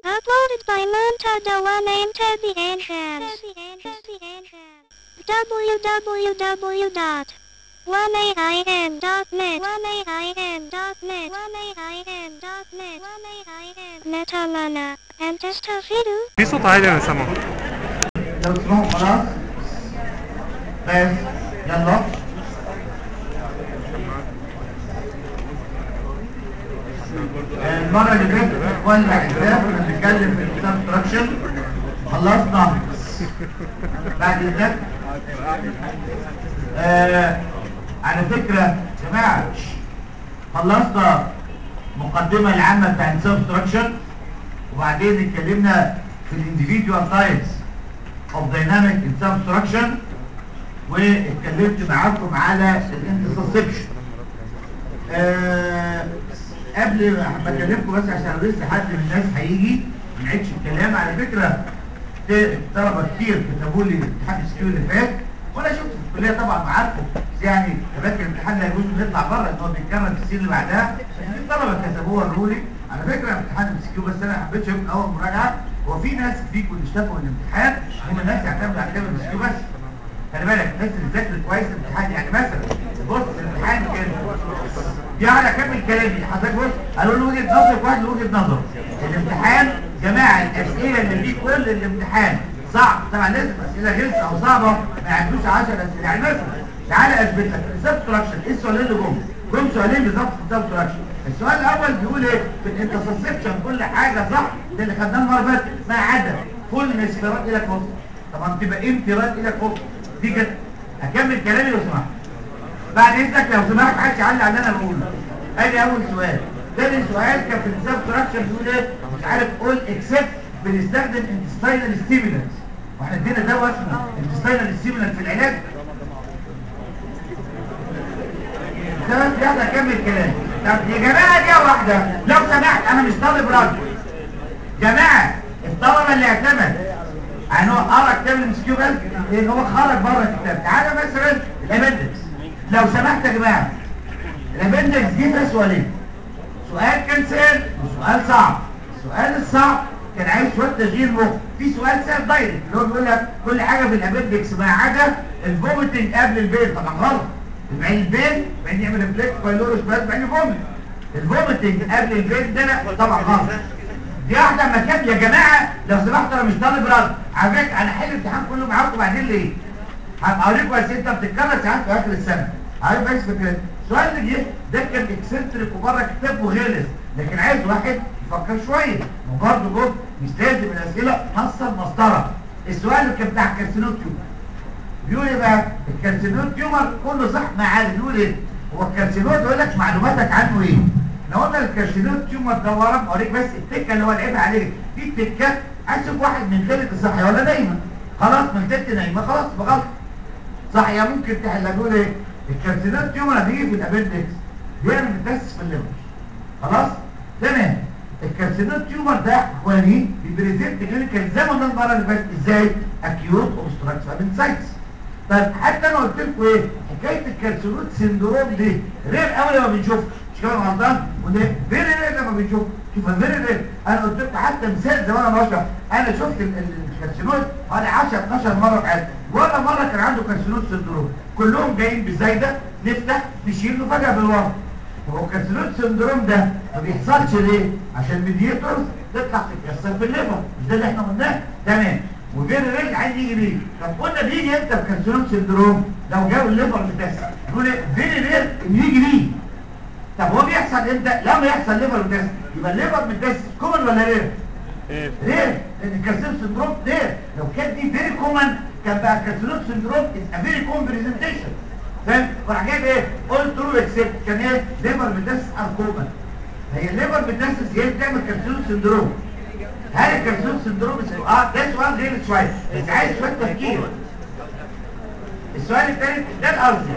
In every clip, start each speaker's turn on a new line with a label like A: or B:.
A: Uploaded by Montada One and Tabby Enhance. www.1ain.net 1ain.net 1ain.net 1ain Metalana and Testafidu.
B: في صوت عالي انا سامعه
C: لو تسمعوا خلاص بس يلا المرة اللي فاتت اخواننا الاعزاء كنا بنتكلم في الكتاب ستراكشر خلصنا بعد كده آه على فكرة يا جماعة خلصنا مقدمة العامة بتاع الكتاب ستراكشر وبعدين اتكلمنا في الانديفيدوال تايبس اوف دايناميك انستراكشن واتكلمت معاكم على الانترسبشن آه قبل ما اكلمكم بس عشان لسه حد من الناس هيجي ما نعيدش الكلام على فكره ت- طلبه كتير كتبوا لي امتحان السكيو اللي فات وانا شفت في الكليه طبعا معاكم بس يعني فاكر الامتحان لا يجوز انه يطلع بره ان هو بيتكرر في السنين اللي بعدها في طلبه كتبوها وروا لي على فكره امتحان السكيو بس انا ما حبيتش من اول مراجعه هو في ناس فيكم اللي اشتكوا من الامتحان هم الناس يعتمدوا على كلمه السكيو بس خلي بالك الناس اللي ذاكرت كويس الامتحان يعني مثلا بص الامتحان كده يعني اكمل كلامي حضرتك بص قالوا له وجهه نظرك واحد له وجهه نظر الامتحان جماعه الاسئله اللي فيه كل الامتحان صعب طبعا لازم اسئله غلسه او صعبه ما يعدوش 10 اسئله يعني مثلا تعالى اثبت لك الحساب ستراكشر ايه السؤالين اللي جم جم سؤالين بالظبط في الحساب ستراكشر السؤال الاول بيقول ايه في الانترسبشن كل حاجه صح ده اللي خدناه المره اللي فاتت ما عدا كل انفراد الى كفر طبعا تبقى انفراد الى كفر دي كده هكمل كلامي لو سمحت بعد اذنك لو سمحت محدش يعلق على اللي انا بقوله ادي اول سؤال تاني سؤال كان في الحساب ستراكشر بيقول ايه مش عارف اول اكسبت بنستخدم انتستاينال ستيمولانس واحنا ادينا دواء اسمه انتستاينال ستيمولانس في العلاج تمام يلا كمل كلام طب يا جماعه دي واحده لو سمحت انا مش طالب رد جماعه الطلبه اللي اعتمد يعني هو قرا كتاب المسكيو بس لان هو خرج بره الكتاب تعالى مثلا الابندكس لو سمحت يا جماعه الابندكس دي فيها سؤالين سؤال كان سهل وسؤال صعب السؤال الصعب كان عايز شويه تشغيل مخ في سؤال سهل دايركت اللي هو بيقول لك كل حاجه في الابندكس ما عدا الفوميتنج قبل البيت طبعا غلط يبقى البيت بعدين يعمل ريفلكس بايلورس بس بعدين يفومت الفوميتنج قبل البيت ده لا طبعا غلط دي واحده اما كانت يا جماعه لو سمحت انا مش طالب رد على فكره انا حل الامتحان كله معاكم بعدين ليه هبقى اوريكم اسئله بتتكرر ساعات في اخر السنه عارف بس فكره السؤال اللي جه ده كان اكسنتريك وبره كتاب وغلس لكن عايز واحد يفكر شويه وبرضه جزء مش لازم الاسئله حصل مسطره السؤال اللي كان بتاع الكارسينوت تيومر بيقول ايه بقى الكارسينوت تيومر كله صح ما عارف بيقول ايه هو الكارسينوت يقول لك معلوماتك عنه ايه لو قلنا الكارسينوت تيومر ده ورم اوريك بس التكه اللي هو لعبها عليه دي التكه اشوف واحد من ثالث صحي ولا نايمه خلاص من ثالث نايمه خلاص بغلط صح يا ممكن تحل نقول ايه الكارسينوت تيومر بيجي في الابندكس بيعمل متاسس في الليفر خلاص تمام الكارسينوت تيومر ده اخواني بيبريزنت كلينيكال زي ما قلنا المره اللي فاتت ازاي اكيوت اوبستراكشن ابندسايتس طيب حتى انا قلت لكم ايه حكايه الكارسينوت سندروم دي رير قوي لما بنشوفها مش كده غلطان وده فيري رير لما بنشوفها شوف فيري رير انا قلت لكم حتى مثال زي ما انا بشرح انا شفت ال- ال- الكارسينوت حوالي 10 12 مره في حياتي ولا مره كان عنده كارسينوت سندروم كلهم جايين بزايده نفتح نشيل له فجاه بالورم هو الكارسينوت سندروم ده ما بيحصلش ليه عشان ميديتورز تطلع تتكسر في الليفر مش ده اللي احنا قلناه تمام وغير ريل عايز يجي ليه طب قلنا بيجي امتى في كارسينوت سندروم لو جاب الليفر متكسر نقول ايه فيري ريل ان يجي ليه طب هو بيحصل امتى لما يحصل ليفر متكسر يبقى الليفر متكسر كومن ولا رير
B: ايه
C: ليه؟ لان الكارسينوت سندروم ليه؟ لو كانت دي فيري كومن كان بقى الكارسينوت سندروم از ا فيري كومن بريزنتيشن فاهم؟ وراح جايب ايه؟ قلت له اكسبت كان ايه؟ ليفر ميتاسيس ار كومن هي الليفر ميتاسيس هي بتعمل كارسينوت سندروم هل الكارسينوت سندروم اسمه اه ده سؤال غير شويه بس عايز شويه تفكير السؤال الثالث ده الارضي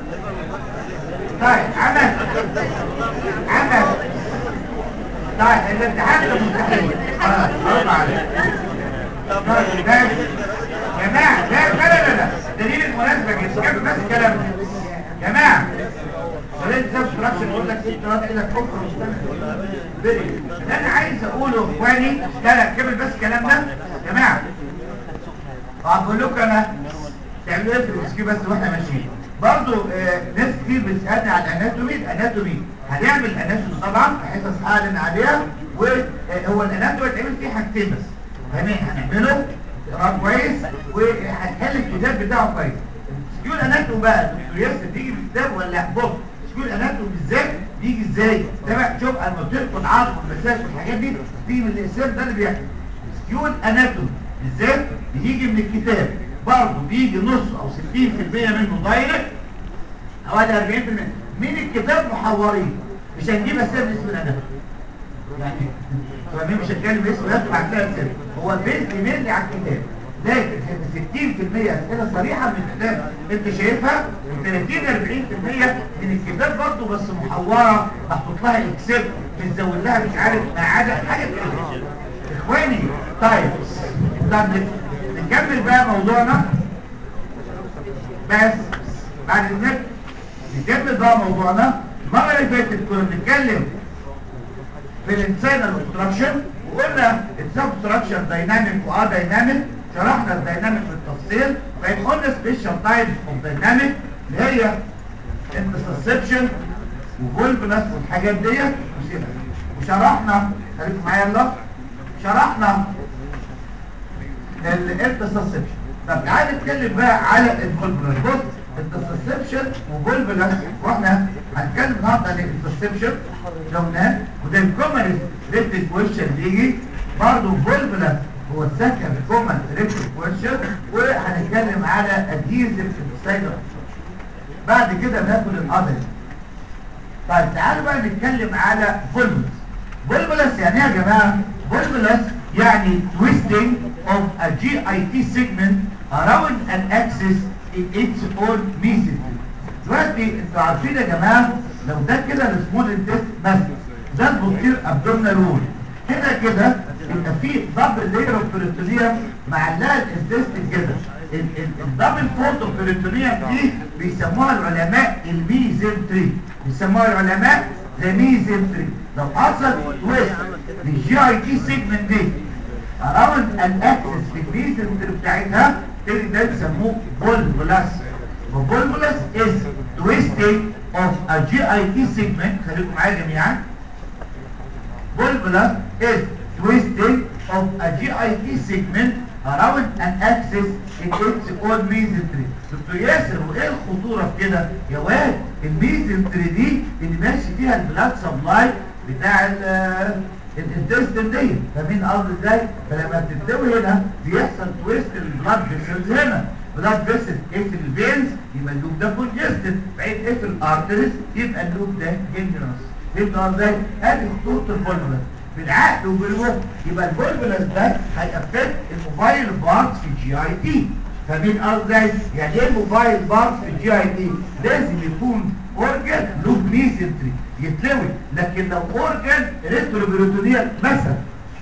C: طيب عمل عمل طيب الامتحان ده مستحيل خلاص خلاص عليك طيب ماشي جماعة لا لا لا لا دليل المناسبة كده كده بس كلام جماعة سؤال زي سبستراكشن يقول لك ست رد لك كفر اللي انا عايز اقوله اخواني لا لا كمل بس الكلام ده يا جماعه هقول لكم انا تعملوا ايه في الاسكيو بس واحنا ماشيين برضو آه ناس كتير بتسالني على الاناتومي الاناتومي هنعمل اناتومي طبعا في حصص هعلن عليها وهو الاناتومي هيتعمل فيه حاجتين بس هن- هنعمله تقراه كويس وهنحل الكتاب بتاعه كويس سكيو الاناتومي بقى دكتور ياسر بيجي في الكتاب ولا بص سكيو الاناتومي بالذات بيجي ازاي ده بقى شوف انا قلت لكم العظم والمساج والحاجات دي بتيجي من الاسم ده اللي بيحصل سكيو الاناتومي بالذات بيجي من الكتاب برضه بيجي نص او 60% منه دايركت حوالي 40% من الكتاب محورين مش هنجيب اسامي اسم الاناتومي يعني فاهمين مش هتكلم اسم الاناتومي هتلاقي اسامي هو بيزي مينلي على الكتاب لكن هيبقى 60% اسئله صريحه من الكتاب انت شايفها و30 40% من الكتاب برضه بس محوره محطوط لها اكسب متزود لها مش عارف ما عدا حاجه كده اخواني طيب طب نكمل بقى موضوعنا بس بعد اذنك نكمل بقى موضوعنا المره اللي فاتت كنا بنتكلم في الانسان الاوبستراكشن وقلنا السبستراكشن دايناميك واه دايناميك شرحنا الدايناميك بالتفصيل فإن قلنا سبيشال تايبس اوف دايناميك اللي هي انترسبشن وفولفنس والحاجات ديت وسيبها وشرحنا خليكم معايا يلا شرحنا الانترسبشن طب تعالى نتكلم بقى على الفولفنس بص الانترسبشن وفولفنس واحنا هنتكلم النهارده عن الانترسبشن قلناه وده الكومن ريتد كويشن بيجي برضه فولفنس هو السكن كومن ريتد كويشن وهنتكلم على ادهيزيف ساينر بعد كده ناخد الادر طيب تعالوا بقى نتكلم على فولفنس فولفنس يعني ايه يا جماعه فولفنس يعني twisting of a GIT segment around an axis in its own mesosphere دلوقتي انتوا عارفين يا جماعه لو ده كده السمول انتست مثلا ده البوستير ابدومينال وول كده كده يبقى في دبل لاير اوف بريتونيوم معلقه الانتست كده الدبل فولد اوف بريتونيوم دي بيسموها العلماء الميزنتري بيسموها العلماء ذا ميزنتري لو حصل تويست للجي اي تي سيجمنت دي اراوند ان اكسس في الميزنتري بتاعتها تاني ده بيسموه فولفولاس وفولفولاس از twisting of a GIT segment خليكم معايا جميعا volvulus is twisting of a GIT segment around an axis in its own mesentery دكتور ياسر وايه الخطوره في كده يا واد الميزنتري دي اللي ماشي فيها البلاد سبلاي بتاع الانتستين دي فاهمين قصدي ازاي فلما بتبداوا هنا بيحصل تويست للبلاد فيسلز هنا بلاد فيسل قفل الفينز يبقى اللوب ده كونجستد بعيد قفل الارتريز يبقى اللوب ده جنجرس فهمت ازاي ادي خطوط الفولفولس بالعقل وبالوقت يبقى الفولفولس ده هيأفكت الموبايل بارتس في الجي اي تي فاهمين قصدي يعني ايه الموبايل بارتس في الجي اي تي لازم يكون اورجن لوب ميزنتري يتلوي لكن لو اورجن ريتروبيروتونيال مثلا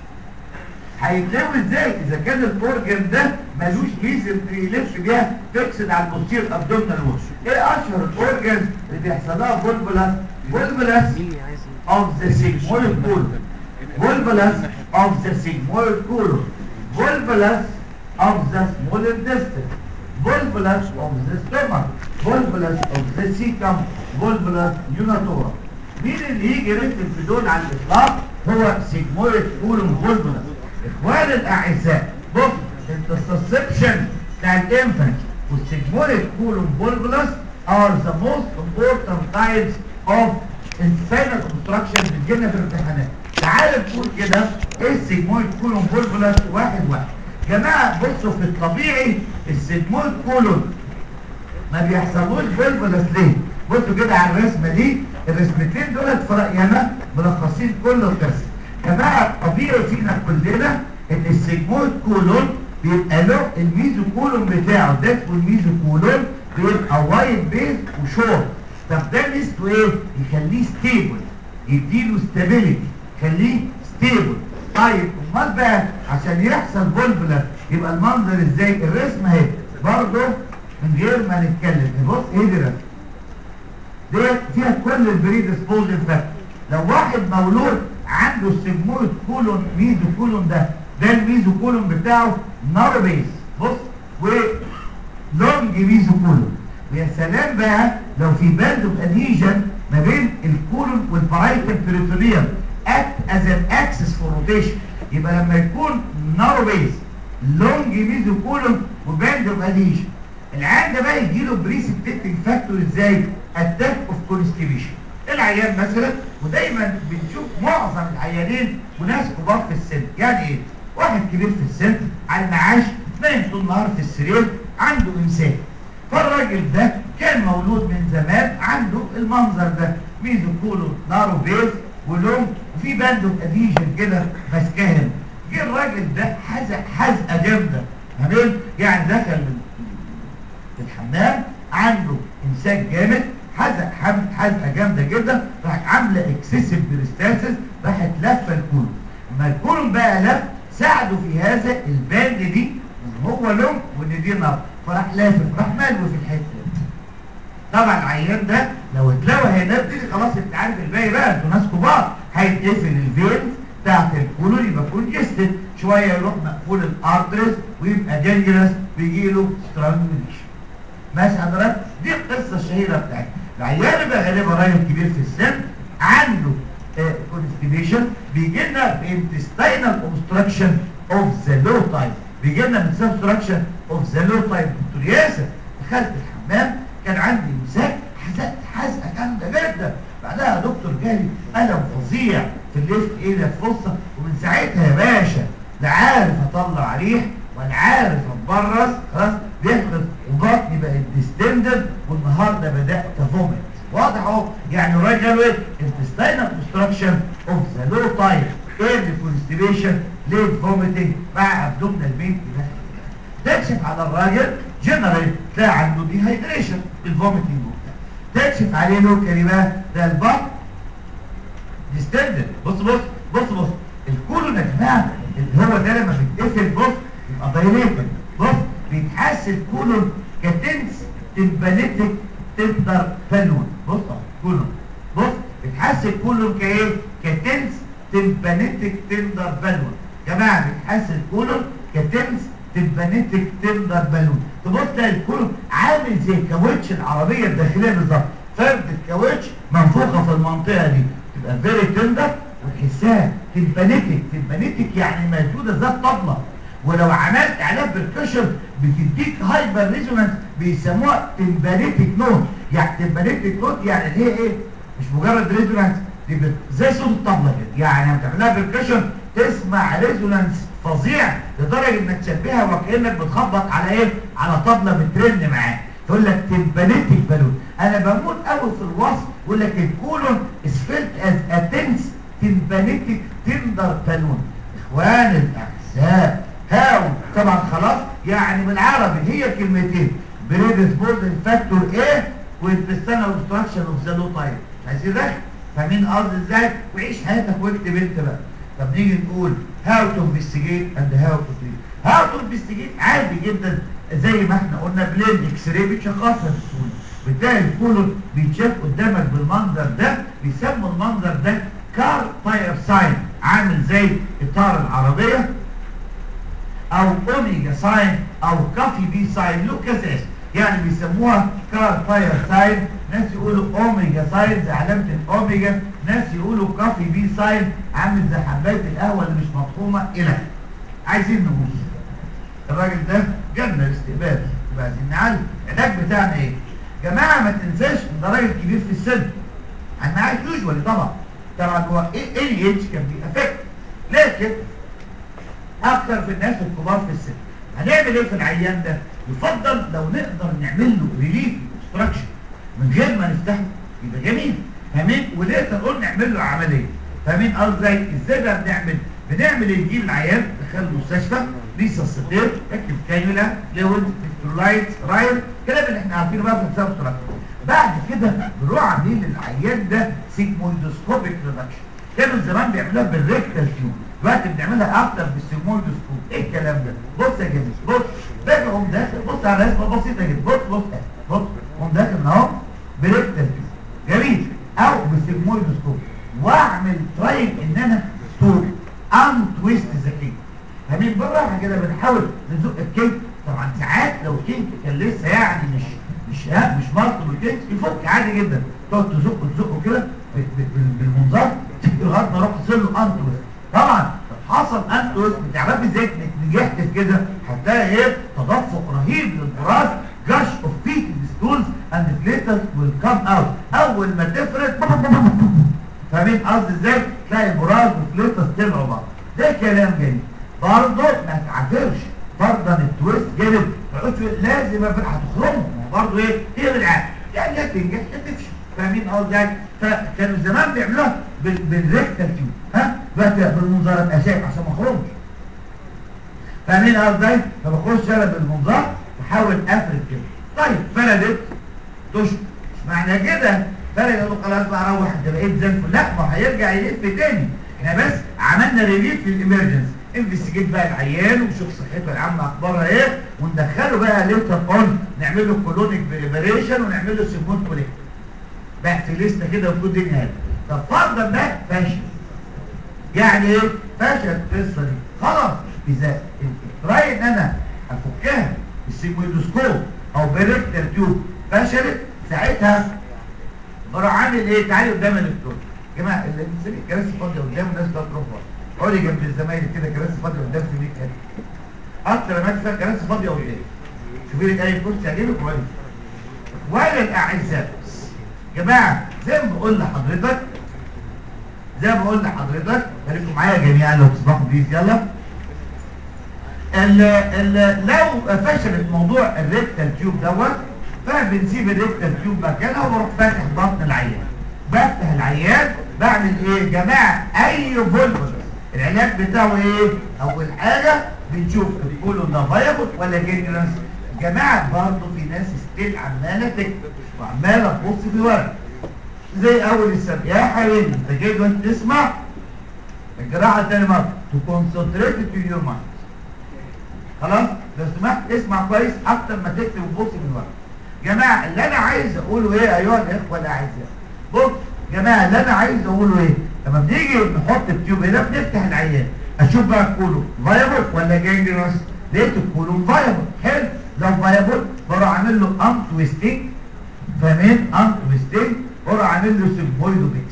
C: هيتلوي ازاي اذا كان الاورجن ده ملوش ميزنتري يلف بيها فيكسد على البوستير ابدومينال وول ايه اشهر الاورجنز اللي بيحصل لها فولفولس volvulus of the sigmoid colon volvulus of the sigmoid colon volvulus of the small intestine volvulus of the stomach volvulus of the cecum volvulus unitora مين اللي يجي يرتب في دول على الاطلاق هو sigmoid colon volvulus اخواني الاعزاء بص الانترسبشن بتاع الانفانت والسيجمويد كولون volvulus are the most important types of intestinal construction بتجيلنا في الامتحانات تعال نقول كده ايه السيجمويد كولون فولفولاس واحد واحد جماعه بصوا في الطبيعي السيجمويد كولون ما بيحصلوش فولفولاس ليه بصوا كده على الرسمه دي الرسمتين دولت في راينا ملخصين كل القصه جماعه طبيعي فينا كلنا ان السيجمويد كولون بيبقى له الميزو كولون بتاعه ده اسمه الميزو كولون بيبقى وايد بيز وشورت طب ده ميزته ايه يخليه ستيبل يديله ستابيليتي يخليه ستيبل طيب امال بقى عشان يحصل فولفولار يبقى المنظر ازاي الرسمه اهي برضه من غير ما نتكلم بص ايه دي الرسمه ديت فيها كل البريدسبوزنج فاكتور لو واحد مولود عنده السيجمويد كولون ميزو كولون ده ده الميزو كولون بتاعه نار بيس بص و لونج ميزو كولون ويا سلام بقى لو في باند اوف ادهيجن ما بين الكولون والبرايتال بيريتونيوم اكت از ان اكسس فور روتيشن يبقى لما يكون نارو بيس لونج ميزو كولون وباند اوف ادهيجن العيان ده بقى يجي له بريسبتيتنج فاكتور ازاي اتاك اوف كونستيبيشن العيان مثلا ودايما بنشوف معظم العيانين وناس كبار في السن يعني ايه واحد كبير في السن على المعاش نايم طول النهار في السرير عنده امساك فالراجل ده كان مولود من زمان عنده المنظر ده ميزو كولو نارو بيز ولون وفي باند اوف اديجن كده ماسكاه هنا جه الراجل ده حزق حزقه جامده تمام يعني دخل من في الحمام عنده امساك جامد حزق حمل حزقه جامده جدا راحت عامله اكسسيف بريستاسيس راحت لفه الكولون لما الكولون بقى لف ساعدوا في هذا الباند دي ان هو لون وان دي نار فراح لافف راح ملوي في الحته دي طبعا العيان ده لو اتلوى هينبتدي خلاص انت عارف الباقي بقى انتوا ناس كبار هيتقفل الفينز بتاعت الكولون يبقى كونجستد شويه يروح مقفول الارترز ويبقى جنجرس ويجي له سترانجوليشن ماشي حضرتك دي القصه الشهيره بتاعتنا العيان بقى غالبا راجل كبير في السن عنده كونستيبيشن بيجي لنا بانتستينال اوبستراكشن اوف ذا لو تايب بيجي لنا من اوبستراكشن اوف ذا لو تايب دكتور ياسر دخلت الحمام كان عندي امساك حزقت حزقه جامده جدا بعدها يا دكتور جالي الم فظيع في الليفت ايه الفصه ومن ساعتها يا باشا لا عارف اطلع ريح ولا عارف اتبرز خلاص بيحفظ وبطني بقت ديستندد والنهارده بدات فومت واضح اهو يعني الراجل قالوا ايه intestinal obstruction of the low type early constipation late vomiting مع abdominal pain تكشف على الراجل جنرال تلاقي عنده ديهايدريشن الفوميتنج وبتاع تكشف عليه لوكالي بقى ده البطن ديستندد بص بص بص بص الكولون يا جماعه اللي هو ده لما بيتقفل بص يبقى دايليتد بص بيتحس الكولون كتنس تمبانيتك تندر بالون بص اهو كولون بص بيتحس الكولون كايه كتنس تمبانيتك تندر بالون جماعه بيتحس الكولون كتنس تمبانيتك تندر بالون تبص تلاقي الكولون عامل زي كاوتش العربيه الداخليه بالظبط فرد الكاوتش منفوخه في المنطقه دي تبقى فيري تندر وتحسها تمبانيتك تمبانيتك يعني موجوده ذات طبله ولو عملت عليها بركشن بتديك هايبر ريزونانس بيسموها تمبانيتك نوت يعني تمبانيتك نوت يعني اللي هي ايه مش مجرد ريزونانس دي بت... زي صوت الطبله كده يعني لما تعملها بركشن تسمع ريزونانس فظيع لدرجه انك تشبهها وكانك بتخبط على ايه على طبله بترن معاه تقول لك تمبانيتك بالون انا بموت قوي في الوصف يقول لك الكولون اسفلت از اتنس تمبانيتك تندر بالون اخوان الاحزاب هاو طبعا خلاص يعني بالعربي هي كلمتين بريدسبوزنج فاكتور ايه والبستانال اوبستراكشن اوف ذا لو تايب عايزين رخ فاهمين قصدي ازاي وعيش حياتك واكتب انت بقى طب نيجي نقول هاو تو انفستيجيت اند هاو تو تريت هاو تو انفستيجيت عادي جدا زي ما احنا قلنا بلين اكس راي بتشخصها بسهوله بتلاقي الكولون بيتشاف قدامك بالمنظر ده بيسموا المنظر ده كار تاير ساين عامل زي اطار العربيه او اوميجا ساين او كافي بي ساين له كذا اسم يعني بيسموها كار فاير ساين ناس يقولوا اوميجا ساين زي علامه الاوميجا ناس يقولوا كافي بي ساين عامل زي حبايه القهوه اللي مش مطحومه الى عايزين نقول الراجل ده جالنا الاستقبال يبقى عايزين نعالج العلاج بتاعنا ايه جماعه ما تنساش ان ده راجل كبير في السن انا عايز يوجوالي طبعا طبعا هو اي اتش كان بيأفكت لكن اكتر في الناس الكبار في السن هنعمل ايه في العيان ده يفضل لو نقدر نعمل له ريليف اوبستراكشن من غير ما نفتحه يبقى جميل فاهمين وليه نقول نعمل له عمليه فاهمين قصدي ازاي بقى بنعمل بنعمل إيه؟ نجيب العيان ندخله المستشفى ليس السطير ركب كانيولا ليود الكترولايت رايل الكلام اللي احنا عارفينه بقى في الحساب بعد كده بنروح عاملين للعيان ده سيجمويدوسكوبيك ريدكشن كانوا زمان بيعملوها بالريكتال تيوب دلوقتي بنعملها اكتر بالسيجمويدوسكوب ايه الكلام ده بص يا جميل بص باجي اقوم داخل بص على رسمه بسيطه جدا بص بص بص اقوم داخل اهو بريكتال تيوب فاهمين بالراحه كده بنحاول نزق الكيك طبعا ساعات لو الكيك كان لسه يعني مش مش ها مش مطلوب الكيك يفك عادي جدا تقعد تزقه تزقه كده ب- ب- بالمنظار لغايه ما اروح اصل له انتوس طبعا لو حصل انتوس بتعرفي ازاي انك نجحت في كده هتلاقي ايه تدفق رهيب للبراز gush of fecal stools and flatus will come out اول ما تفرد فاهمين قصدي ازاي تلاقي البراز والفليتس طلعوا بعض ده كلام جميل برضه ما تعافرش فرضا التويست جامد ما تقولش لازم أبقى هتخرمه برضه ايه هي بالعقل يعني يا تنجح يا تفشل فاهمين قصدي ازاي فكانوا زمان بيعملوها بال- بالريكتال تيوب ها دلوقتي بالمنظار ابقى شايف عشان ما اخرمش فاهمين قصدي ازاي فبخش انا بالمنظار واحاول افرد كده طيب فردت تشط مش معنى كده فرد يقول له خلاص بقى روح انت بقيت زي الفل لا ما هيرجع يلف تاني احنا بس عملنا ريليف في الامرجنسي انفستيجيت بقى العيان وشوف صحته العامه اخبارها ايه وندخله بقى ليتر اون نعمل له كولونيك بريبريشن ونعمل له سيمون كوليك بقى في لسته كده وكل الدنيا هاديه طب فرضا ده فاشل يعني ايه فشل القصه دي خلاص اذا راي ان انا افكها بالسيجمويدوسكوب او بريكتال تيوب فشلت ساعتها بروح عامل ايه تعالي قدام الدكتور يا جماعه اللي بنسميه كراسي فاضيه قدام الناس بتروح ورا اقعدي جنب الزمايل كده كراسي فاضيه قدام في 100 كده اكتر ما فيها كراسي فاضيه قدام شوفي لك اي كرسي يعجبك وقعدي ولا الاعزاء يا جماعه زي ما بقول لحضرتك زي ما بقول لحضرتك خليكم معايا جميعا لو تصبحوا بليز يلا ال ال لو فشلت موضوع الريكتال تيوب دوت فبنسيب الريكتال تيوب مكانها وبروح فاتح بطن العيان بفتح العيان بعمل ايه يا جماعه اي فولفر العلاج بتاعه ايه اول حاجه بنشوف الكولون ده فايبل ولا جينيرس جماعه برضه في ناس ستيل عماله تكتب وعماله تبص في ورق زي اول السنه يا حبيبي انت جاي دلوقتي تسمع الجراحه تاني مره تو كونسنتريت تو يور مايند خلاص لو سمحت اسمع كويس اكتر ما تكتب وتبص من ورا جماعه اللي انا عايز اقوله ايه ايها الاخوه الاعزاء بص جماعه اللي انا عايز اقوله ايه لما بنيجي نحط التيوب هنا بنفتح العيان اشوف بقى الكولون فايبل ولا جانجرينوس لقيت الكولون فايبل حلو لو فايبل بروح عامل له ام تويستنج فاهمين ام تويستنج بروح عامل له سيمبويدوبيكس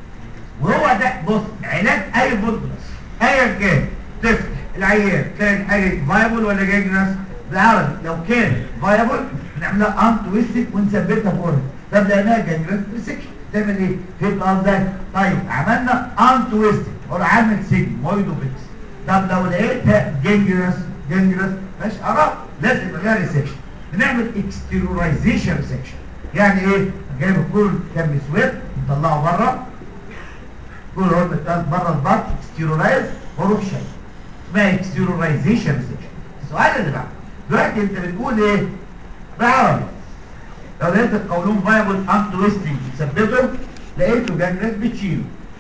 C: وهو ده بص علاج اي فولفلس ايا كان تفتح العيان تلاقي الحاجه فايبل ولا جانجرينوس بالعربي لو كان فايبل بنعملها ام تويستنج ونثبتها فورا طب لقيناها جانجرينوس ريسكشن تعمل ايه؟ فهمت قصدي؟ طيب عملنا ام تويستنج وراح عامل سيجمويدوبيكس طب لو لقيتها جانجرينوس جانجرينوس مش اراء لازم يبقى لها ريسكشن بنعمل اكستيروريزيشن ريسكشن يعني ايه؟ جايب الكل كان مسود نطلعه بره كل هو بتقال بره البطن اكستيرورايز واروح شايل اسمها اكستيروريزيشن ريسكشن السؤال اللي بعده دلوقتي انت بتقول ايه؟ بعربي لو لقيت القولون فايبل ام تويستنج بتثبته لقيته جانجريس بتشيله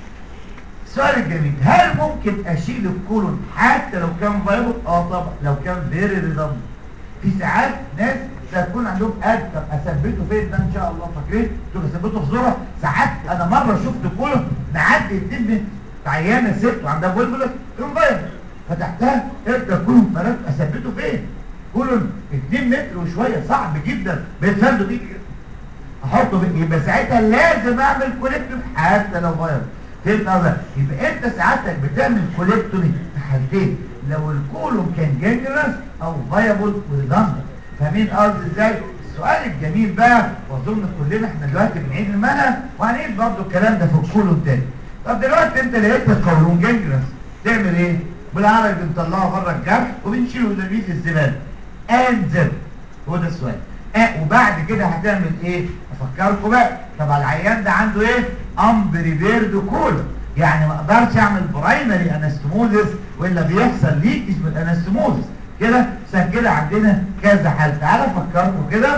C: السؤال الجميل هل ممكن اشيل الكولون حتى لو كان فايبل اه طبعا لو كان فيري ريدندنت في ساعات ناس تكون عندهم قد طب اثبته فين ده ان شاء الله فاكرين تقول اثبته في زوره ساعات انا مره شفت كولون معدي 2 متر عيانه ست وعندها بلبله كان فايبل فتحتها ابدا كولون فرد اثبته فين كولون 2 متر وشويه صعب جدا بيتفردوا بيه كده احطه في يبقى ساعتها لازم اعمل كوليكتومي حتى لو فايبل فهمت قصدي يبقى انت ساعتك بتعمل كوليكتومي في حالتين لو الكولون كان جنرس او فايبل وريدندنت فاهمين قصدي ازاي السؤال الجميل بقى واظن كلنا احنا دلوقتي بنعيد المنهج وهنعيد برضه الكلام ده في الكولون تاني طب دلوقتي انت لقيت القولون جنجرس تعمل ايه بالعربي بنطلعه بره الجرح وبنشيله ونرميه في الزباله انزل هو ده السؤال اه وبعد كده هتعمل ايه افكركم بقى طب العيان ده عنده ايه امبريفيرد كولون يعني ما اقدرش اعمل برايمري انستموزس والا بيحصل ليكج بالانستموزس كده عشان كده عندنا كذا حل تعالى افكركم كده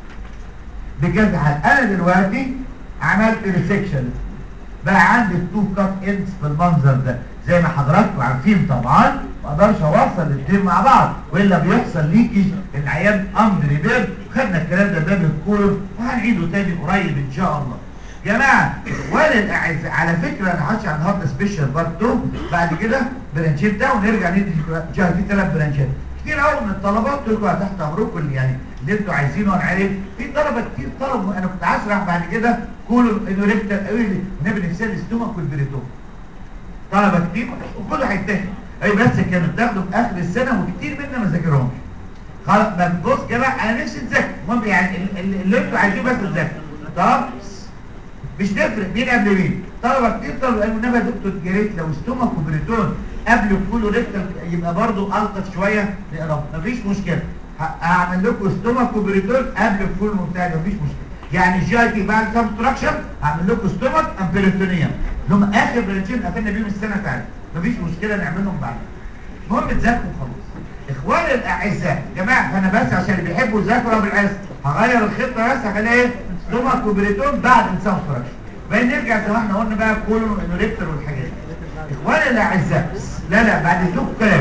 C: بكذا حل انا دلوقتي عملت ريسكشن بقى عندي التو كات اندز بالمنظر ده زي ما حضراتكم عارفين طبعا ما اقدرش اوصل الاثنين مع بعض والا بيحصل ليكج العيان امبريفيرد خدنا الكلام ده باب الكولون وهنعيده تاني قريب ان شاء الله جماعه ولا الاعزاء على فكره انا هحكي عن هارد سبيشال بارت 2 بعد كده برانشيت ده ونرجع ندي شهر في ثلاث برانشات كتير قوي من الطلبات تقول تحت امركم اللي يعني اللي انتوا عايزينه انا عارف في طلبه كتير طلبوا انا كنت هشرح بعد كده كولون انوريكتال قوي النبي نفسها الاستومك والبريتون طلبه كتير وكله هيتاخد اي بس كانوا بتاخدوا في اخر السنه وكتير منا ما ذاكرهمش خلاص ما بص يا جماعه انا نفسي نذاكر المهم يعني ال- ال- اللي انتوا عايزينه بس نذاكر طب مش تفرق مين قبل مين طلبه كتير طلبوا قالوا انما يا دكتور يا ريت لو استومك وبريتون قبل كله ريكتال يبقى برضو الطف شويه نقرا مفيش مشكله ه- هعمل لكم استومك وبريتون قبل الفول بتاعي مفيش مشكله يعني الجي اي تي بعد سبستراكشن هعمل لكم استومك ام بريتونيوم اللي هم اخر برانشين قفلنا بيهم السنه بتاعتنا مفيش مشكله نعملهم بعد المهم تذاكروا خلاص اخواني الاعزاء جماعه فانا بس عشان اللي بيحبوا يذاكروا بالعز هغير الخطه بس هخليها ايه ستومك وبريتون بعد السبستراكشن بعدين نرجع زي ما احنا قلنا بقى كولون وانوريكتور والحاجات دي اخواني الاعزاء لا لا بعد اذنكم كلام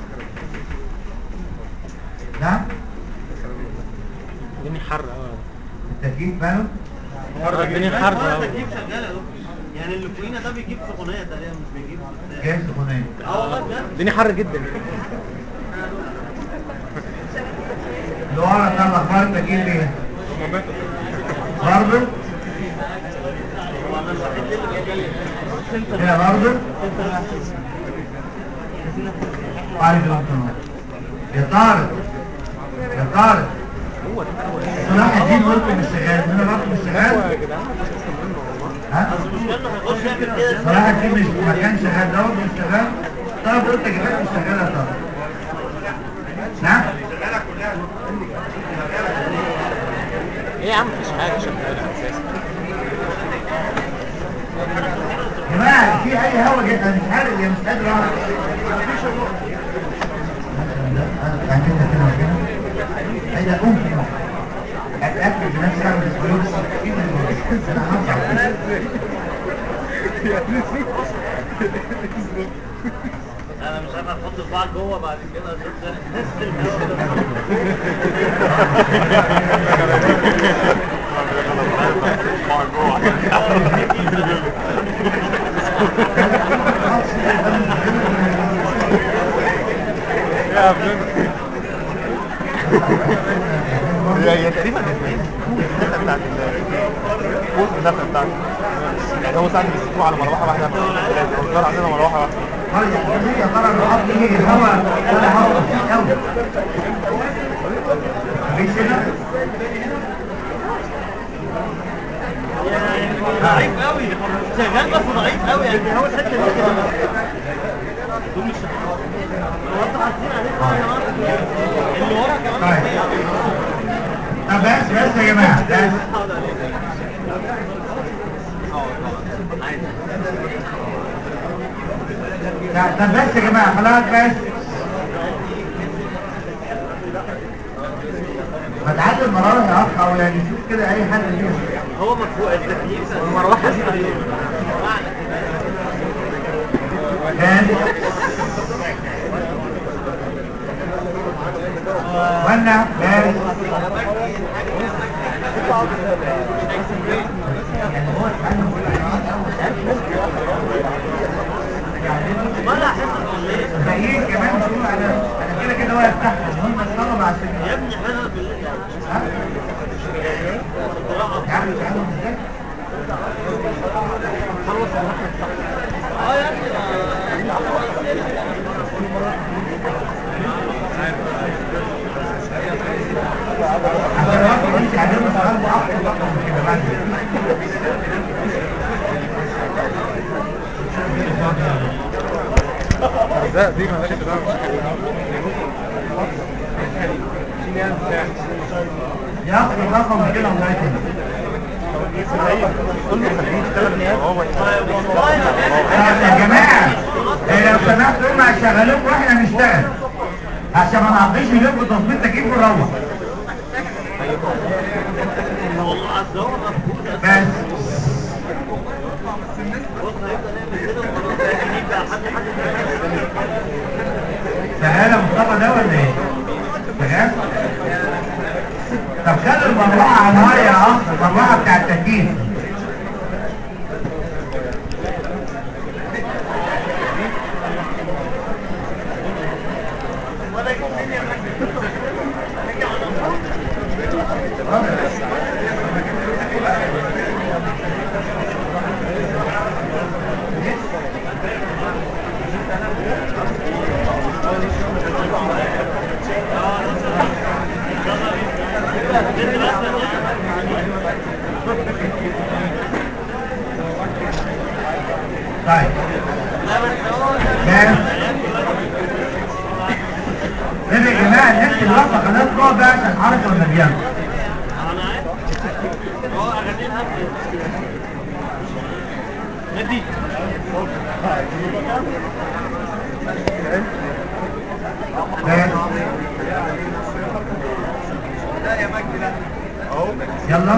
C: نعم
B: الدنيا حر قوي
C: التكييف ماله
B: حر الدنيا حر
D: اه
B: قوي
D: تكييف شغال يا دكتور يعني اللي فوقينا ده بيجيب سخونيه تقريبا مش بيجيب بتاع.
C: جاي سخونيه
D: اه والله بجد
B: الدنيا حر جدا
C: اللي ورا ده الاخبار التكييف ايه برضه هنا برضه طارق الأوتونوم. يا طارق يا طارق صلاح الدين قلت مش شغال هنا برضه مش شغال ها
D: المشكله انه هيخش يعمل كده
C: صلاح الدين مش ما كانش شغال ده برضه مش شغال طارق قلت جبت مش شغال يا طارق نعم
B: ايه يا عم مفيش حاجه شغاله اساسا
C: يا جماعه في اي هوا جدا مش عارف يا مش قادر اعرف عندنا كده وكده ايه ده قوم كده اتاكد بنفسي اعمل الفلوس انا هطلع
D: انا مش عارف احط صباعك جوه بعد كده
E: هي هي تقريبا النفخه بتاعت الفوز النفخه بتاعت يعني هو ساعات بيسيبوه على مروحه واحده لو كان عندنا مروحه واحده
C: طيب يا ترى نحط ايه هوا ولا هوا بسيط قوي مفيش هنا
D: ضعيف قوي شغال بس ضعيف قوي يعني هو الحته دي كده دول مش هو انتوا حاسين عليه يا جماعه اللي ورا كمان
C: طيب طب بس بس يا جماعه بس لا طب بس يا جماعه خلاص بس ما تعدي المراوح يا اخ او يعني شوف كده اي حد فيهم
D: هو مدفوع التكييف
B: المروحه دي
C: بس وانا بس
D: ولا حصه بالليل
C: باقيين كمان شوف انا انا كده كده واقف تحت المهم الطلبه عشان
D: يا ابني حصه بالليل
C: ها؟ يا عم تعالوا نذاكر.
D: اه يا ابني
C: عشان الوقت مش عايزين نشتغل بأكتر بقى من كده بعد كده.
B: لا دي مالهاش دعوه
C: ياخد الرقم كده الله يكرمك
E: قول له خليه يشتغل وهو
D: والله ما كان
C: طب يا جماعه إيه لو سمحتوا هم هيشغلوكوا واحنا نشتغل عشان ما نعطيش لكم تصويت تكييف ونروح
D: والله اصل هو مفقود
C: بس
D: بص هيفضل يعمل كده وخلاص هيجيب بقى حد حد
C: شغاله مصطفى ده ولا ايه؟ شغال؟ طب خد المروحه على الهواء يا اخ المروحه بتاع التكييف طيب جاهز طيب يا جماعه الناس اللي واقفه خلاص تقعد بقى عشان الحركه والمليان
D: ندي
C: يلا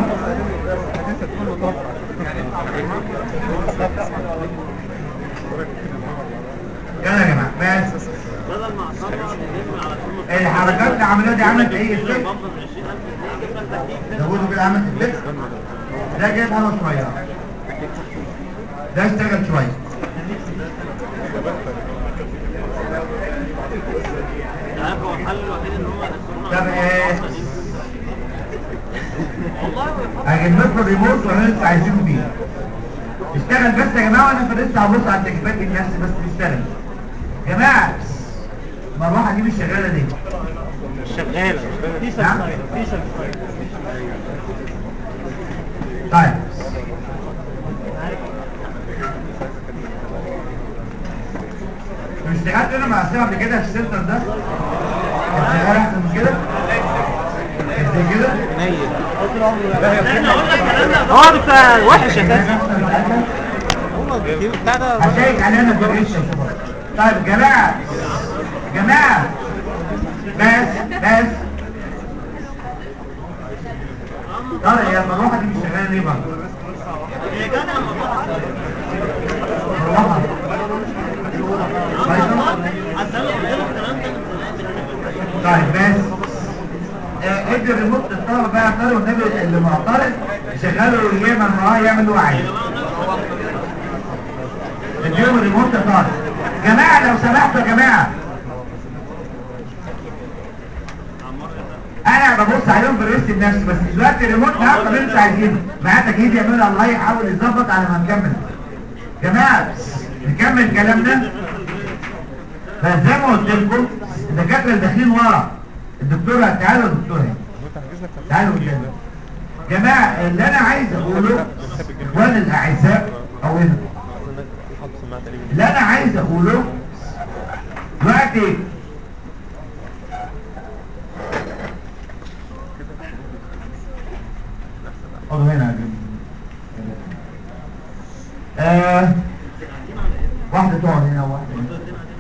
C: يلا يا جماعه بس
D: بدل ما عصرنا نقفل على كل
C: الحركات اللي عملوها دي عملت ايه افكت
D: بمبر من 20000 جنيه جبنا تكييف
C: زودوا كده عملت افكت ده جاب هوا شويه ده اشتغل شويه
D: عارف هو الحل الوحيد ان هم يدخلونا
C: طب ايه
D: والله
C: هجيب لكم الريموت ولا لسه عايزينه بيه اشتغل بس يا جماعه وانا لسه هبص على التكييفات دي لنفسي بس تشتغل يا جماعه المروحه دي مش شغاله ليه؟
D: شغاله في
C: نعم؟
D: شغاله في شغاله
C: طيب مش اشتغلت انا مع الساعه قبل كده في السنتر ده كان شغال احسن من كده كان زي كده
D: احنا قلنا الكلام ده هو بتاع وحش
C: كان
D: اساسا
C: احسن من الأكل.
D: هو التكييف بتاع ده
C: هشيك علينا انا في الريشه طيب جماعه جماعه بس بس طارق يا المروحه دي مش شغاله ليه برضه؟
D: يا جدع
C: مروحه
D: عشان قلت له الكلام ده من زمان
C: طيب بس آه، ادي الريموت للطلبه بقى طارق والنبي اللي معترض شغله يعمل معاه يعمل اللي هو عايزه اديهم الريموت يا طارق جماعه لو سمحتوا يا جماعه انا ببص عليهم بريست بنفسي بس دلوقتي الريموت معاكم اللي انتوا عايزينه معاه تجهيز يعملوا الله يحاول يظبط على ما نكمل جماعه نكمل كلامنا بس زي ما قلت لكم الدكاتره اللي داخلين ورا الدكتوره تعالوا يا دكتوره تعالوا قدامي جماعه اللي انا عايز اقوله اخواني الاعزاء او هنا اللي انا عايز اقوله دلوقتي اقعدوا هنا يا جماعة. آه واحدة تقعد هنا وواحدة هنا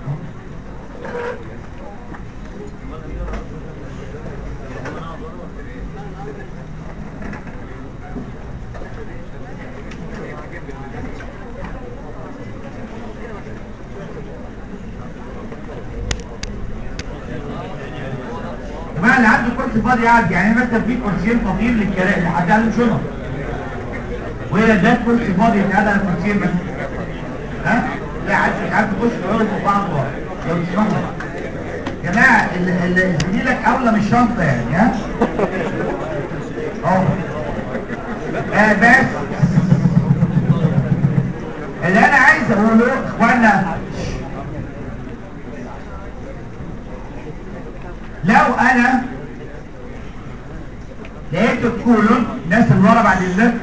C: جماعة اللي عنده كرسي فاضي قاعد يعني مثلا في كرسيين فاضيين للكلام اللي حد عنده شنط وهي ده كرسي فاضي يتقعد على كرسيين بس ها؟ لا عايز مش عارف تخش تقعدوا فوق بعض ورا. لو تسمحوا جماعة اللي اللي زميلك أولى من الشنطة يعني ها؟ أهو آه بس اللي أنا عايز أقوله إخوانا لو انا لقيت الكولون الناس اللي ورا بعد اذنك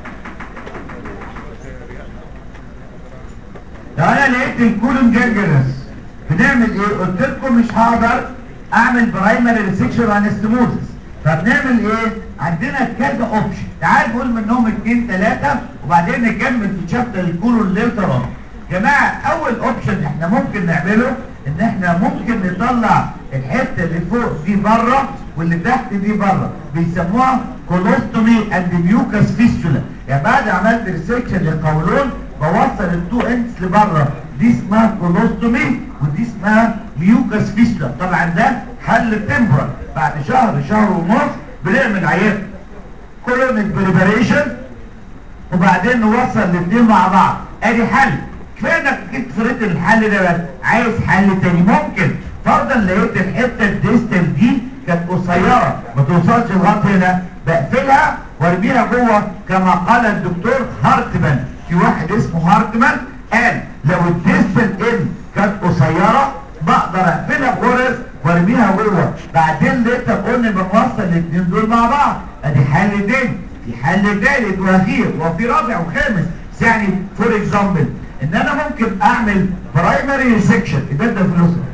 C: لو انا لقيت الكولون جرجرس بنعمل ايه قلت لكم مش هقدر اعمل برايمري ريسكشن انستموزس فبنعمل ايه عندنا كذا اوبشن تعال نقول منهم اتنين تلاتة وبعدين نكمل في شابتر الكولون ليتر اون جماعه اول اوبشن احنا ممكن نعمله ان احنا ممكن نطلع الحته اللي فوق دي بره واللي تحت دي بره بيسموها كولوستومي اند ميوكاس فيستولا يعني بعد عملت ريسكشن للقولون بوصل التو اندز لبره دي اسمها كولوستومي ودي اسمها ميوكاس فيستولا طبعا ده حل تمبرال بعد شهر شهر ونص بنعمل عيان كولونيك بريباريشن وبعدين نوصل الاثنين مع بعض ادي حل كفايه انك جبت فريت الحل ده بس عايز حل تاني ممكن فرضا لقيت الحته الديستال دي كانت قصيره ما توصلش لغايه هنا بقفلها وارميها جوه كما قال الدكتور هارتمان في واحد اسمه هارتمان قال لو الديستال ان كانت قصيره بقدر اقفلها بغرز وارميها جوه بعدين لقيتها قلنا بنوصل الاثنين دول مع بعض ادي حل تاني في حل ثالث واخير وفي رابع وخامس يعني فور اكزامبل ان انا ممكن اعمل برايمري سيكشن يبقى ده فلوسها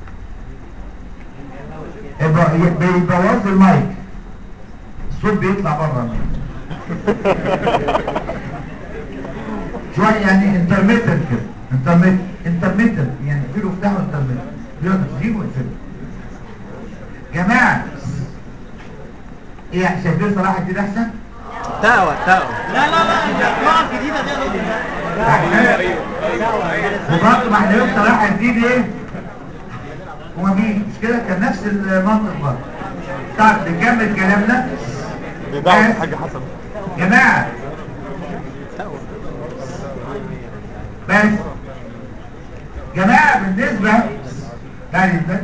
C: يبقى بيبوظ المايك الصوت بيطلع بره شويه يعني انترميتنت كده انترميتنت انترميتنت يعني في مفتاح انترميتنت بيقعد تجيبه ويقفله جماعه ايه شايفين صلاح الدين احسن؟
B: تقوى تقوى
D: لا لا لا الجماعة الجديدة دي يا دكتور.
C: وبرضه ما احنا يوم صلاح الدين ايه؟ هو مين؟ مش كده كان نفس المنطق برضه طيب نكمل كلامنا
E: دعوة الحاج حسن
C: جماعة بس جماعة بالنسبة يعني ده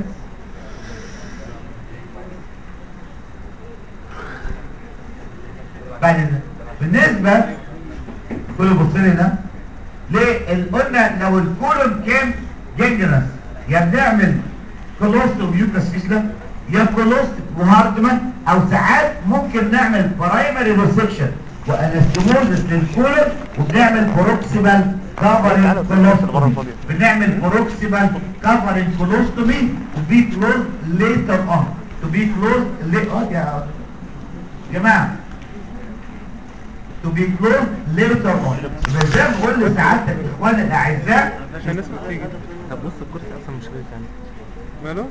C: بعد ده بالنسبة كل بص لي ده ليه ال- قلنا لو الكولون كان جنجرس يا بنعمل كولوست وميوكاس فيسلا يا كولوست وهاردمان او ساعات ممكن نعمل برايمري ريسكشن وانستموزس للكولون وبنعمل بروكسيمال كفرنج كولوستومي بنعمل بروكسيمال كفرنج كولوستومي تو بي كلوز ليتر اون تو بي كلوز اه يا جماعه to be closed later on يبقى زي ما بقول لسعادتك اخواني الاعزاء
E: عشان الناس بتيجي طب بص الكرسي اصلا مش غير يعني ماله؟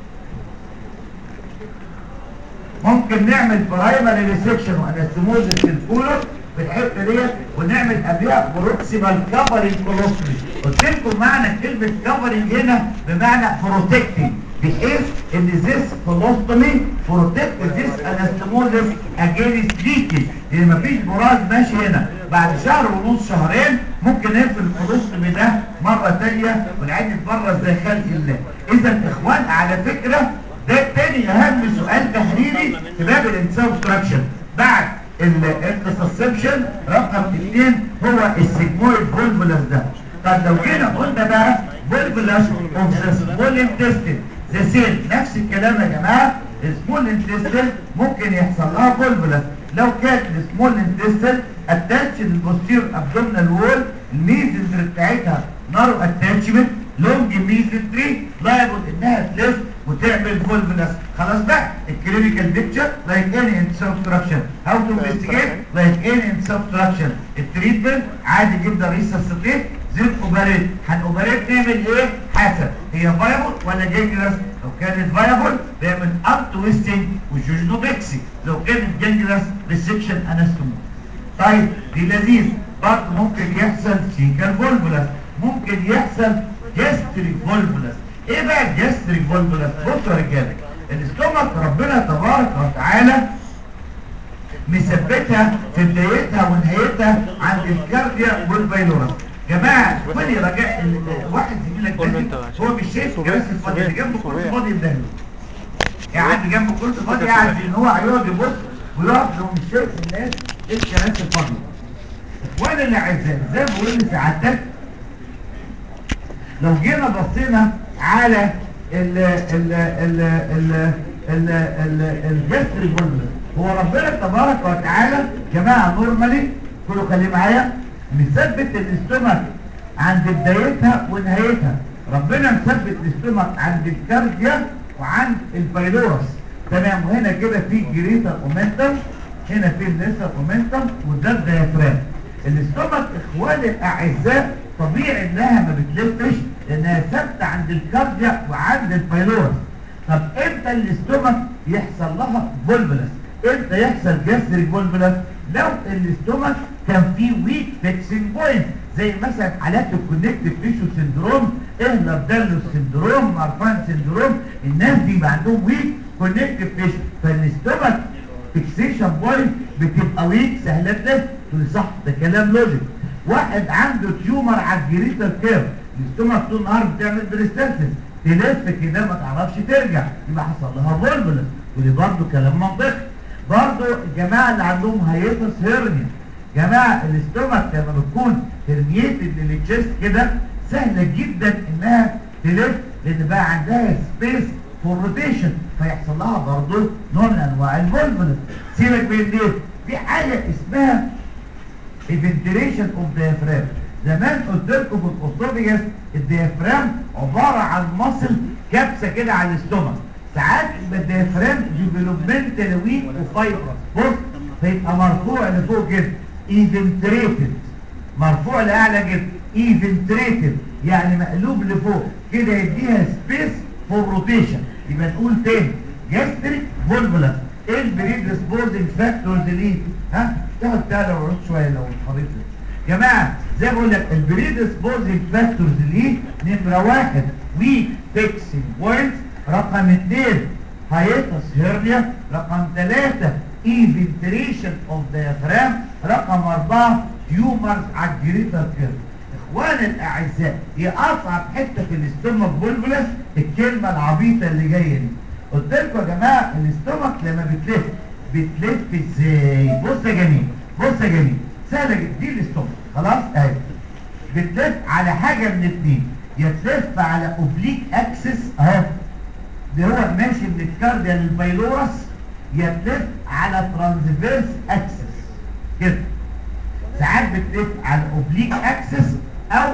C: ممكن نعمل برايمري ريسكشن وانستموزس للكولر في الحته ديت ونعمل قبلها بروكسيمال كفرنج كولوستري قلت لكم معنى كلمه كفرنج هنا بمعنى بروتكتنج بحيث ان ذيس كولوستومي بروتكت ذيس انستموزس اجينست ليكج لان مفيش براز ماشي هنا بعد شهر ونص شهرين ممكن نقفل الكولوستومي ده مره ثانيه والعين يتبرز زي خلق الله اذا اخوان على فكره ده تاني اهم سؤال تحريري في باب الانسبستراكشن بعد الانتسسبشن رقم اثنين هو السيجمويد فولفولاس ده طب لو جينا قلنا بقى فولفولاس اوف ذا سمول انتستين ذا سيل نفس الكلام يا جماعه السمول انتستين ممكن يحصل لها فولفولاس لو كانت السمول انتستين اتاتش للبوستير ابدومينال وول الميزنتر بتاعتها نارو اتاتشمنت لونج ميزنتري لايبل انها تلف وتعمل فولفنس خلاص بقى الكلينيكال بيكتشر لايك اني انت سبستراكشن هاو تو انفستيجيت لايك اني انت سبستراكشن التريتمنت عادي جدا ريسسيتيف زيت اوبريت هنوبريت نعمل ايه حسب هي فايبل ولا جنجرس لو كانت فايبل بيعمل اب تويستنج وجوجنوبكسي لو كانت جنجرس ريسكشن انستوموس طيب دي لذيذ برضه ممكن يحصل سيكال فولفولاس ممكن يحصل جاستريك فولفولاس ايه بقى الجاستريك فولفولاس بصوا يا رجاله الاستومك ربنا تبارك وتعالى مثبتها في بدايتها ونهايتها عند الكارديا والبايلورس جماعه خدي رجاء ال- واحد زميلك
B: قول له
C: ده
B: انت بقى.
C: هو مش شايف
E: صبيح،
C: الكراسي الفاضيه اللي
E: صبيح،
C: جنبه كرسي
E: صبيح.
C: فاضي يدهله قاعد جنبه كرسي فاضي قاعد ان هو هيقعد يبص ويقف لو مش شايف الناس ايه الكراسي الفاضيه وانا اللي عايزاه زي ما بقول لسعادتك لو جينا بصينا على ال ال ال ال ال ال الجسر الجلد هو ربنا تبارك وتعالى جماعة نورمالي كله خليه معايا مثبت الاستومك عند بدايتها ونهايتها ربنا مثبت الاستومك عند الكارديا وعند البايلورس تمام وهنا كده في جريتر اومنتم هنا في الليسر اومنتم وده الديافرام الاستومك اخواني الاعزاء طبيعي انها ما بتلفش لانها ثابته عند الكارديا وعند البايلورس طب امتى الاستومك يحصل لها فولفلس امتى يحصل جاستريك فولفلس لو الاستومك كان فيه ويك فيكسنج بوينت زي مثلا حالات الكونكتيف تيشو سندروم اهلر دالو سندروم مارفان سندروم الناس دي بقى عندهم ويك كونكتيف تيشو فالاستومك فيكسيشن بوينت بتبقى ويك سهله تلف تقول صح ده كلام لوجيك واحد عنده تيومر على الجريتال كيرف الاستومك طول النهار بتعمل بريستاسيس تلف كده ما تعرفش ترجع يبقى حصل لها فولفولس ودي برضه كلام منطقي برضه الجماعه اللي عندهم هيتس هيرنيا جماعه الاستومك لما بتكون هرنيتد للتشيست كده سهله جدا انها تلف لان بقى عندها سبيس فور روتيشن فيحصل لها برضه نوع من انواع الفولفولس سيبك من دي في حاجه اسمها الفنتريشن اوف diaphragm زمان قلت لكم في الاوسوفيجاس الديافرام عباره عن مصل كبسه كده على الاستومك ساعات يبقى الديافرام ديفلوبمنتال ويك وفايبرس بص فيبقى مرفوع لفوق كده ايفنتريتد مرفوع لاعلى كده ايفنتريتد يعني مقلوب لفوق كده يديها سبيس فور روتيشن يبقى نقول تاني جاستريك فولفولاس ايه البريدسبوزنج فاكتورز ليه ها تقعد تعالى ورد شويه لو اتخرجت جماعه زي ما بقول لك البريدسبوزنج فاكتورز ليه نمره واحد ويك فيكسنج بوينتس رقم اثنين هايتس هيرنيا رقم ثلاثة ايفنتريشن اوف ديافرام رقم أربعة تيومرز على الجريتر كيرف اخواني الاعزاء هي اصعب حته في الاستومك فولفولس الكلمه العبيطه اللي جايه دي قلت لكم يا جماعه الاستومك لما بتلف بتلف ازاي بص يا جميل بص يا جميل سهله جدا دي الاستومك خلاص اهي بتلف على حاجه من اتنين يا تلف على اوبليك اكسس اهو اللي هو ماشي من الكارديا للبايلورس يا تلف على ترانسفيرس اكسس كده ساعات بتلف على اوبليك اكسس او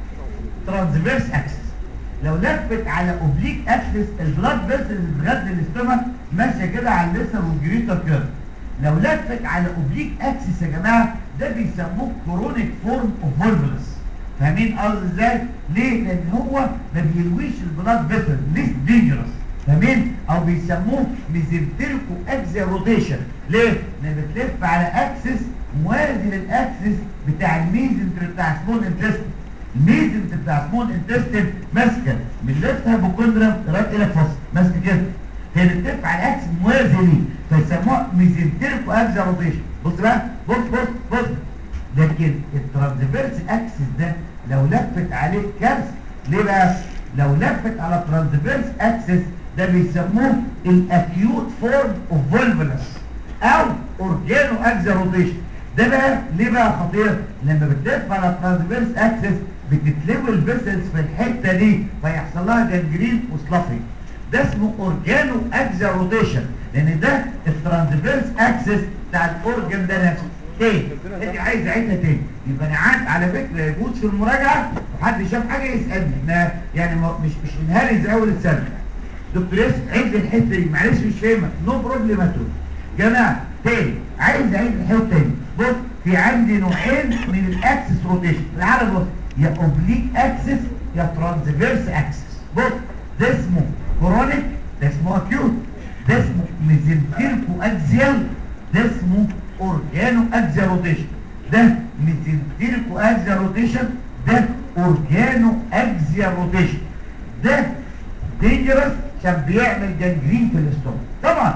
C: ترانسفيرس اكسس لو لفت على اوبليك اكسس البلاد فيسلز بتغذي الاستومك ماشيه كده على الليسر والجريتر كيرف لو لفت على اوبليك اكسس يا جماعه ده بيسموه كرونيك فورم اوف فولفولس فاهمين قصدي ازاي ليه لان هو ما بيلويش البلاد فيسل ليس دينجرس فاهمين او بيسموه ميزنتريكو اكزيا روتيشن ليه لان بتلف على اكسس موازي للاكسس بتاع الميزنتر بتاع سمول انتستين الميزنتر بتاع سمول انتستين ماسكه من ليفت هايبوكوندرم لغايه الى فصل ماسكه كده هي بتلف على اكسس موازي ليه فيسموها ميزنتريكو اكزيا روتيشن بص بقى بص بص بص لكن الترانسفيرس اكسس ده لو لفت عليه كارثه ليه بقى لو لفت على ترانسفيرس اكسس ده بيسموه الاكيوت فورم اوف فولفولس او اورجانو اكزا روتيشن ده بقى ليه بقى خطير لما بتلف على ترانسفيرس اكسس بتتلوي الفيسلز في الحته دي فيحصل لها جنجرين وسلافي ده اسمه اورجانو اكزا روتيشن لان ده الترانسفيرس اكسس بتاع الاورجان ده نفسه تاني انت عايز اعيدها تاني يبقى انا عاد على فكره يجوز في المراجعه وحد شاف حاجه يسالني احنا يعني ما- مش مش انهاري زي اول السنه دكتور ياسر عيد الحته دي معلش مش فاهمها نو بروبلم اتول جماعه تاني عايز اعيد الحته تاني بص في عندي نوعين من الاكسس روتيشن تعالى بص يا اوبليك اكسس يا ترانسفيرس اكسس بص ده اسمه كرونيك ده اسمه اكيوت ده اسمه ميزنتيركو اكزيال ده اسمه اورجانو اكزيال روتيشن ده ميزنتيركو اكزيال روتيشن ده اورجانو اكزيال روتيشن ده دينجرس عشان بيعمل جنجرين في الاستومك طبعا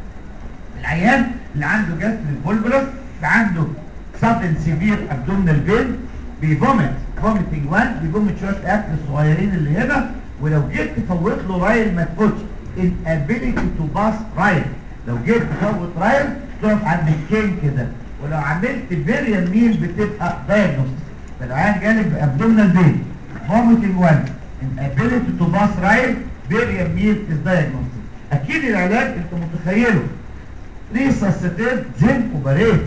C: العيان اللي عنده جاستريك فولفولس عنده سادن سيفير ابدومينال بين بيفومت فوميتنج 1 بيفومت شويه اكل الصغيرين اللي هنا ولو جيت تفوت له رايل ما تفوتش الابيليتي تو باس رايل لو جيت تفوت رايل تقف عند الكين كده ولو عملت فيريال ميل بتبقى دايجنوستيك فالعيان جالب ابدومينال بين فوميتنج 1 الابيليتي تو باس رايل فيريال ميل از دايجنوستيك اكيد العلاج انت متخيله ريساسيتيف زنك وبريت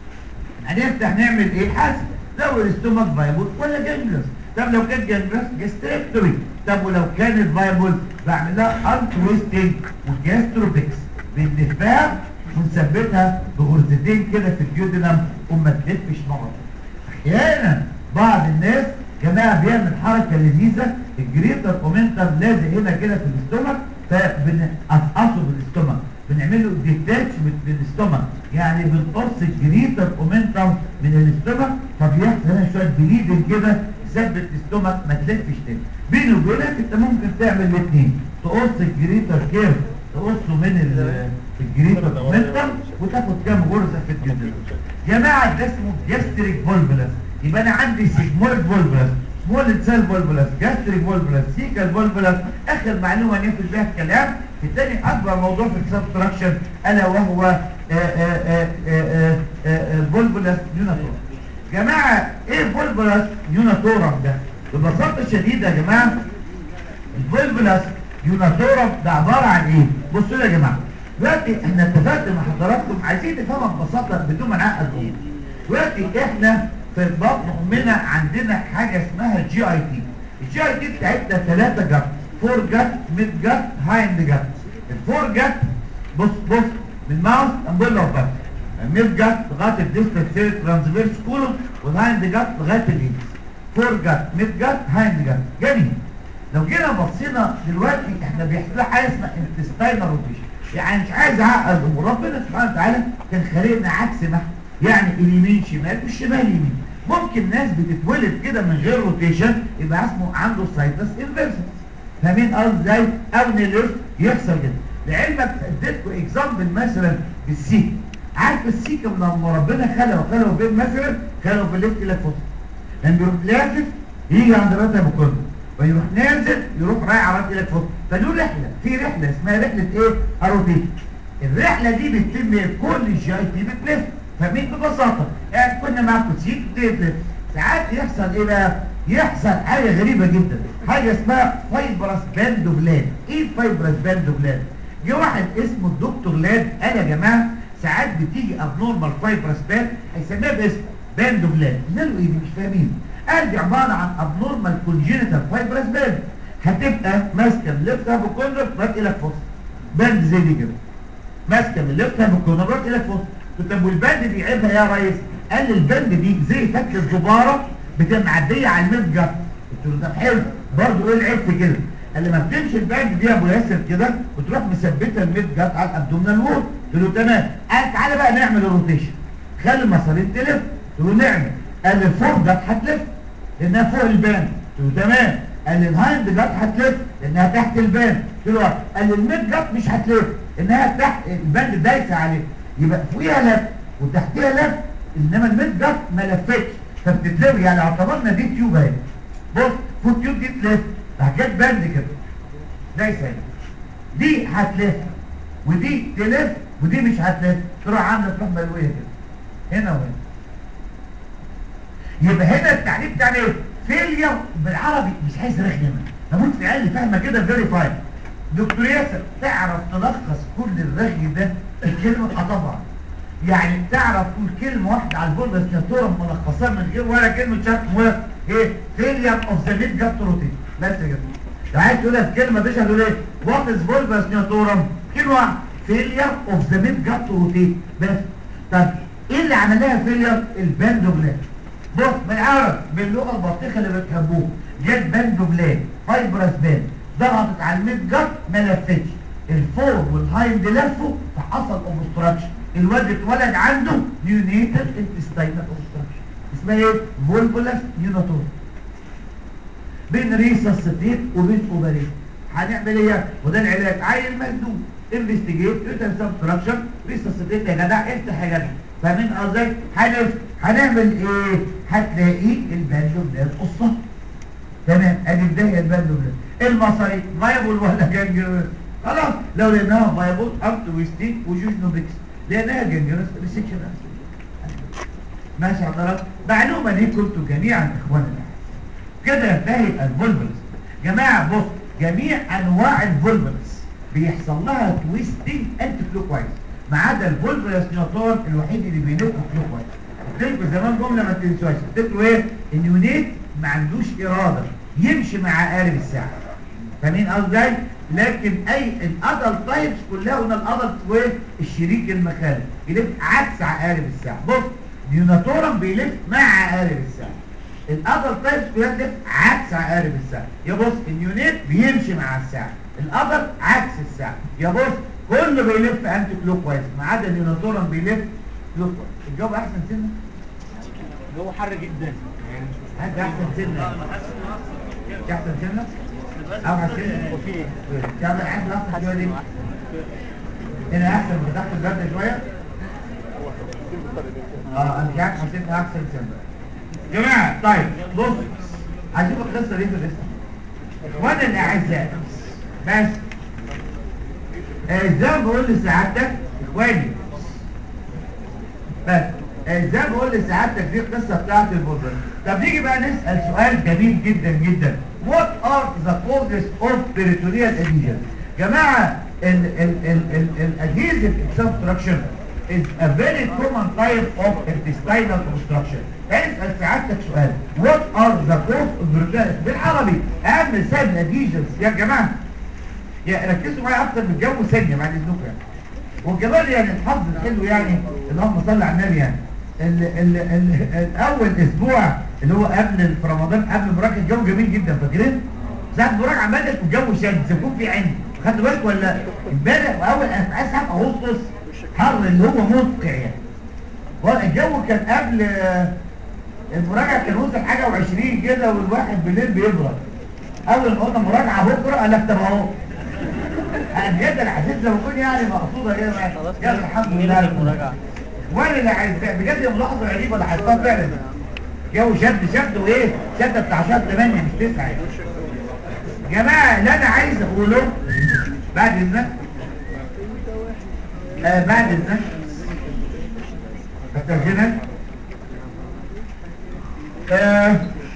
C: هنفتح نعمل ايه حسب لو الاستومك فايبل ولا جنجلس طب لو كانت جنجلس جاستريكتوري طب ولو كانت فايبل بعمل لها انتويستنج والجاستروبكس بنلفها ونثبتها بغرزتين كده في الجيودينم وما تلفش مرة احيانا بعض الناس جماعه بيعمل حركه لذيذه الجريتر اومنتم لازق هنا كده في الاستومك فبنقصقصه بالاستومك بنعمل له ديتاتشمنت للاستومك يعني بنقص الجريتر اومنتم من الاستومك فبيحصل هنا شويه بليدنج كده يثبت الاستومك ما تلفش تاني بيني وبينك انت ممكن تعمل الاثنين تقص الجريتر كيرف تقصه من ال- الجريتر اومنتم وتاخد كام غرزه في الجدر جماعه ده اسمه جاستريك فولفلس يبقى انا عندي سيجمويد فولفلس سمول سيل فولفولاس جاستريك فولفولاس سيكال فولفولاس اخر معلومه نقفل بيها الكلام في تاني اكبر موضوع في السبستراكشن الا وهو فولفولاس يوناتورم جماعه ايه فولفولاس يوناتورم ده ببساطه شديده يا جماعه الفولفولاس يوناتورم ده عباره عن ايه بصوا لي يا جماعه دلوقتي احنا اتفقت مع حضراتكم عايزين نفهمها ببساطه بدون ما نعقد الامور دلوقتي احنا في بطن امنا عندنا حاجه اسمها جي اي تي الجي اي تي بتاعتنا ثلاثه جت فور جت ميد جت هايند جت الفور جت بص بص من ماوس امبولا وبس الميد جت لغايه الديستال سيل ترانسفيرس كولوم والهايند جت لغايه الايدز فور جت ميد جت هايند جت جميل لو جينا بصينا دلوقتي احنا بيحصل لنا حاجه اسمها انتستاينال روتيشن يعني مش عايز اعقد الامور ربنا سبحانه وتعالى كان خالقنا عكس ما يعني اليمين شمال والشمال يمين ممكن ناس بتتولد كده من غير روتيشن يبقى اسمه عنده سايتس انفيرسس فاهمين قصدي ازاي او نيلف يحصل كده لعلمك اديتكم اكزامبل مثلا بالسيك عارف السيكه لما ربنا خلقه خلقه فين مثلا خلقه في الليفت الى فوق لما بيروح لافف يجي عند راتب الكل ويروح نازل يروح رايح على راتب الى فوق فله رحله في رحله اسمها رحله ايه اروتيت الرحله دي بتتم كل الجي اي تي بتلف فاهمين ببساطه يعني كنا معاكم سيك بتلف ساعات يحصل ايه بقى يحصل حاجه غريبه جدا حاجه اسمها فايبرس باندوفلان ايه الفايبرس باندوفلان جه واحد اسمه الدكتور لاد قال يا جماعه ساعات بتيجي ابنورمال فايبرس بان هيسميها باسم باندوفلان قلنا له ايه دي مش فاهمين قال دي عباره عن ابنورمال كونجينيتال فايبرس بان هتبقى ماسكه من ليفت هابوكوندر لغايه الى فوق باند زي دي كده ماسكه من ليفت هابوكوندر لغايه الى فوق طب والباند دي عيبها يا ريس قال لي الباند دي زي فك الزباره بتبقى معديه على الميد جت قلت له طب حلو برضه ايه العيب في كده قال لي ما بتمشي الباند دي يا ابو ياسر كده وتروح مثبته الميد جت على الابدومينال وول قلت له تمام قال تعالى بقى نعمل الروتيشن خلي المسارين تلف قلت له نعمل قال لي الفوق جت هتلف لانها فوق الباند قلت له تمام قال لي الهايند جت هتلف لانها تحت الباند قلت له قال لي الميد جت مش هتلف انها تحت الباند دايسه عليه يبقى فوقيها لف وتحتيها لف انما الميد جت ما لفتش فبتتلف يعني اعتبرنا دي تيوب اهي بص فوق تيوب دي تلف فحكايه باند كده دايسه اهي دي هتلف ودي تلف ودي مش هتلف تروح عامله تروح ملويه كده هنا وهنا يبقى هنا التعريف بتاع ايه فيلير بالعربي مش عايز رخمه هموت في عيال فاهمه كده فيريفاي دكتور ياسر تعرف تلخص كل الرغي ده في كلمه اه طبعا يعني تعرف تقول كلمه واحده على الفولفس ناتورم ملخصها من غير ولا كلمه شرط موافق ايه فيلير اوف ذا ميد جات روتين بس كده لو عايز تقولها في كلمه مش هتقول ايه وات از فولفس ناتورم كلمه واحده فيلير اوف ذا ميد جات روتين بس طب ايه اللي عمل لها فيلير الباندوبلان بص بالعربي باللغه البطيخه اللي بتحبوه جت باندوبلان فايبرس باند ضغطت على الميد جات ما لفتش الفور والهايند لفوا فحصل اوبستراكشن الواد اتولد عنده نيونيتال انتستاينال اوبستراكشن اسمها ايه فولفولاس نيوناتور بين ريسسيتيت وبين اوبريت هنعمل ايه وده العلاج عيل مسدود انفستيجيت توتال سبستراكشن ريسسيتيت يا جدع افتح يا جدع فاهمين قصدي هنف هنعمل ايه هتلاقي الباندوبلان قصه تمام ادي بدايه الباندوبلان المصاري فايبل ولا جانجرس خلاص لو لقيناها فايبل اب تو ويستيك وجوجنوبكس لقيناها جانجرس ريسكشن ماشي حضرتك معلومه ليكم انتم جميعا اخواننا كده ينتهي الفولفلس جماعه بص جميع انواع الفولفلس بيحصل لها تويستنج انتي كلوك وايز ما عدا الفولفلس نيوتون الوحيد اللي بيلف كلوك وايز قلت لكم زمان جمله ما تنسوهاش قلت له ايه اليونيت ما عندوش اراده يمشي مع قارب الساعه فاهمين قصدي لكن اي الادلت تايبس كلها قلنا الادلت وايه الشريك المخالف يلف عكس عقارب الساعه بص نيوناتورم بيلف مع عقارب الساعه الادلت تايبس كلها تلف عكس عقارب الساعه يا بص اليونيت بيمشي مع الساعه الادلت عكس الساعه يا بص كله بيلف انتي كلوك وايز ما عدا النيوناتورم بيلف كلوك وايز الجو احسن سنه
D: الجو حر جدا
C: انت احسن سنه انت احسن سنه احسن سنه
D: وفي ايه؟
C: تعمل عند احسن شويه دي هنا احسن فتحت البرد شويه اه انا مش عارف حسيت احسن سنه جماعه طيب بص هشوف القصه دي في الاسم اخوانا الاعزاء بس آه، زي ما بقول لسعادتك اخواني بس آه، زي ما بقول لسعادتك دي القصه بتاعت البودر طب نيجي بقى نسال سؤال جميل جدا جدا what are the causes of peritoneal adhesion جماعه ال ال ال ال الادهيزيف obstruction is a very common type of intestinal obstruction اسال سعادتك سؤال what are the causes of peritoneal بالعربي اهم سبب الادهيجنز يا جماعه يا ركزوا معايا اكتر من الجو ثانيه بعد اذنكم يعني وكمان يعني الحظ الحلو يعني اللهم صل على النبي يعني ال ال ال الاول اسبوع اللي هو قبل في رمضان قبل مراجعه الجو جميل جدا فاكرين ساعه المراجعه بدات والجو شد يكون في عين خدتوا بالكم ولا امبارح واول انا ساعه اغسطس حر اللي هو مدقع يعني والجو كان قبل آه، المراجعه كان وصل حاجه و20 كده والواحد بالليل بيبرد اول ما قلنا مراجعه بكره قال لك طب اهو انا بجد انا حسيت زي ما اكون يعني مقصوده كده معايا. يلا الحمد لله على المراجعه وانا اللي عايز بجد ملاحظه غريبه اللي حصلها فعلا جو شد شد وايه شد بتاع شهر 8 مش 9 يعني جماعه اللي انا عايز اقوله بعد اذنك آه بعد اذنك استاذنك آه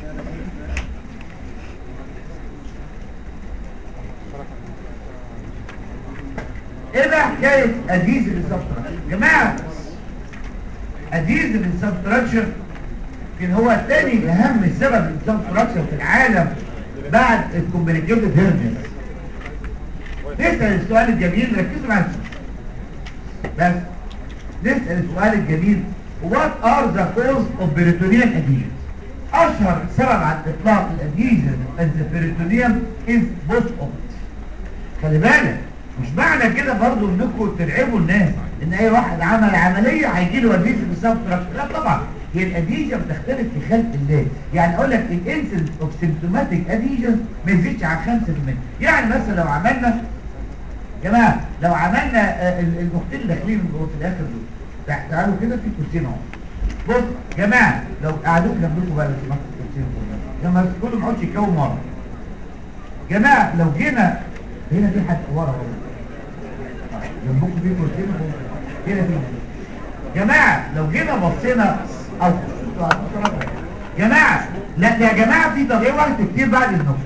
C: ايه بقى حكايه اديز السبستراكشن يا جماعه اديز السبستراكشن كان هو تاني اهم سبب للسبستراكشن في العالم بعد الكومبليكيتد هيرنيس نسال السؤال الجميل ركزوا معايا بس نسال السؤال الجميل what are the cause of peritoneal adhesions اشهر سبب على الاطلاق الادهيجن and the peritoneum is both of it خلي بالك مش معنى كده برضو انكم ترعبوا الناس ان اي واحد عمل عمليه هيجي له اديجن بسبب تراكشن لا طبعا هي الاديجن بتختلف في خلق الله يعني اقول لك الانسنس اوف سيمتوماتيك اديجن ما يزيدش عن 5% يعني مثلا لو عملنا جماعه لو عملنا آه، ال- الاختين اللي داخلين جوه في الاخر دول تع- تعالوا كده في كرسيين اهو بص جماعه لو قعدوك جنبكم بقى لو سمحتوا الكرسيين دول جماعه كله ما يقعدش يكون ورا جماعه لو جينا هنا في حد ورا ورا جنبكم في كرسيين هنا في جماعه لو جينا بصينا او جماعه لا يا جماعه في تغيير وقت كتير بعد النوم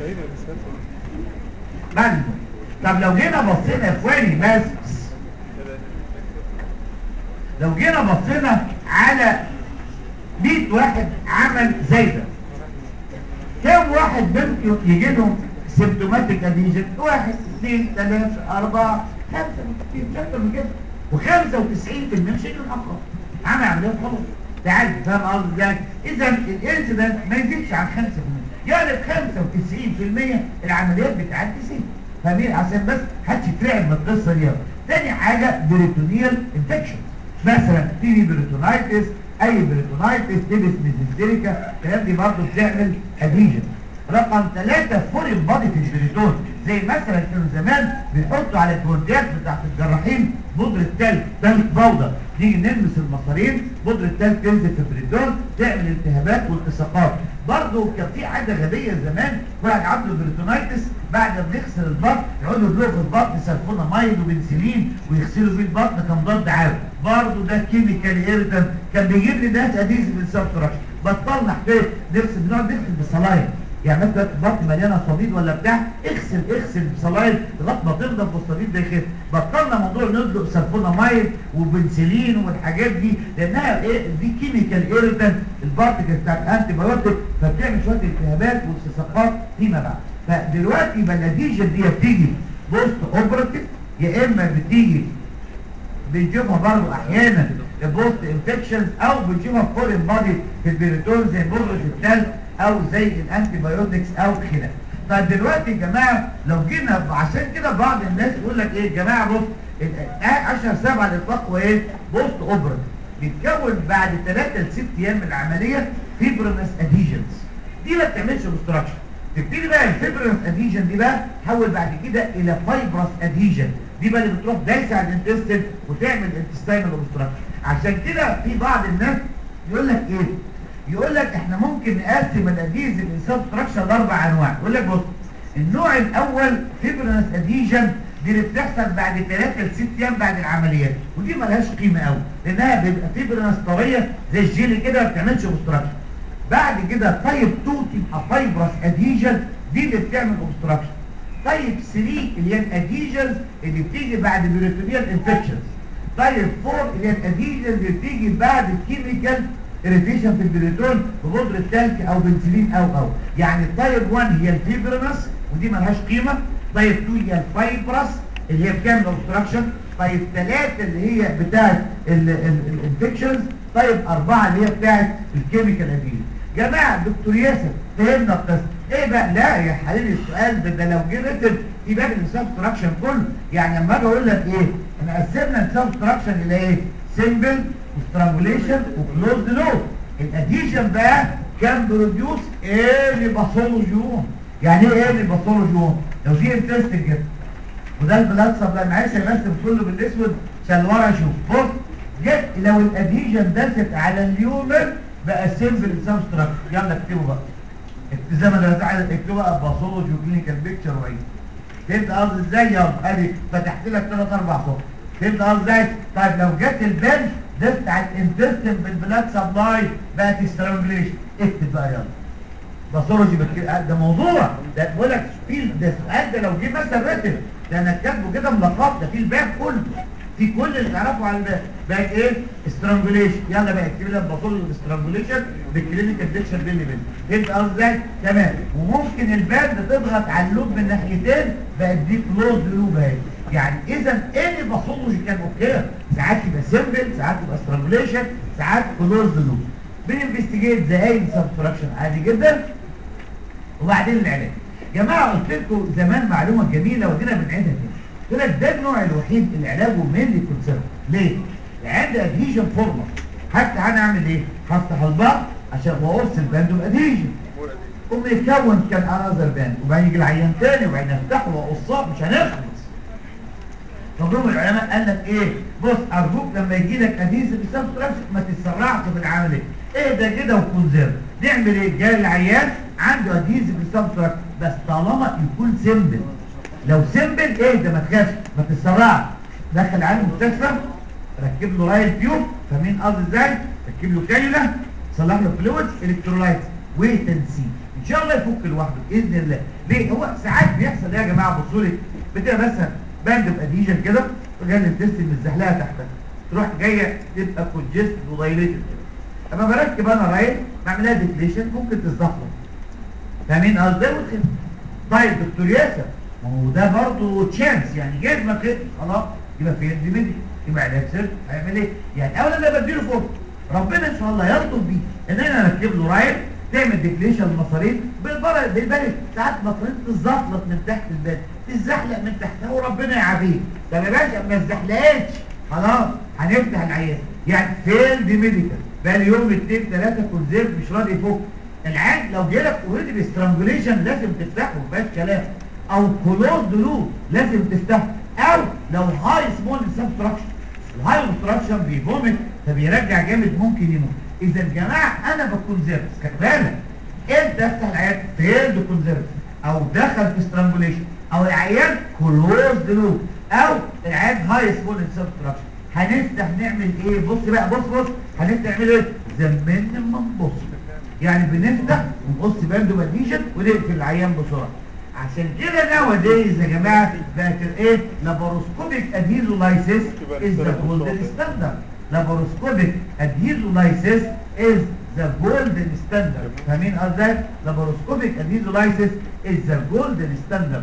C: بعد النوم طب لو جينا بصينا يا اخواني بس لو جينا بصينا على 100 واحد عمل زي ده كم واحد ممكن يجي لهم سيمتوماتيك اديجن واحد اثنين ثلاثة أربعة خمسة مش أكتر من كده و95% مش هيجي محقق عمل عملية خلاص تعال فاهم قصدي ازاي؟ إذا الانسيدنت ما يزيدش عن 5% يعني ب 95% العمليات بتعدي 90 فاهمين عشان بس محدش يترعب من القصة دي تاني حاجة بريتونيال انفكشن مثلا تي في بريتونايتس اي بريتونايتس تيبس ميزنتريكا الكلام دي برضه بتعمل اديجن رقم ثلاثة فورين بادي في البريتون زي مثلا كانوا زمان بيحطوا على الجوانتيات بتاعت الجراحين بودرة تلج تلج بودر نيجي نلمس المصارين بودرة تلج تنزل في البريتون تعمل التهابات والتصاقات برضه كان في عادة غبية زمان واحد عنده بريتونايتس بعد ما بيغسل البطن يقعدوا يدلقوا في البطن سلفونامايد وبنسلين ويغسلوا بيه البطن كمضاد عام برضه ده كيميكال ايريتان كان بيجيب لي ناس اديزي بالسبتراكشن بطلنا حكايه نغسل بنقعد نغسل بصلاين يعني مثلا البطن مليانه صديد ولا بتاع اغسل اغسل بصلاين لغايه ما تنضف والصديد ده يخف بطلنا موضوع ندلق سلفونامايد وبنسلين والحاجات دي لانها ايه دي كيميكال ايريتان البارتكل بتاعت انتي بايوتيك فبتعمل شويه التهابات والتصاقات فيما بعد فدلوقتي يبقى النتيجه دي بتيجي بوست اوبراتيف يا اما بتيجي بنشوفها برضه احيانا البوست انفكشنز او بنشوفها فورين بادي في البريتون زي بودرة التلج او زي الانتي بايوتكس او خلاف طيب دلوقتي يا جماعه لو جينا عشان كده بعض الناس يقول لك ايه يا جماعه بص ال- اشهر سبب على الاطلاق هو ايه بوست اوبراتيف بيتكون بعد 3 ل 6 ايام من العمليه فيبرونس اديجنز دي ما بتعملش اوبستراكشن تبتدي بقى الفيبرونس اديجن دي بقى تحول بعد كده الى فايبرس اديجن دي بقى اللي بتروح دايسه على الانتستين وتعمل انتستينال اوبستراكشن عشان كده في بعض الناس يقول لك ايه يقول لك احنا ممكن نقسم الاديز الانسبستراكشن لاربع انواع يقول لك بص النوع الاول فيبرنس اديجن دي اللي بتحصل بعد 3 ل 6 ايام بعد العمليات ودي ملهاش قيمه قوي لانها بيبقى فيبرنس طريه زي الجيلي كده ما بتعملش اوبستراكشن بعد كده تايب 2 تبقى فايبرس اديجن دي اللي بتعمل اوبستراكشن تايب 3 اللي هي الاديجنز اللي بتيجي بعد بيريتونيال انفكشنز تايب 4 اللي هي الاديجنز اللي بتيجي بعد الكيميكال اريتيشن في البريتون ببودرة تلك او بنسلين او او يعني تايب 1 هي الفيبرنس ودي ملهاش قيمه تايب 2 هي الفايبرس اللي هي بتعمل اوبستراكشن طيب 3 اللي هي بتاعت الانفكشنز طيب 4 اللي هي بتاعت الكيميكال اديجنز جماعه دكتور ياسر فهمنا القصه ايه بقى لا يا حبيبي السؤال ده, ده لو جه ريتم في باب الانسبستراكشن كله يعني لما اجي اقول لك ايه احنا قسمنا الانسبستراكشن الى ايه سيمبل وسترانجوليشن وكلوزد لوب الاديشن بقى كان بروديوس ايه باثولوجيون يعني ايه ايه باثولوجيون لو جه انتستين كده وده البلاد سبلاي معلش يا بس كله بالاسود عشان ورا اشوف بص جت لو الاديشن دست على اليومر بقى سيمبل سبستراكشر يلا اكتبوا بقى اكتب زي ما انا عايز اكتبوا بقى باثولوجي وكلينيكال بيكتشر وعيد فهمت قصدي ازاي يلا ادي فتحت لك ثلاث اربع صفحات فهمت قصدي ازاي طيب لو جت البنش دست على الانتستين بالبلاد سبلاي بقت سترانجليشن اكتب بقى يلا باثولوجي بكتير ده موضوع ده بقول لك في ده السؤال ده لو جه مثلا رتب ده انا كاتبه كده ملخص ده في الباب كله في كل اللي تعرفه على الباب بقت ايه استرانجوليشن يلا بقى اكتب لك باثولوجي استرانجوليشن بالكلينيكال ديكشن بيلي بيلي فهمت قصدي ازاي تمام وممكن الباب تضغط على اللوب من ناحيتين بقت دي كلوز لوب اهي يعني اذا ايه باثولوجي كان اوكي ساعات يبقى سيمبل ساعات يبقى استرانجوليشن ساعات كلوز لوب بننفستيجيت زي سبستراكشن عادي جدا وبعدين العلاج جماعه قلت لكم زمان معلومه جميله ودينا بنعيدها تاني قلت لك ده النوع الوحيد اللي علاجه مينلي كونسيرن ليه؟ عندي ادهيجن فورمه حتى انا اعمل ايه؟ هفتح البعض عشان واقص الباند بادهيجن قوم يتكون كان انذر باند وبعدين يجي العيان تاني وبعدين افتحه واقصاه مش هنخلص فجم العلماء قال لك ايه بص ارجوك لما يجي لك اديز بسبستراكشن ما تتسرعش في العمليه ايه ده كده وكونزيرف نعمل ايه جاي العيان عنده اديز بسبستراكشن بس طالما يكون سيمبل لو سيمبل ايه ده ما تخافش ما تتسرعش دخل على المستشفى ركب له رايل تيوب فاهمين قصدي ازاي ركب له كانيولا صلح له فلويدز الكترولايت ويت اند سي ان شاء الله يفك لوحده باذن الله ليه هو ساعات بيحصل ايه يا جماعه بصوا لي بتبقى مثلا باند باديجن كده وجاي الانتست متزحلقه تحتها تروح جايه تبقى كونجست ودايليتد اما بركب انا رايل بعملها ديفليشن ممكن تتزحلق فاهمين قصدي وتخف طيب دكتور ياسر ما هو ده برضه تشانس يعني جايز ما خف خلاص يبقى فين دي مني يبقى علاج سر هيعمل ايه يعني اولا انا بديله فوق ربنا ان شاء الله يلطف بيه ان انا اركب له رايل تعمل ديفليشن المصاريف بالبلد بالبلد ساعات مصاريف تتزحلق من تحت البلد تتزحلق من تحتها وربنا يعافيه طب يا باشا ما تزحلقش خلاص هنفتح العيان يعني فين دي ميديكال بقى يوم اثنين ثلاثه كونزيرف مش راضي يفك العين لو جالك اوريدي باسترانجوليشن لازم تفتحه مفيهاش كلام او كلوز لوب لازم تفتحه او لو هاي سمول سبستراكشن الهاي اوبستراكشن بيفومت فبيرجع جامد ممكن يموت اذا يا جماعه انا بكون زيرف خد بالك انت افتح العيان فيلد كونزيرف او دخل في استرانجوليشن او العيان كلوز لوب او العيان هاي سمول سبستراكشن هنفتح نعمل ايه بص بقى بص بص هنفتح نعمل ايه زمان ما نبص يعني بنفتح ونقص باندو ماديشن ونقفل العيان بسرعه عشان كده ناوديز يا جماعه بقت ايه لاباروسكوبيك ادهيزولايسيس از ذا جولدن ستاندرد لاباروسكوبيك ادهيزولايسيس از ذا جولدن ستاندرد فاهمين قصدي لاباروسكوبيك ادهيزولايسيس از ذا جولدن ستاندرد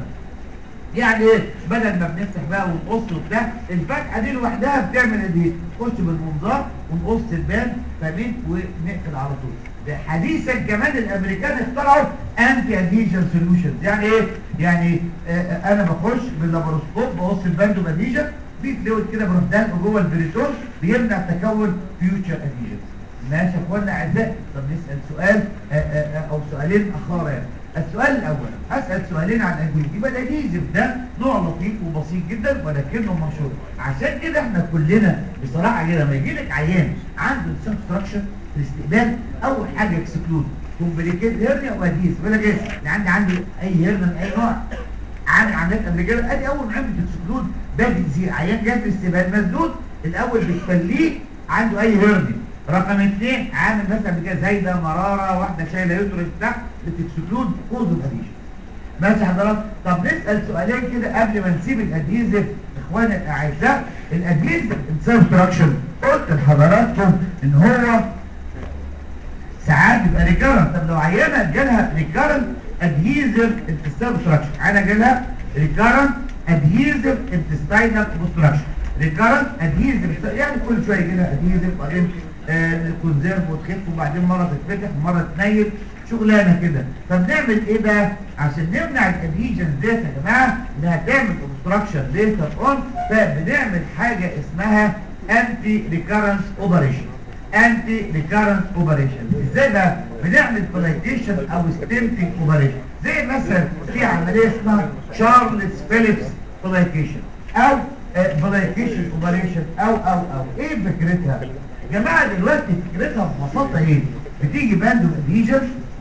C: يعني ايه بدل ما بنفتح بقى ونقص وبتاع الفتحه دي لوحدها بتعمل ادهيز نخش بالمنظار ونقص البان فاهمين ونقفل على طول ده حديثا كمان الامريكان اخترعوا انتي ادهيجن سوليوشنز يعني ايه يعني آه انا بخش باللابروسكوب بقص الباندو ادهيجن في فلويد كده بروح دلقه جوه البريتون بيمنع تكون فيوتشر ادهيجنز ماشي يا اخوانا اعزائي طب نسال سؤال آآ آآ او سؤالين اخرى يعني السؤال الاول اسال سؤالين عن الادهيز يبقى الادهيزم ده نوع لطيف وبسيط جدا ولكنه مشهور عشان كده احنا كلنا بصراحه كده لما يجي لك عيان عنده سبستراكشن الاستقبال اول حاجه اكسكلود كومبليكيت هيرنيا واديس بيقول لك ايه يعني عندي اي هيرنيا من اي نوع عامل عمليات قبل كده ادي اول ما عمل اكسكلود باجي يزيد عيان جاب استقبال مسدود الاول بتخليه عنده اي هيرنيا رقم اثنين عامل مثلا قبل كده زايده مراره واحده شايله يوترس تحت بتكسكلود كوز اديشن ماشي حضرتك طب نسال سؤالين كده قبل ما نسيب الادهيزف اخوانا الاعزاء الادهيزف انسبستراكشن قلت لحضراتكم ان هو ساعات بيبقى ريكارنت طب لو عيانه جالها ريكارنت ادهيزف انتستابستراكشن عيانه جالها ريكارنت ادهيزف انتستاينال اوبستراكشن ريكارنت ادهيزف يعني كل شويه يجي لها ادهيزف وبعدين آه كونزيرف وتخف وبعدين مره تتفتح ومره تنيل شغلانه كده طب نعمل ايه بقى عشان نمنع الادهيجن ديت يا جماعه انها تعمل اوبستراكشن ليتر اون فبنعمل حاجه اسمها انتي ريكارنس اوبريشن انتي ريكارنس اوبريشن ازاي بقى بنعمل بلايتيشن او ستنتنج اوبريشن زي مثلا في عمليه اسمها تشارلز فيليبس بلايتيشن او بلايتيشن اوبريشن او او او ايه فكرتها يا جماعه دلوقتي فكرتها ببساطه ايه بتيجي باند ادهيجن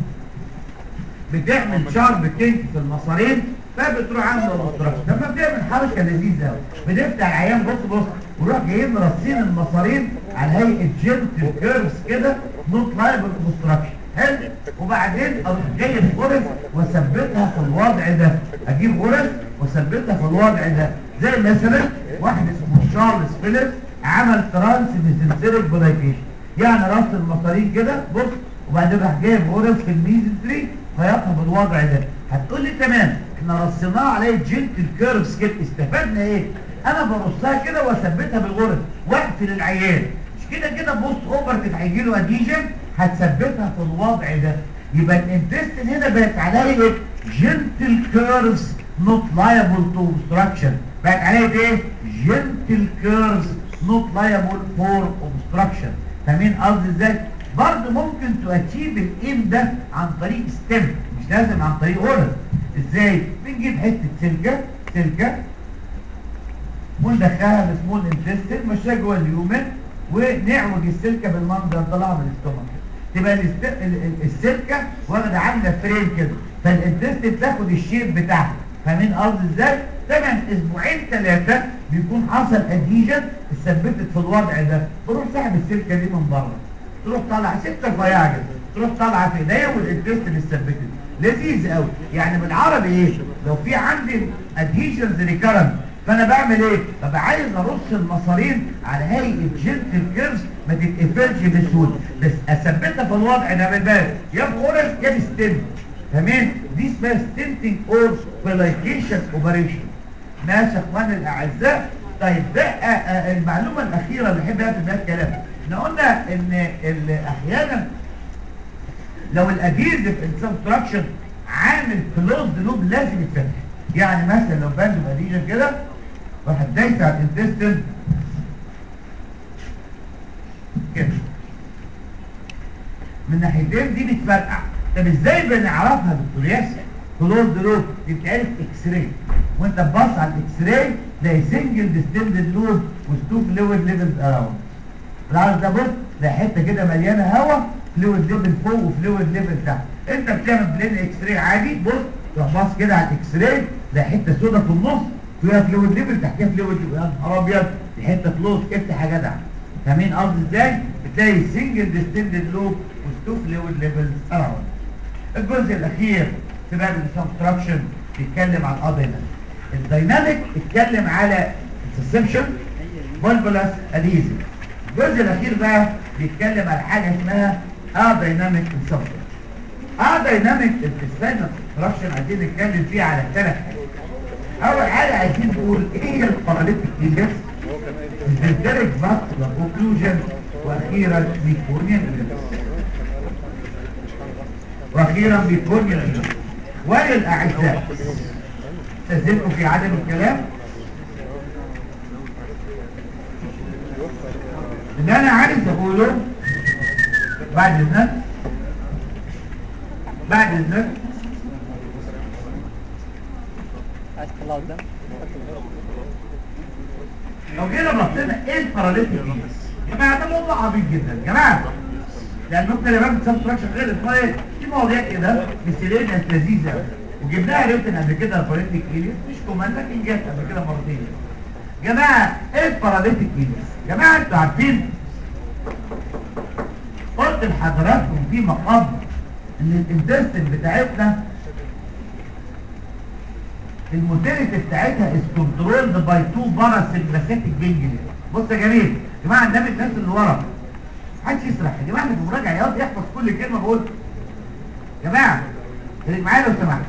C: بتعمل شارب كينك في المصارين فبتروح عامله اوبستراكشن لما بتعمل حركه لذيذه قوي بنفتح العيان بص بص ونروح جايين مرصين المصارين على هيئه جنتل كيرفز كده نوت لايبل اوبستراكشن حلو وبعدين اروح جاي الغرز واثبتها في الوضع ده اجيب غرز واثبتها في الوضع ده زي مثلا واحد اسمه تشارلز فيليبس عمل ترانس ميزنتريك بلايكيشن يعني رص المصارين كده بص وبعدين راح جايب غرز في الميزنتري خيطها بالوضع ده هتقول لي تمام احنا رصيناها عليه جنتل كيرفز كده استفدنا ايه انا برصها كده واثبتها بالغرز واقفل العيان مش كده كده بوست اوبرتيف هيجي له اديجن هتثبتها في الوضع ده يبقى الانتستين هنا بقت عليها ايه جنتل كيرفز نوت لايبل تو اوبستراكشن بقت عليها ايه جنتل كيرفز نوت لايبل فور اوبستراكشن فاهمين قصدي ازاي برضه ممكن تأتشيف الايم ده عن طريق ستيم مش لازم عن طريق اورال ازاي بنجيب حته سلكه سلكه وندخلها بسمول انتستين مشيها جوه اليومن ونعوج السلكه بالمنظر طلعها من الاستومك تبقى الاست... ال- ال- السلكه واخده عامله فريم كده فالانتستين تاخد الشيب بتاعها فاهمين قصدي ازاي؟ طبعا اسبوعين ثلاثه بيكون حصل اديجن اتثبتت في الوضع ده بروح ساحب السلكه دي من بره تروح طالعه سكه رفيعه كده تروح طالعه في ايديا والانتستين اتثبتت لذيذ قوي يعني بالعربي ايه لو في عندي ادهيشنز ريكارنت فانا بعمل ايه طب عايز ارص المصارين على هيئه جنتل كيرفز ما تتقفلش بسهوله بس اثبتها في الوضع ده بالبال يا بغرز يا بستنت تمام دي اسمها ستنتنج اور بلايكيشن اوبريشن ماشي يا اخواني الاعزاء طيب بقى آه، المعلومه الاخيره اللي احب اقفل بيها الكلام احنا قلنا ان ال- احيانا لو الاديزيف انسبستراكشن عامل كلوزد لوب لازم يتفتح يعني مثلا لو باند اديجن كده واحد دايس على الانتستين كده من ناحيتين دي بتفرقع طب ازاي بنعرفها يا دكتور ياسر كلوزد لوب دي بتعرف اكس راي وانت تبص على الاكس راي تلاقي سنجل ديستندد لوب وستو فلويد ليفلز اراوند العرض ده بص ده حته كده مليانه هواء فلويد ليفل فوق وفلويد ليفل تحت انت بتعمل بلين اكس راي عادي بص تروح باص كده على الاكس راي ده حته سودا في النص فيها فلويد ليفل تحتها فلويد ليفل يا نهار ابيض دي حته كلوز افتح يا جدع فاهمين قصدي ازاي بتلاقي سنجل ديستندد لوب وستو فلويد ليفل اراوند الجزء الاخير في باب الكونستراكشن بيتكلم عن الاديناميك الديناميك اتكلم على السسبشن فولفولاس اديزي الجزء الاخير بقى بيتكلم على حاجه اسمها اديناميك انسبشن اديناميك انتستينال كونستراكشن عايزين نتكلم فيه على ثلاث حاجات اول حاجه عايزين نقول ايه هي الباراليتيك ايجاس الديريك فاسكولار اوكلوجن واخيرا ميكونيان واخيرا ميكونيان وللاعزاء استاذنكم في عدم الكلام اللي انا عايز اقوله بعد اذنك بعد اذنك
B: عايز تطلعه قدام
C: لو جينا بصينا ايه الباراليتيك ايجاس يا جماعه ده موضوع عبيط جدا يا جماعه يعني ممكن يبقى سبستراكشن غير الفايل في مواضيع كده مثلينيا لذيذه وجبناها ريتن قبل كده الباراليتيك ايليس مش كومان لكن جت قبل كده مرتين جماعه ايه الباراليتيك ايليس جماعه انتوا عارفين قلت لحضراتكم في مقام ان الانتستين بتاعتنا الموتيليتي بتاعتها از كنترولد باي تو باراسمباثيك جينجلي بص يا جميل يا جماعه النبي الناس اللي ورا محدش يسرح يا جماعه اللي في مراجعه يقعد يحفظ كل كلمه بقولها يا جماعه اللي معايا لو سمحت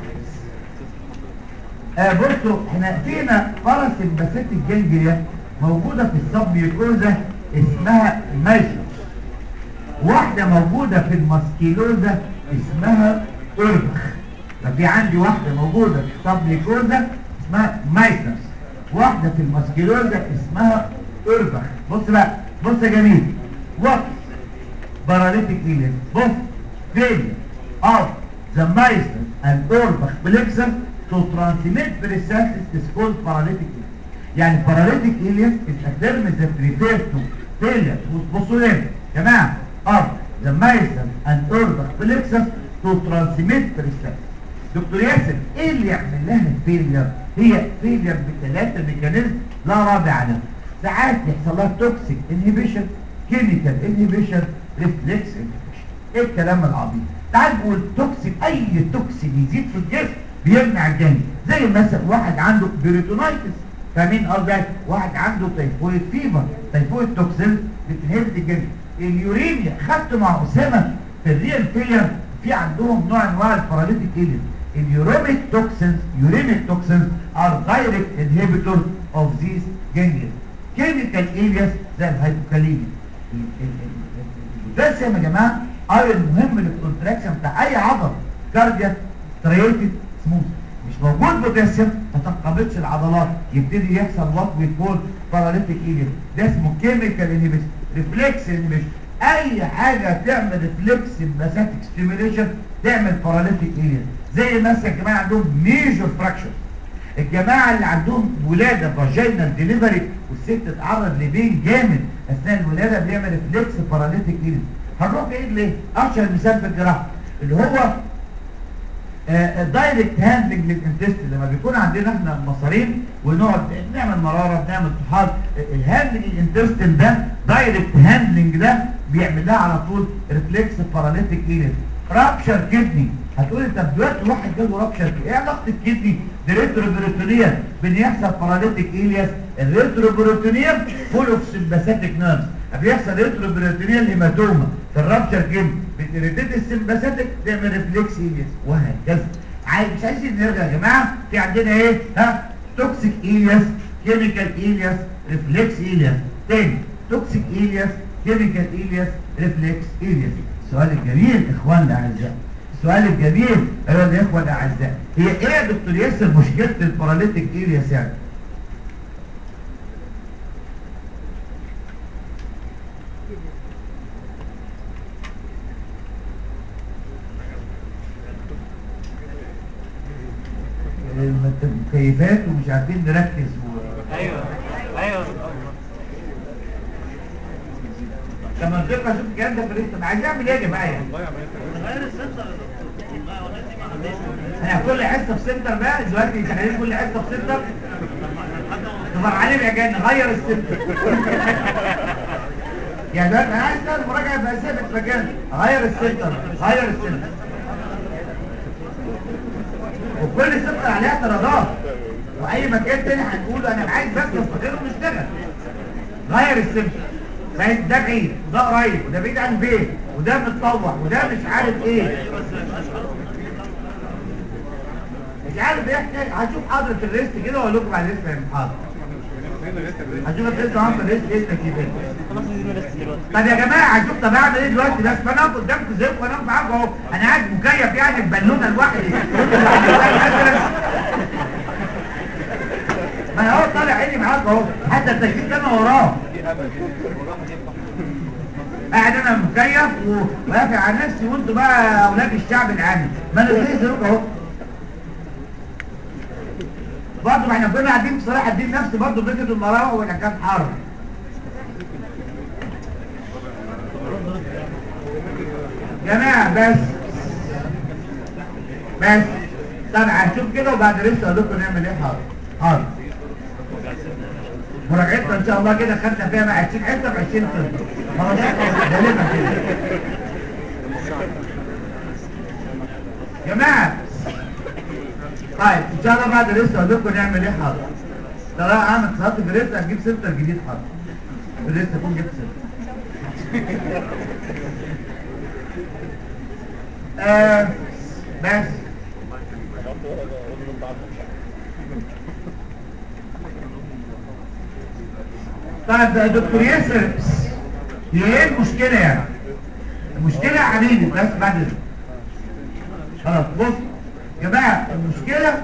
C: آه بصوا احنا فينا باراسمباثيك جينجليا موجوده في السبميوكوزا اسمها مايشوس واحدة موجودة في الماسكيلوزا اسمها اوربخ ففي عندي واحدة موجودة في السبليكوزا اسمها مايتنس واحدة في الماسكيلوزا اسمها اوربخ بص بقى بص يا جميل وات باراليتيك ايليس بص فين of the myelin and Orbach plexus to transmit peristalsis is called paralytic ileus يعني paralytic ileus is a term that refers to failure بصوا ليه يا جماعه of the myelin and Orbach plexus to transmit peristalsis دكتور ياسر ايه اللي يعمل لها الفيلير هي فيلير بثلاثه ميكانيزم لا رابع لها ساعات يحصل لها توكسيك انهبيشن كيميكال انهبيشن ريفلكس انهبيشن ايه الكلام العبيط تعال نقول توكسين اي توكسين يزيد في الجسم بيمنع الجنين زي مثلا واحد عنده بيريتونايتس فاهمين قصدي واحد عنده تيفويد فيفر تيفويد توكسين بتنهبت الجنين اليوريميا خدت مع اسامه في الريال فيلر في عندهم نوع انواع الباراليتيك ايليس اليوريميك توكسينز يوريميك توكسينز ار دايركت انهبيتور اوف ذيس جانجليا كيميكال ايليس زي الهايبوكاليميا البوتاسيوم يا جماعه ايرون مهم للكونتراكشن بتاع اي عضله كاردياك ستريتد سموث مش موجود بوتاسيوم ما تنقبضش العضلات يبتدي يحصل وات وي كول باراليتيك ايليس ده اسمه كيميكال انهبيشن ريفلكس انهبيشن اي حاجه تعمل ريفلكس باساتيك ستيميوليشن تعمل باراليتيك ايليس زي مثلا يا جماعه عندهم ميجور فراكشر الجماعه اللي عندهم ولاده فاجينال ديليفري والست اتعرض لبين جامد اثناء الولاده بيعمل ريفلكس باراليتيك ايليس هنروح بعيد ليه اشهر مثال في الجراحه اللي هو دايركت هاندلنج للانتستين لما بيكون عندنا احنا مصارين ونقعد نعمل مراره بنعمل طحال الهاندلنج الانتستين ده دايركت هاندلنج ده بيعمل لها على طول ريفلكس باراليتيك ايليس رابشر كدني هتقول انت دلوقتي واحد جاله رابشر ايه علاقه الكدني بالريتروبروتونيا بان يحصل باراليتيك ايليس الريتروبروتونيا فول اوف سمباثيك نيرفز بيحصل ريتروبروتونيال هيماتوما في الرابشر كدني بتريتيت السمباثيك تعمل ريفلكس ايليس وهكذا عايز مش عايزين نرجع يا جماعه في عندنا ايه ها توكسيك ايليس كيميكال ايليس ريفلكس ايليس تاني توكسيك ايليس كيميكال ايليس ريفلكس ايليس السؤال الجميل اخواننا الاعزاء السؤال الجميل ايها الاخوه الاعزاء هي ايه يا دكتور ياسر مشكله الباراليتيك ايليس يعني المكيفات ومش عارفين نركز و...
D: ايوه ايوه
C: لما نزلت اشوف الكلام ده في الريست عايز اعمل ايه يا جماعه يعني؟
D: غير السنسر يا دكتور ما هو لازم يعمل
C: انا كل حصه في سنتر بقى دلوقتي شغالين كل حصه في سنتر طب عليم يا جاي نغير السنتر يعني دلوقتي انا عايز تعمل مراجعه بقى ثابت مكان غير السنتر غير السنتر وكل سنتر عليها اعتراضات واي مكان تاني هنقوله انا عايز بس نستقر ونشتغل غير السنتر بعيد ده بعيد وده قريب وده بعيد عن البيت وده متطوع وده مش عارف ايه مش عارف ايه حكايه هشوف حضرة الريست كده واقول لكم على الريست يا حاضر هشوف الريست عامل الريست ايه التكييفات
D: خلاص عايزين نرست دلوقتي
C: طب يا جماعه هشوف طب اعمل ايه دلوقتي بس فانا اقف قدامكم زيكم وانا اقف معاكم اهو انا قاعد مكيف يعني البالونه لوحدي ما انا اهو طالع عيني معاك اهو حتى التكييف ده انا وراه قاعد انا مكيف وقافل على نفسي وانتوا بقى اولاد الشعب العامي ما انا زي زيكم اهو برضه ما احنا كنا قاعدين بصراحه الدين نفسه برضه فكره المراوح ولا كان حر جماعة بس بس طب هنشوف كده وبعد لسه اقول لكم نعمل ايه حاضر حاضر مراجعتنا ان شاء الله كده خدنا فيها مع 20 حته ب 20 سنه خلاص غالبا كده جماعه طيب ان شاء الله بعد لسه اقول لكم نعمل ايه حاضر ده راح اعمل صلاه في لسه هتجيب سنتر جديد حاضر لسه اكون جبت سنتر آه بس طيب يا دكتور ياسر هي ايه المشكلة يعني؟ المشكلة يا حبيبي بس بعد إذنك. خلاص بص يا جماعة المشكلة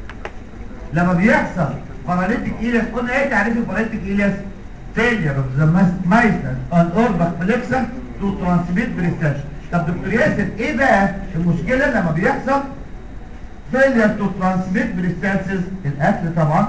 C: لما بيحصل باراليتيك إيلياس قلنا ايه تعريف الباراليتيك إيلياس؟ failure of the myasthenic on orbital flexor to transmit research طب دكتور ياسر ايه بقى المشكلة لما بيحصل failure to transmit researches الاكل طبعا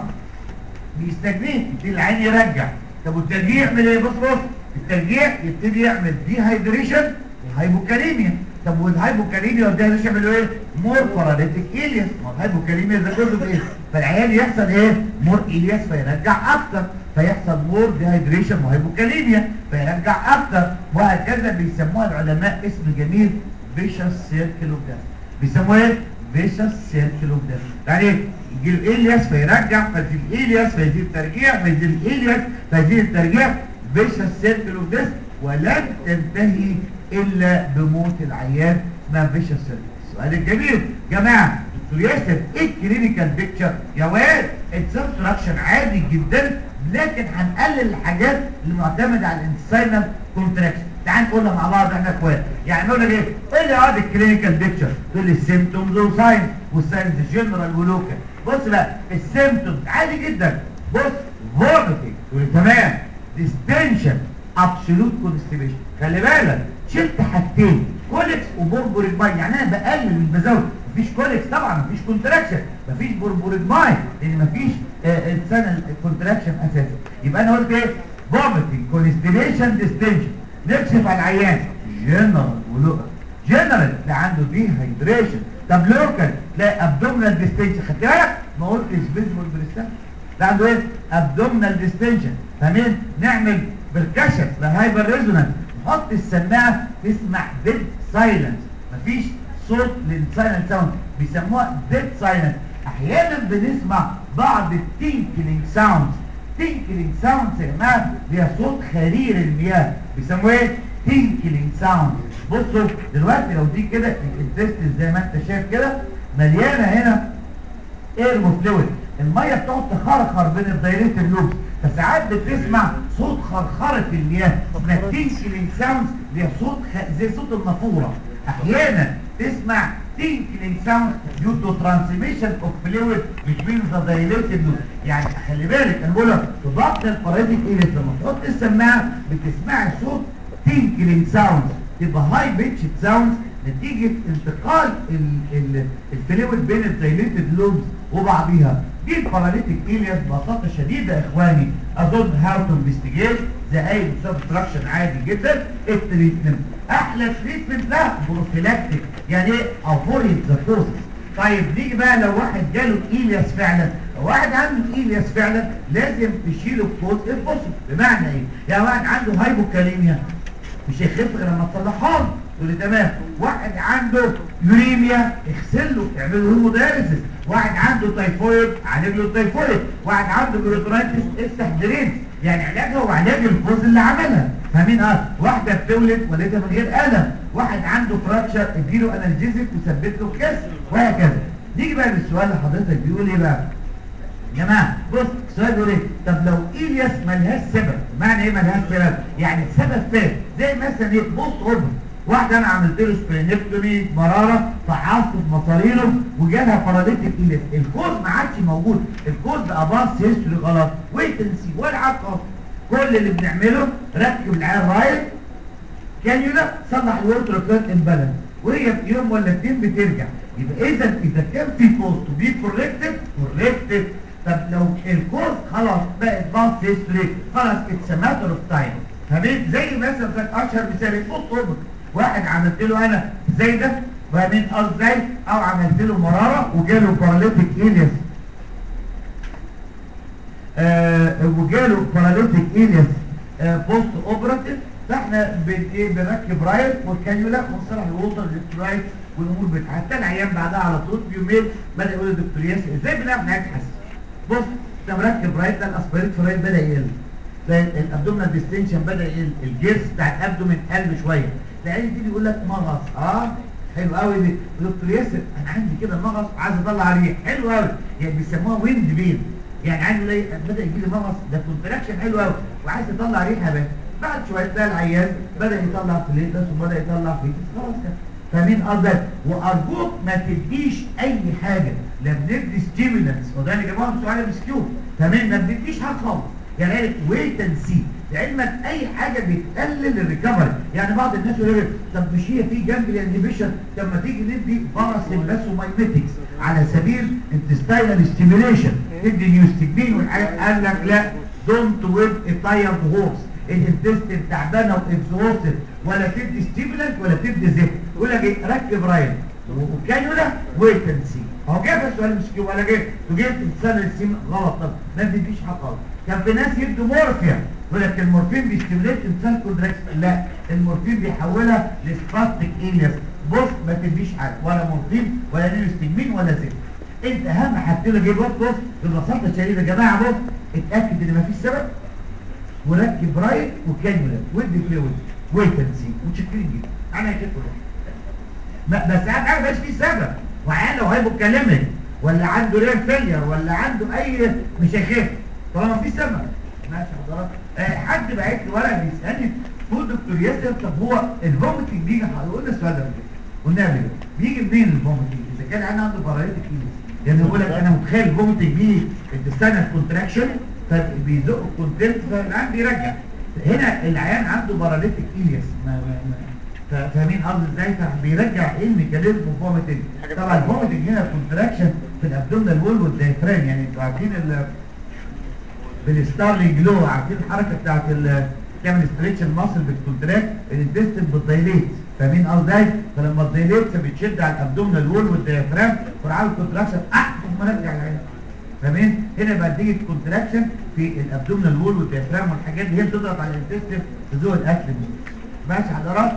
C: بيستجنيه يبتدي العين يرجع طب والترجيع يعمل ايه بص بص الترجيع يبتدي يعمل دي هايدريشن وهايبوكاليميا طب والهايبوكاليميا والديهايدريشن يعملوا ايه مور باراليتيك ايلياس ما الهايبوكاليميا ده جزء ايه فالعيان يحصل ايه مور ايلياس فيرجع اكتر فيحصل مور ديهايدريشن وهايبوكاليميا فيرجع اكتر وهكذا بيسموها العلماء اسم جميل فيشس سيركل اوف بيسموه ايه فيشس سيركل اوف يعني يجي الالياس فيرجع فيزيد الالياس فيزيد الترجيع فيزيد الالياس فيزيد الترجيع فيشس سيركل اوف ولن تنتهي الا بموت العيان اسمها فيشس سيركل السؤال الجميل جماعه دكتور ياسر ايه الكلينيكال بيكتشر يا واد السبستراكشن عادي جدا لكن هنقلل الحاجات اللي معتمده على الانساينال كونتراكشن تعال نقولها مع بعض احنا اخوات يعني نقول لك ايه ايه اللي قاعد الكلينيكال بيكتشر تقول لي السيمتومز وساينز والساينز جنرال ولوكال بص بقى السيمتومز عادي جدا بص فوميتنج تقول لي تمام ديستنشن ابسولوت كونستيبيشن خلي بالك شلت حاجتين كوليكس وبوربوريدماي يعني انا بقلل مش بزود مفيش كوليكس طبعا مفيش كونتراكشن مفيش بوربوريدماي لان مفيش آه انسان كونتراكشن اساسا يبقى انا قلت ايه فوميتنج كونستيبيشن ديستنشن نكشف على العيان جنرال ولوكال جنرال تلاقي عنده دي هيدريشن طب لوكال تلاقي ابدومينال ديستنشن خدت بالك ما قلتش فيزبل بريستان ده عنده ايه ابدومينال ديستنشن فاهمين نعمل بركشن لهايبر ريزونانس نحط السماعه تسمع ديد سايلنس مفيش صوت للسايلنت ساوند بيسموها ديد سايلنس احيانا بنسمع بعض التينكلينج ساوندز تينكلينج ساوندز يا جماعه هي صوت خرير المياه بيسموه ايه تينكلينج ساوند بصوا دلوقتي لو دي كده الانتستين زي ما انت شايف كده مليانه هنا اير فلويد الميه بتقعد تخرخر بين الدايريت اللوبس فساعات بتسمع صوت خرخره المياه اسمها تينكلينج ساوند اللي هي صوت خ... زي صوت النافوره احيانا تسمع tinkling sound due to transmission of fluid between the dilated loop يعني خلي بالك انا بقول لك في ضغط البارازيت ايه لما تحط السماعه بتسمعي صوت tinkling sound تبقى هاي بيتش ساوند نتيجة انتقال الفلويد بين الدايليتد لوبز وبعضيها دي الباراليتيك إيلياس ببساطة شديدة يا اخواني اظن هاو تو انفستيجيت زي اي سبستراكشن عادي جدا التريتمنت احلى تريتمنت ده بروفيلاكتيك يعني ايه افوريد ذا كوزز طيب نيجي بقى لو واحد جاله إيلياس فعلا لو واحد عنده إيلياس فعلا لازم تشيله الكوز البوسيبل بمعنى ايه يعني واحد عنده هايبوكاليميا مش هيخف غير لما تصلحها له تقول لي تمام واحد عنده يوريميا اغسل له اعمل له هيمودياليسيس واحد عنده تايفويد عالج له التايفويد واحد عنده بيروترايتس افتح درين يعني علاجها هو علاج الكوز اللي عملها فاهمين اه واحده بتولد ولدها من غير الم واحد عنده فراكشر اديله انالجيزيك وثبت له الكسر وهكذا نيجي بقى للسؤال اللي حضرتك بيقول ايه بقى يا جماعه بص السؤال بيقول ايه طب لو ايلياس ملهاش سبب معنى ايه ملهاش سبب يعني السبب فين زي مثلا ايه بص اوبن واحده انا عملت له سبرينكتومي مراره فحصت في مصارينه وجالها باراليتيك ايلياس الكوز ما عادش موجود الكوز بقى باص هيستوري غلط ويتنسي ولا عاد خالص كل اللي بنعمله ركب العيال رايت كانيولا صلح الوتر كات امبالانس وهي في يوم ولا اتنين بترجع يبقى اذا اذا كان في كوز تو بي كوركتد كوركتد طب لو الكوز خلاص بقت باص هيستوري خلاص اتس ماتر اوف تايم فاهمين زي مثلا كان اشهر مثال بص اوبن واحد عملت له انا زي ده فاهمين قصدي ازاي او عملت له مراره وجاله باراليتيك إيليس آه وجاله باراليتيك إيليس آه بوست اوبراتيف فاحنا بن ايه بنركب رايل والكانيولا ونصلح الووتر الكترولايت والامور بتاعتها حتى العيان بعدها على طول بيومين بدا يقول للدكتور ياسر ازاي بنعرف نبحث بص انت مركب رايت ده الاسبريت رايت بدا يقل تلاقي الابدومينال ديستنشن بدا يقل الجيرس بتاع الابدومين قل شويه العين دي بيقول لك مغص اه حلو قوي دي دكتور ياسر انا عندي كده مغص عايز اطلع ريح حلو قوي يعني بيسموها ويند بين يعني عندي لي بدا يجي لي مغص ده كونتراكشن حلو قوي وعايز يطلع ريحه بس بعد شويه تلاقي العيان بدا يطلع فليتس وبدا يطلع فيتس خلاص كده فاهمين قصدك وارجوك ما تديش اي حاجه لا بندي ستيمولانس وده اللي جابوها سؤال مسكيو تمام ما بنديش حاجه خالص يعني عارف ويت اند سي لعلمك اي حاجه بتقلل الريكفري يعني بعض الناس يقول لك طب مش هي في جنب الانهبيشن طب ما تيجي ندي باراسين بس ومايميتكس على سبيل انتستاينال ستيميوليشن ندي نيوستيجمين والحاجات قال لك لا دونت ويب تايرد هورس الانتستين تعبانه واكزوستد ولا تدي ستيمولانت ولا تدي زيت يقول لك ايه ركب رايل وكانيولا ويت اند سي هو جاب السؤال مش كده ولا جه وجبت انسان السيم غلط طب ما تديش حق غلط كان في ناس يدوا مورفيا يقول لك المورفين بيستيموليت انسان كونتراكت لا المورفين بيحولها لسباستيك الياس بص ما تديش حاجه ولا مورفين ولا نيوستجمين ولا زيت انت اهم حاجتين اللي بص بص ببساطه شديده يا جماعه بص اتاكد ان مفيش سبب وركب رايت وكانيولا ودي فلويد ويت اند سي متشكرين جدا انا كده ما- بس اهم حاجه مبقاش فيه سبب وعيان لو هيبوكاليميك ولا عنده ريال فيلير ولا عنده اي مش هيخف طالما في سبب ماشي حضرتك آه حد بعت لي ورقه بيسالني هو دكتور ياسر طب هو الفوميتنج بيجي قلنا السؤال ده قبل كده قلنا قبل كده بيجي منين الفوميتنج اذا كان انا عنده باراليتيك ايليس يعني يقول لك انا متخيل الفوميتنج بيجي انتستانال كونتراكشن فبيزق الكونتنت فالعيان بيرجع هنا العيان عنده باراليتيك ايليس ما ما ما ف- فاهمين قصدي ازاي فبيرجع ايه الميكانيزم الفوميتنج طبعا الفوميتنج هنا كونتراكشن في الابدومينال وول والدايفرام يعني انتوا عارفين ال بالستارلينج لو عارفين الحركه بتاعت ال تعمل ستريتش الماسل بالكونتراكت الانتستين بتدايليت فاهمين قصدي ازاي فلما تدايليت فبتشد على الابدومينال وول والدايفرام فعامل كونتراكشن اه ثم رجع العين فاهمين هنا بقى تيجي كونتراكشن في الابدومينال وول والديافرام والحاجات دي هي بتضغط على الانتستين تزوق الاكل منه ماشي حضرات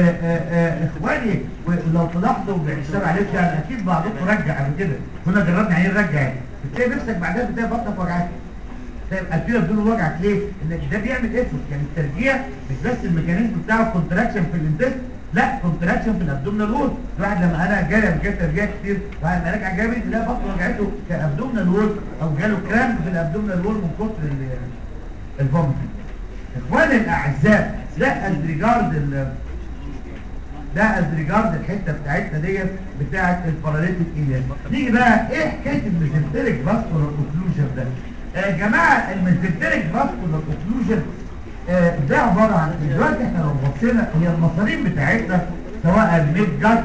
C: واخواني ولو تلاحظوا بحساب عليك يعني اكيد بعضكم رجع قبل كده كنا جربنا عين رجع يعني بتلاقي نفسك بعدها بتلاقي بطنك وجعك طيب قلتله بدون وجعك ليه؟ ان ده بيعمل افرت يعني الترجيع مش بس الميكانيزم بتاعه كونتراكشن في الانتست لا كونتراكشن في الابدومينال وول الواحد لما انا جالي قبل كده ترجيع كتير بعد ما رجع جامد تلاقي بطنه وجعته كابدومينال وول او جاله كرامب في الابدومينال وول من كتر ال- الفوميتنج اخواني الاعزاء ده از ريجارد ال- ده از ريجارد الحته بتاعتنا ديت بتاعه الباراليتيك ايلياس نيجي بقى ايه حكايه الميزنتريك فاسكولار اوكلوجن ده يا جماعه الميزنتريك فاسكولار اوكلوجن ده عباره عن دلوقتي احنا لو بصينا هي المصارين بتاعتنا سواء الميد جات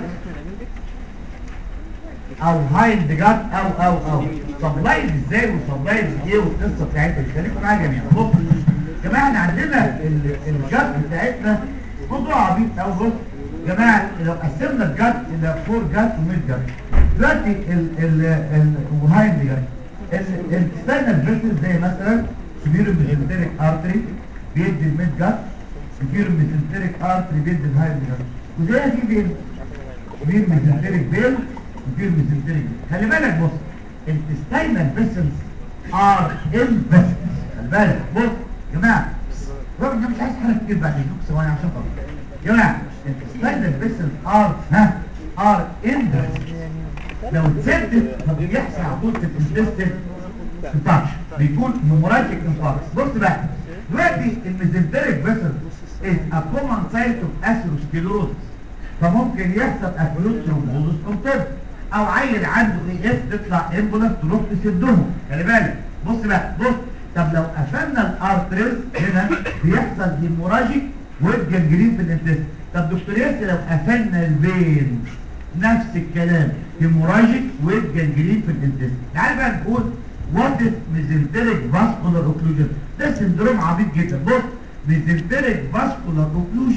C: او هايند جات او او او سبلايز ازاي وسبلايز ايه والقصه بتاعتها خليكم معايا جميعا بص يا جماعه احنا عندنا ال- الجات بتاعتنا موضوع عبيط قوي بص يا جماعه لو قسمنا الجات الى فور جات وميد جات دلوقتي ال ال ال وهايند جات الستاينال فيسل زي مثلا سبيرو ميزنتريك ارتري بيدي الميد جات سبيرو ميزنتريك ارتري بيدي الهايند جات وزي في بين بين ميزنتريك بيل وبين ميزنتريك بيل خلي بالك بص الانتستينال فيسلز ار ام فيسلز خلي بالك بص يا جماعه رغم ان أنا مش عايز حاجه كتير بعد اذنكم ثواني عشان خاطر يا جماعه الانتستينال فيسلز ار ها ار ام لو اتسدت فبيحصل على طول في الانتستين انفاكشن بيكون هيموراجيك انفاكشن بص بقى دلوقتي الميزنتريك فيسل is a common site of atherosclerosis فممكن يحصل اكيوت ثرومبوزس كونتنت او عيل عنده اي اس تطلع امبولانس تروح تسدهم خلي بالك بص بقى بص طب لو قفلنا الارتريز هنا بيحصل هيموراجيك والجنجرين في الانتست طب دكتور ياسر لو قفلنا الفين نفس الكلام هيموراجيك والجنجرين في الانتست تعال بقى نقول وات از ميزنتريك فاسكولار اوكلوجن ده سندروم عبيط جدا بص ميزنتريك فاسكولار اوكلوجن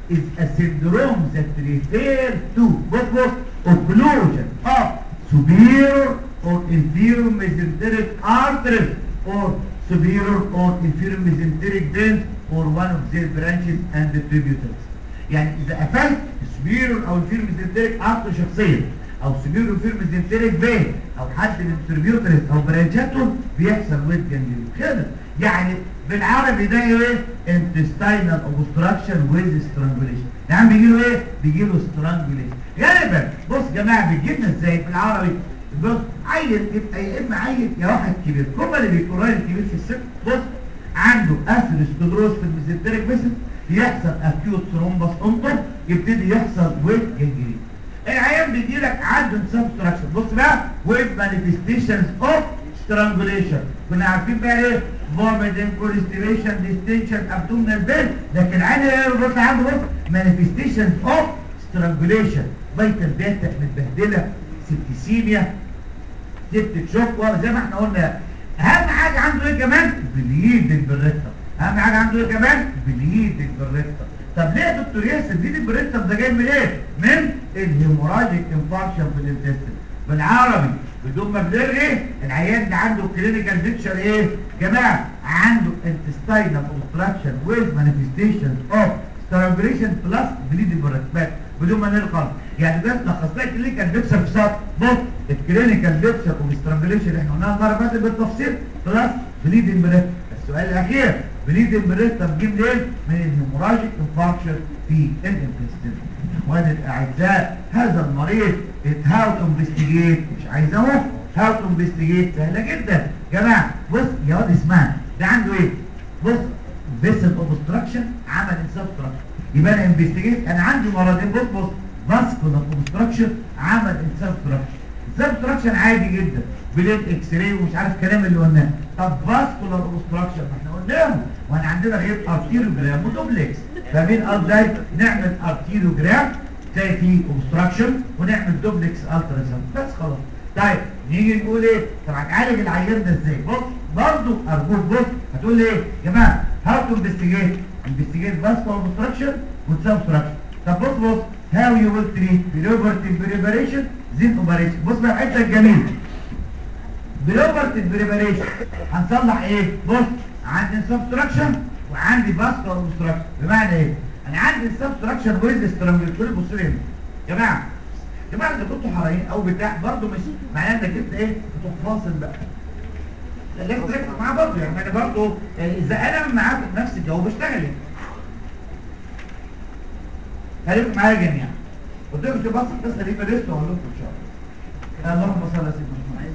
C: is a syndrome that refers to what was occlusion of superior or inferior mesenteric arteries or superior or inferior mesenteric veins or one of their branches and the tributaries يعني اذا قفلت superior او inferior mesenteric artery شخصيا او superior inferior mesenteric vein او حد من التريبيوتريز او برانشاتهم بيحصل ويت جانجرين كده يعني بالعربي ده ايه intestinal obstruction with strangulation يعني بيجي له ايه بيجي له strangulation غالبا بص يا جماعه بيجي لنا ازاي بالعربي بص عيل يبقى يا اما عيل يا واحد كبير هم اللي بيكونوا راجل كبير في السن بص عنده اثيروسكلروز في الميزنتريك فيسل يحصل اكيوت ثرومبس انطر يبتدي يحصل ويت جانجرين العيان بيجي لك عنده سبستراكشن بص بقى ويت مانيفستيشنز اوف strangulation كنا عارفين بقى ايه vomiting constipation distension abdominal pain لكن العيان ايه بص عنده بص manifestations of strangulation فيتال داتا متبهدله سبتيسيميا سبتك شوك زي ما احنا قلنا اهم حاجه عنده ايه كمان بليدنج بالريكتم اهم حاجه عنده ايه كمان بليدنج بالريكتم طب ليه يا دكتور ياسر بليدنج بالريكتم ده جاي من ايه من الهيموراجيك انفاركشن في الانتستين بالعربي بدون ما بنرغي العيان ده عنده كلينيكال بيكتشر ايه جماعه عنده intestinal obstruction with manifestations of strangulation plus bleeding بالريكتم بدون ما نرقم يعني ده لخص لك كلينيكال بيكتشر في سطر بص الكلينيكال بيكتشر اوف سترانجليشن احنا قلناها المره اللي فاتت بالتفصيل بلس بليدنج بريت السؤال الاخير بليدنج بريت طب جيب منين من الهيموراجيك انفاركشن في الانتستين اخواني الاعزاء هذا المريض هاو تو انفستيجيت مش عايز اهو هاو تو انفستيجيت سهله جدا يا جماعه بص يا واد اسمعني ده عنده ايه بص فيسل اوبستراكشن عمل انسبستراكشن يبقى انا انفستيجيت انا عندي مرضين بص بص فاسكولار اوبستراكشن عمل انسبستراكشن انسبستراكشن عادي جدا بليد اكس راي ومش عارف الكلام اللي قلناه طب فاسكولار اوبستراكشن ما احنا قلناه وانا عندنا غير ارتيروجرام ودوبلكس فمين ازاي نعمل ارتيروجرام تلاقي فيه اوبستراكشن ونعمل دوبلكس التراساوند بس خلاص طيب نيجي نقول ايه طب هتعالج العيان ده ازاي بص برضه ارجوك بص هتقول لي ايه يا جماعه هاو تو انفستيجيت انفستيجيت فاسكولار اوبستراكشن وسبستراكشن طب بص بص هاو يو ويل تريت بلوبرتي بريباريشن زين اوبريشن بص بقى الحته الجميله بلوبرتي بريباريشن هنصلح ايه بص عندي سبستراكشن وعندي فاسكولار اوبستراكشن بمعنى ايه انا عندي سبستراكشن ويز سترونج كل بصوا لي هنا. يا جماعه يا جماعه اذا كنتوا حريين او بتاع برضه مش معناه انك انت ايه بتروح فاصل بقى لازم تركز معاه برضه يعني انا برضه يعني اذا انا معاك في نفس الجو بشتغل يعني خليكم معايا جميعا قلت لكم تبص القصه دي فلست واقول لكم ان شاء الله اللهم صل على سيدنا محمد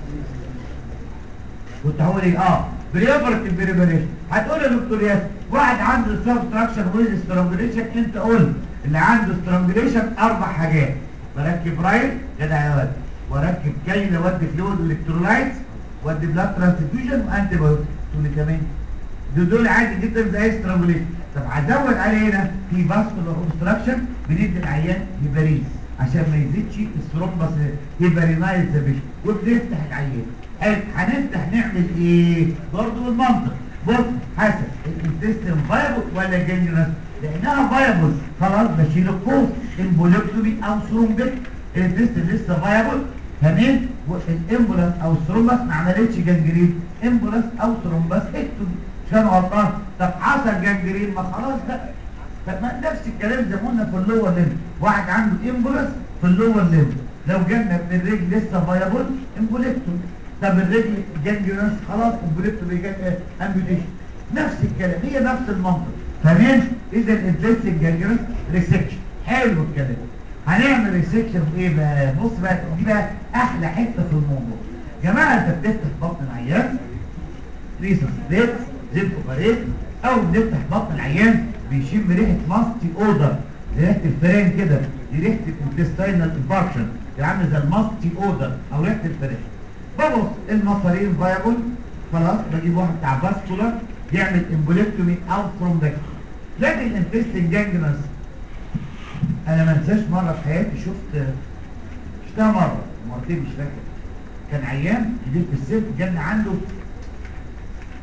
C: كنت هقول ايه اه بريفرت البريبريشن هتقول يا دكتور ياسر واحد عنده سبستراكشن ويز سترانجوليشن انت قلت اللي عنده سترانجوليشن اربع حاجات بركب رايل جدع يا ولد واركب كايله وادي فلويد والكترولايتس وادي بلاد ترانسفيوجن وانتي بايوتيك تقول لي كمان دول دول عادي جدا زي سترانجوليشن طب هزود عليه هنا في فاسكولار اوبستراكشن بندي العيان هيباريز عشان ما يزيدش الثرومبس هيبارينايز بيش وبنفتح العيان حلو هنفتح نعمل ايه برضه بالمنطق بص حسب الانتستين فايبل ولا جنجرس لانها فايبل خلاص بشيل القوس امبولكتومي او ثرومبك الانتستين لسه فايبل تمام والامبولاس او الثرومبس ما عملتش جنجرين امبولاس او ثرومبس اكتومي كان غلطان طب حصل جنجرين ما خلاص بقى طب ما نفس الكلام زي ما قلنا في اللور ليمب واحد عنده امبولاس في اللور ليمب لو جالنا من الرجل لسه فايبل امبولكتومي طب الرجل جنجرس خلاص امبولكتومي جت امبيوتيشن نفس الكلام هي نفس المنطق تمام اذا الانتست الجنجرس ريسكشن حلو الكلام هنعمل ريسكشن في ايه بقى بص بقى دي بقى احلى حته في الموضوع جماعه انت بتفتح بطن العيان ريسس ديت زيت اوبريت او بنفتح بطن العيان بيشم ريحه ماستي اودر ريحه الفران كده دي ريحه الانتستينال انفاركشن دي عامله زي الماستي اودر او ريحه الفران ببص المصارين فايبل خلاص بجيب واحد بتاع فاسكولار يعمل امبوليكتومي او ثرومبكتومي لكن الانتستين جانجنس انا ما انساش مره في حياتي شفت شفتها مره مرتين مش فاكر كان عيان كبير في السن جالنا عنده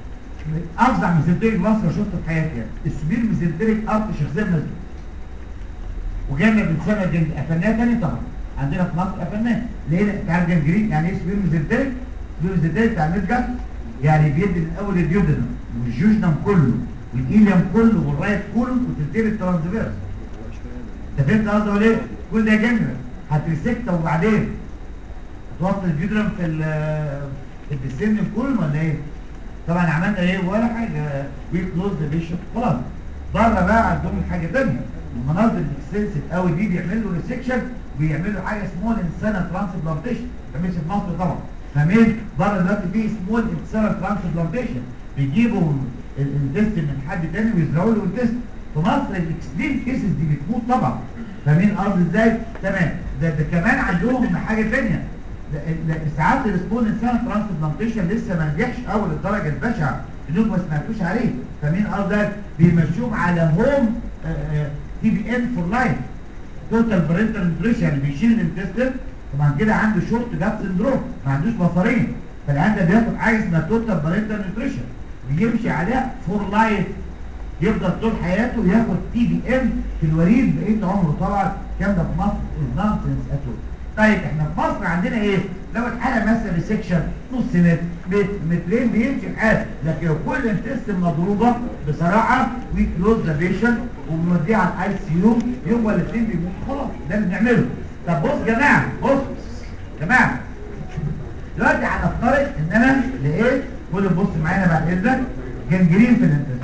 C: افظع ميزنتريك مصر شفته في حياتي يعني السبير ميزنتريك ارت شخصيه مسدود وجالنا بنسمى جنج قفلناها تاني طبعا عندنا في مصر قفلناها ليه انت عارف جنجرين يعني ايه سبيرم زيرتيريك سبيرم زيرتيريك بتاع الميدجت يعني بيدي من اول اليودنم والجوجنم كله والايليم كله والرايت كله وتلتين الترانسفيرس انت فهمت قصدي ولا ايه؟ كل ده جنجر هتريسكت وبعدين هتوصل الجدرم في ال في الديسند كله ولا ايه؟ طبعا عملنا ايه ولا حاجه وي كلوز ذا بيشن خلاص بره بقى عندهم حاجه ثانيه المناظر الاكستنسيف قوي دي بيعملوا ريسكشن ويعملوا حاجه سمول انسانه ترانسبلانتيشن ما مش في مصر طبعا فاهمين بره دلوقتي في سمول انسانه ترانسبلانتيشن بيجيبوا الانتست من حد تاني ويزرعوا له الانتست في مصر الاكستريم كيسز دي بتموت طبعا فاهمين قصدي ازاي تمام ده, ده كمان عندهم حاجه ثانيه ساعات السبون انسان ترانسبلانتيشن لسه ما نجحش اول الدرجه البشعه انكم ما سمعتوش عليه فمين قصدك بيمشوهم على هوم تي بي ان فور لايف توتال برينتال نيوتريشن اللي بيشيل الانتستين طبعا كده عنده شورت جاب سندروم ما عندوش بصرين فالعيان ده بياخد حاجه اسمها توتال برينتال نيوتريشن بيمشي عليها فور لايف يفضل طول حياته ياخد تي بي ام في الوريد بقيه عمره طبعا الكلام ده في مصر نونسنس اتول طيب احنا في مصر عندنا ايه لو الحاله مثلا ريسكشن نص متر مترين بيمشي الحال لكن لو كل انتست مضروبه بصراحه وي كلوز ذا بيشن وبنوديه على الاي سي يو يوم ولا الاثنين بيموت خلاص ده اللي بنعمله طب بص يا جماعه بص يا جماعه دلوقتي هنفترض ان انا لقيت خد بص معانا بعد اذنك جنجرين في الانتست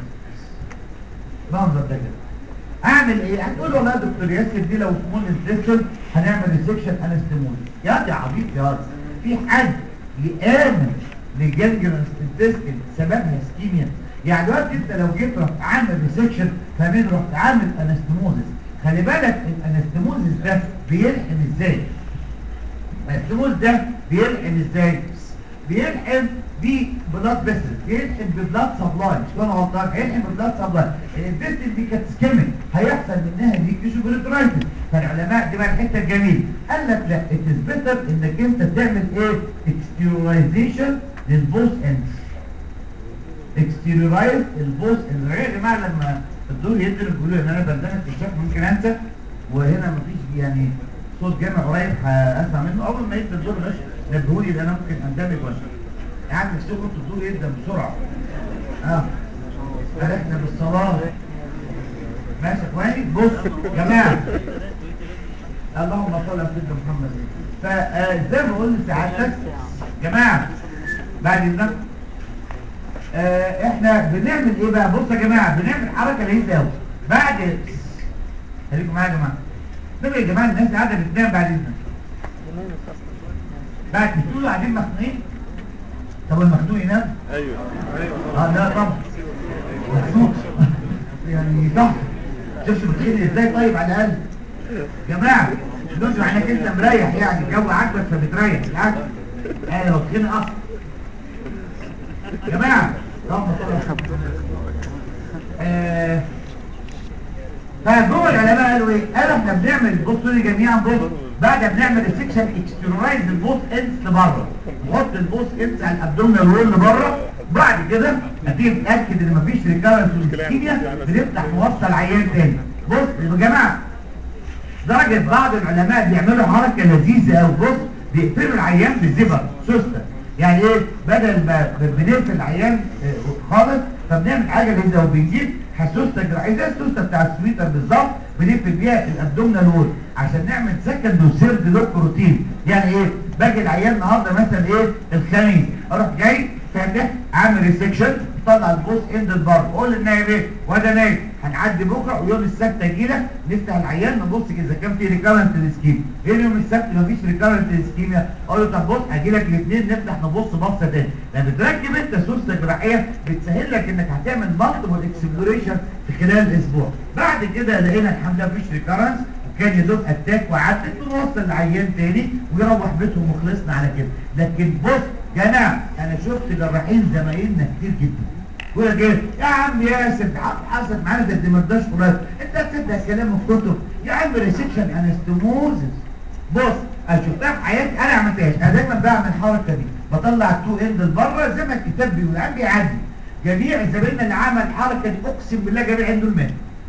C: منظر ده كده اعمل ايه هتقول والله يا دكتور ياسر دي لو سمول انتستين هنعمل ريسكشن انستمول يا دي عبيط يا راجل في حد يامن لجنجرنس انتستين سببها اسكيميا يعني دلوقتي انت لو جيت رحت عامل ريسكشن فمين رحت عامل انستموزس خلي بالك الانستموزس ده بيلحم ازاي الانستموز ده بيلحم ازاي بيلحم ببلاد بيسل بيلحم ببلاد سبلاي مش انا غلطان هيلحم ببلاد سبلاي البيسل دي كانت سكيميك هيحصل منها ليكيش وبريترايتس فالعلماء دي بقى الحته الجميله قال لك لا اتس انك انت تعمل ايه اكستيرولايزيشن للبوس اندز اكستيرولايز البوس اندز يا جماعه لما الدور يدرس بيقولوا ان انا بردانه في الشيخ ممكن انسى وهنا مفيش يعني صوت جامع قريب هسمع منه اول ما يبدا الدور بس نبهوني ان انا ممكن اندمج ولا يعني نفسكم الدور يبدا بسرعه اه فرحنا بالصلاه ماشي يا اخواني بص يا جماعه اللهم صل على سيدنا محمد فزي ما قلت سعادتك جماعه بعد اذنك آه احنا بنعمل ايه بقى بص يا جماعه بنعمل حركه لذيذه قوي بعد خليكم معايا يا جماعه نبقى يا جماعه الناس قاعده بتنام بعد اذنك بعد بتقولوا قاعدين مخنوقين طب المخنوق ينام
E: ايوه
C: اه لا طبعا مخنوق يعني صح شوفش بتخيل ازاي طيب على الاقل جماعه دول معناك انت مريح يعني الجو عاجبك فبتريح بالعكس انا لو تخين اصلا جماعه اللهم صل على محمد. آه فجوه العلماء قالوا ايه؟ قالوا احنا بنعمل بصوا لي جميعا بص بعد ما بنعمل السكشن اكسترولايز البوس اندز لبره نحط البوس اندز على الابدومينال وول لبره بعد كده هتيجي تتاكد ان مفيش ريكارنس والسكيميا بنفتح نوصل عيان تاني بص يا جماعه درجه بعض العلماء بيعملوا حركه لذيذه قوي بص بيقفلوا العيان بالزبر سوسته يعني ايه بدل ما بنقفل العيان آه، خالص فبنعمل حاجه لذيذه وبنجيب حسوسته جراحيه زي السوسته بتاع السويتر بالظبط بنقفل بيها الابدومينال وول عشان نعمل سكند وسيرد لوك روتين يعني ايه باجي العيان النهارده مثلا ايه الخميس اروح جاي فاتح عامل ريسكشن طلع البوس اند البر قول للنايم ايه وده نايم هنعدي بكره ويوم السبت اجي لك نفتح العيان نبص اذا كان في ريكارنت الاسكيم ايه يوم السبت مفيش ريكارنت الاسكيميا اقول له طب بص هاجي لك الاثنين نفتح نبص بصه تاني لما بتركب انت سوسته جراحيه بتسهل لك انك هتعمل مالتيبل اكسبلوريشن في خلال الاسبوع بعد كده لقينا الحمد لله مفيش ريكارنس وكان يدوب اتاك وعدت بنوصل العيان تاني ويروح بيتهم وخلصنا على كده لكن بص جماعه انا شفت جراحين زمايلنا كتير جدا يقول لك ايه يا عم ياسر ده حصلت معانا ده الدمرداش فلان انت هتصدق كلام الكتب يا عم ريسكشن انستموزس بص انا شفتها في حياتي انا ما عملتهاش انا دايما بعمل الحركه دي بطلع التو اند لبره زي ما الكتاب بيقول عم بيعدي جميع زمايلنا اللي عمل الحركه دي اقسم بالله جميع عنده المال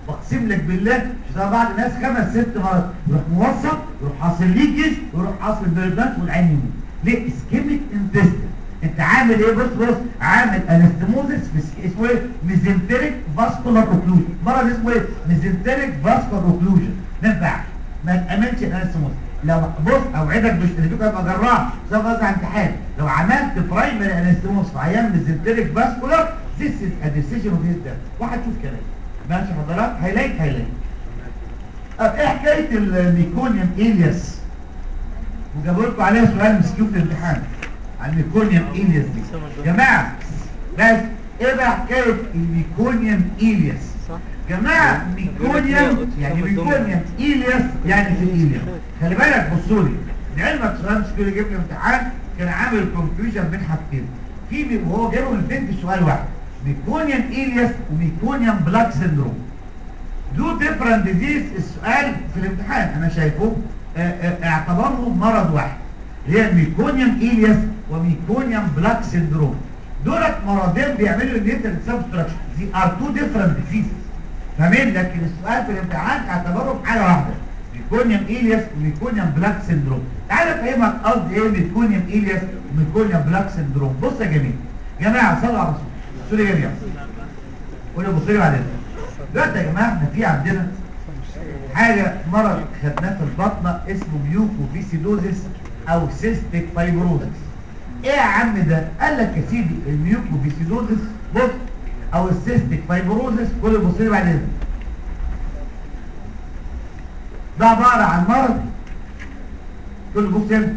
C: واقسم لك بالله مش زي بعض الناس خمس ست مرات يروح موصل يروح حاصل ليكج يروح حاصل بيربانت والعين يموت ليه اسكيميك انتستين انت عامل ايه بص بص عامل انستموزس في س- اسمه ايه ميزنتريك فاسكولار اوكلوجن مرض اسمه ايه ميزنتريك فاسكولار اوكلوجن ما ينفعش ما تامنش الانستموزس لو بص اوعدك مش اللي فيكم هيبقى جراح ده غصب عن امتحان لو عملت برايمري انستموزس في عيان ميزنتريك فاسكولار ذيس از ا ديسيجن اوف هيز واحد شوف كلام ماشي حضرتك هيلاقيك هيلاقيك طب ايه حكايه الميكونيوم الياس وجابوا لكم عليها سؤال مسكين في الامتحان عن الميكونيوم الياس دي جماعه بس ايه بقى حكايه الميكونيوم الياس جماعه ميكونيوم يعني ميكونيوم الياس يعني في الياس خلي بالك بصوا لي لعلمك سؤال مسكين جاب لي امتحان كان عامل كونفيوجن بين حاجتين في مي- وهو جابه الاثنين في سؤال واحد ميكونيوم الياس وميكونيوم بلاك سيندروم دو ديفرنت ديزيز السؤال في الامتحان انا شايفه آه، آه، اعتبرهم مرض واحد هي الميكونيوم إلياس وميكونيوم بلاك سيندروم دولت مرضين بيعملوا النيتال سبستراكشن دي ار تو ديفرنت ديزيز فاهمين لكن السؤال في الامتحان اعتبرهم حاجه واحده ميكونيوم إلياس وميكونيوم بلاك سيندروم تعالى افهمك قصدي ايه ميكونيوم إلياس وميكونيوم بلاك سيندروم بص يا جميل جماعه صلوا على الرسول صلوا يا جماعه قولوا بصوا لي بعدين دلوقتي يا جماعه احنا في عندنا حاجه مرض خدناه في البطنه اسمه ميوكوفيسيدوزيس او سيستيك فايبروزيس ايه يا عم ده قال لك يا سيدي الميوكوفيسيدوزيس بص او السيستيك فايبروزيس كل بص لي بعدين ده عباره عن مرض كل بص هنا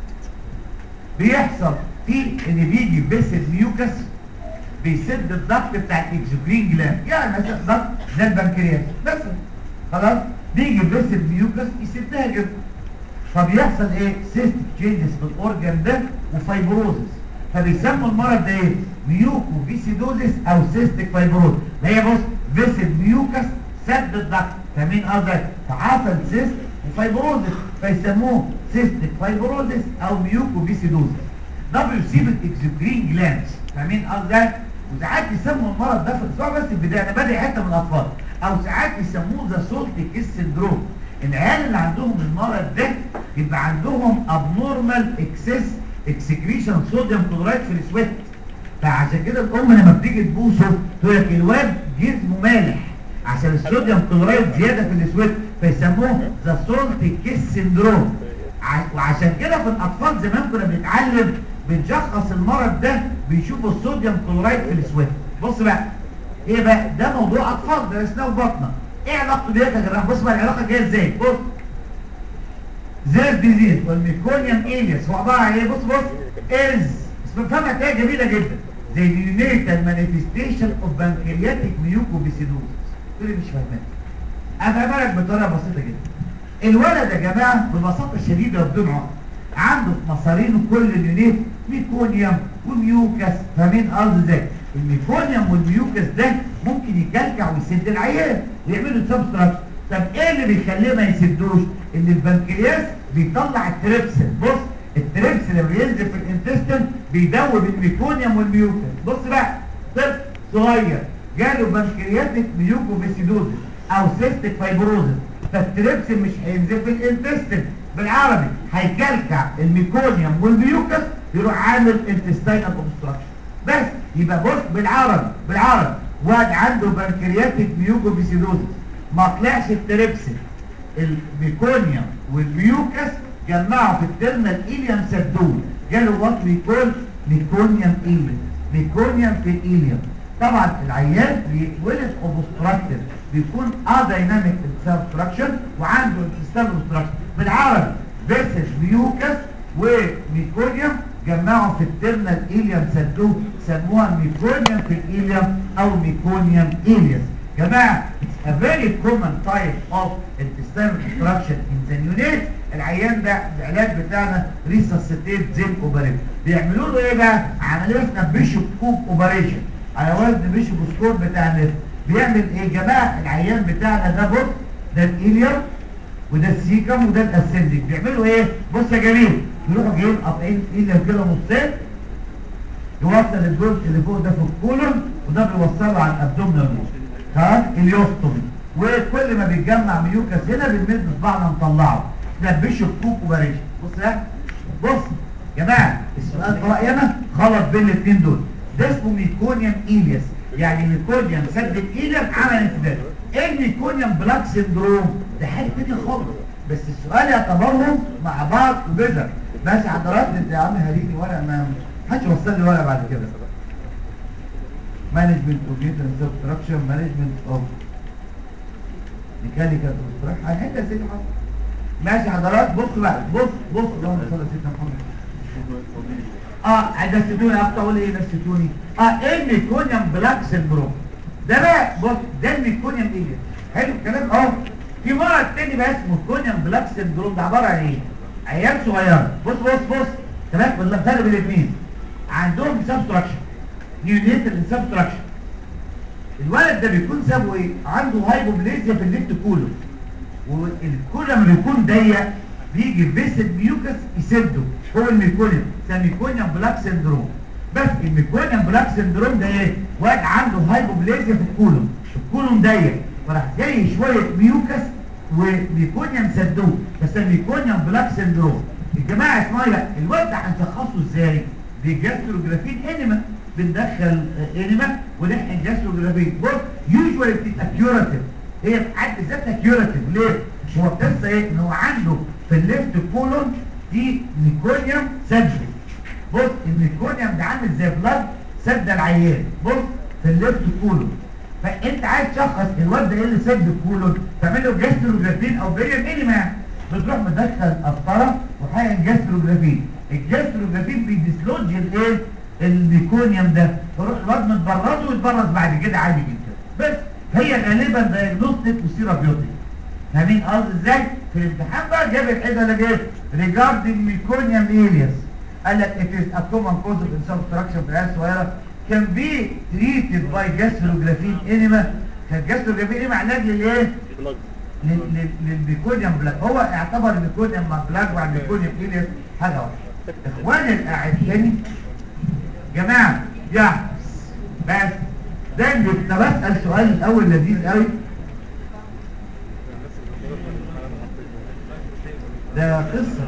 C: بيحصل فيه ان بيجي فيسل ميوكس بيسد الضغط بتاع الاكزوكرين جلاند يعني مثلا ضغط زي البنكرياس مثلا خلاص بيجي فيسل ميوكس يسدها جدا فبيحصل ايه سيستيك تشينجز في الاورجان ده وفايبروزس فبيسموا المرض ده ايه ميوكو فيسيدوزيس او سيستيك فايبروز ما هي بص فيسل ميوكس سد الضغط فاهمين قصدك فحصل سيست وفايبروزس فيسموه سيستيك فايبروزس او ميوكو فيسيدوزيس ده بيصيب الاكزوكرين جلاندز فاهمين قصدي وساعات يسموا المرض ده في الاسبوع بس البدايه انا بادئ حته من الاطفال او ساعات يسموه ذا سولت كيس سندروم العيال اللي عندهم المرض ده يبقى عندهم ابنورمال اكسس اكسكريشن صوديوم كلورايد في السويت فعشان كده الام لما بتيجي تبوسه تقول لك الواد جسمه مالح عشان الصوديوم كلورايد زياده في السويت فيسموه ذا سولت كيس سندروم ع- وعشان كده في الاطفال زمان كنا بنتعلم بنشخص المرض ده بيشوفوا الصوديوم كلورايد في السويت بص بقى ايه بقى ده موضوع اطفال درسناه في بطنه ايه علاقته بيها يا جماعه بص بقى العلاقه جايه ازاي بص زيز ديزيز والميكونيوم الياس هو عباره عن ايه بص بص از فاهمها تلاقيها جميله جدا زي اليونيتال مانيفستيشن اوف بانكرياتيك ميوكوبيسيدوزس تقول لي مش فاهمان افهمها لك بطريقه بسيطه جدا الولد يا جماعه ببساطه شديده وبدون عقل عنده في مصارينه كل اليونيت ميكونيوم وميوكس فاهمين قصدي ازاي الميكونيوم والميوكس ده ممكن يكلكع ويسد العيان ويعملوا سبستراكشن طب ايه اللي بيخليه ما يسدوش ان البنكرياس بيطلع التريبسين بص التريبسين لما بينزل في الانتستين بيدوب الميكونيوم والميوكس بص بقى طفل صغير جاله بنكرياتيك ميوكوفيسيدوزيس او سيستيك فايبروزيس فالتريبسين مش هينزل في الانتستين بالعربي هيكلكع الميكونيوم والميوكس يروح عامل انتستينال اوبستراكشن بس يبقى بص بالعربي بالعربي واحد عنده بنكرياتيك ميوكوفيسيدوزيس ما طلعش التريبسين الميكونيوم والميوكس جمعوا في الترمال ايليوم سدوه جاله وات بيكون ميكونيوم ايليوم ميكونيوم في الايليوم طبعا العيان بيتولد اوبستراكتيف بيكون ادايناميك سبستراكشن وعنده انتستال اوبستراكشن بالعربي فيسس ميوكس وميكونيوم جمعوا في الترنال ايليوم سدوه سموها ميكونيوم في الايليوم او ميكونيوم ايليوس جماعه it's a very common type of intestinal obstruction in the unit العيان ده العلاج بتاعنا ريساسيتيت زين اوبريشن بيعملوا له ايه بقى عمليه اسمها بيشوب كوب اوبريشن على وزن بيشوب سكور بتاع النفس بيعمل ايه يا جماعه العيان بتاعنا ده بص ده الايليوم وده السيكم وده الاسندج بيعملوا ايه بص يا جميل يروحوا جايين قاطعين ايدهم كده نصين يوصل الجزء اللي فوق ده في الكولون وده بيوصله على الابدومينال وول خلاص اليوستومي وكل ما بيتجمع ميوكس هنا بنمد صباعنا نطلعه نلبشه بكوك وبريش بص يا بص يا جماعه السؤال في رايي انا خلط بين الاثنين دول ده اسمه ميكونيوم ايلياس يعني ميكونيوم سد الايلياس عمل انسداد ايه الميكونيوم بلاك سندروم ده حاجه تانيه خالص بس السؤال يعتبرهم مع بعض وجزر ماشي حضرتك انت يا عم هريني ورقه ما محدش وصل لي ورقه بعد كده مانجمنت اوف نيوتن سبستراكشن مانجمنت اوف ميكانيكال سبستراكشن هنحل يا سيدي محمد ماشي حضرات بص بقى بص بص اللهم صل على سيدنا محمد اه نسيتوني اكتر اقول ايه نسيتوني اه ايه الميكونيوم بلاك سندروم ده بقى بص ده الميكونيوم ايه حلو الكلام اهو في مرض تاني بقى اسمه ميكونيوم بلاك سندروم ده عباره عن ايه عيال صغيره بص بص بص تمام ولا فرق بين الاثنين عندهم سبستراكشن نيونيتال سبستراكشن الولد ده بيكون سببه ايه عنده هايبوبليزيا في الليفت كولو والكولوم لما بيكون ضيق بيجي فيسد ميوكس يسده هو الميكونيوم ده ميكونيوم بلاك سندروم بس الميكونيوم بلاك سندروم ده ايه واحد عنده هايبوبليزيا في الكولوم الكولوم ضيق فراح جاي شويه ميوكس وميكونيوم سدوه بس الميكونيوم بلاك سندروم الجماعه اسمها لا الواد ده هنشخصه ازاي بجاستروجرافين انيما بندخل انيما ونحقن جاستروجرافين بص يوجوالي بتبقى كيوراتيف هي في حد ذاتها كيوراتيف ليه؟ هو القصه ايه؟ ان هو عنده في الليفت كولون دي ميكونيوم سدد بص الميكونيوم ده عامل زي بلاد سد العيان بص في الليفت كولون فانت عايز تشخص الواد ده ايه اللي سد الكولون تعمل له جاستروجرافين او فيريم انيما بتروح مدخل قسطره وحقن جاستروجرافين الجاستروجرافين بيديسلوج الايه؟ الميكونيوم ده فروح الواد متبرده ويتبرز بعد كده عادي جدا بس هي غالبا دايجنوستيك وسيرابيوتيك فاهمين قصدي ازاي في الامتحان بقى جاب الحته اللي جاب ريجاردنج ميكونيوم الياس قال لك it is a common cause of subtraction في العيال الصغيره can be treated by gastrographin enema كان gastrographin enema علاج للايه لل- لل- للميكونيوم بلاك هو اعتبر الميكونيوم بلاك مع الميكونيوم الياس حاجه واحده اخواني الاعزاء جماعه يا بس ده اللي كنت بسال سؤال الاول لذيذ قوي ده قصه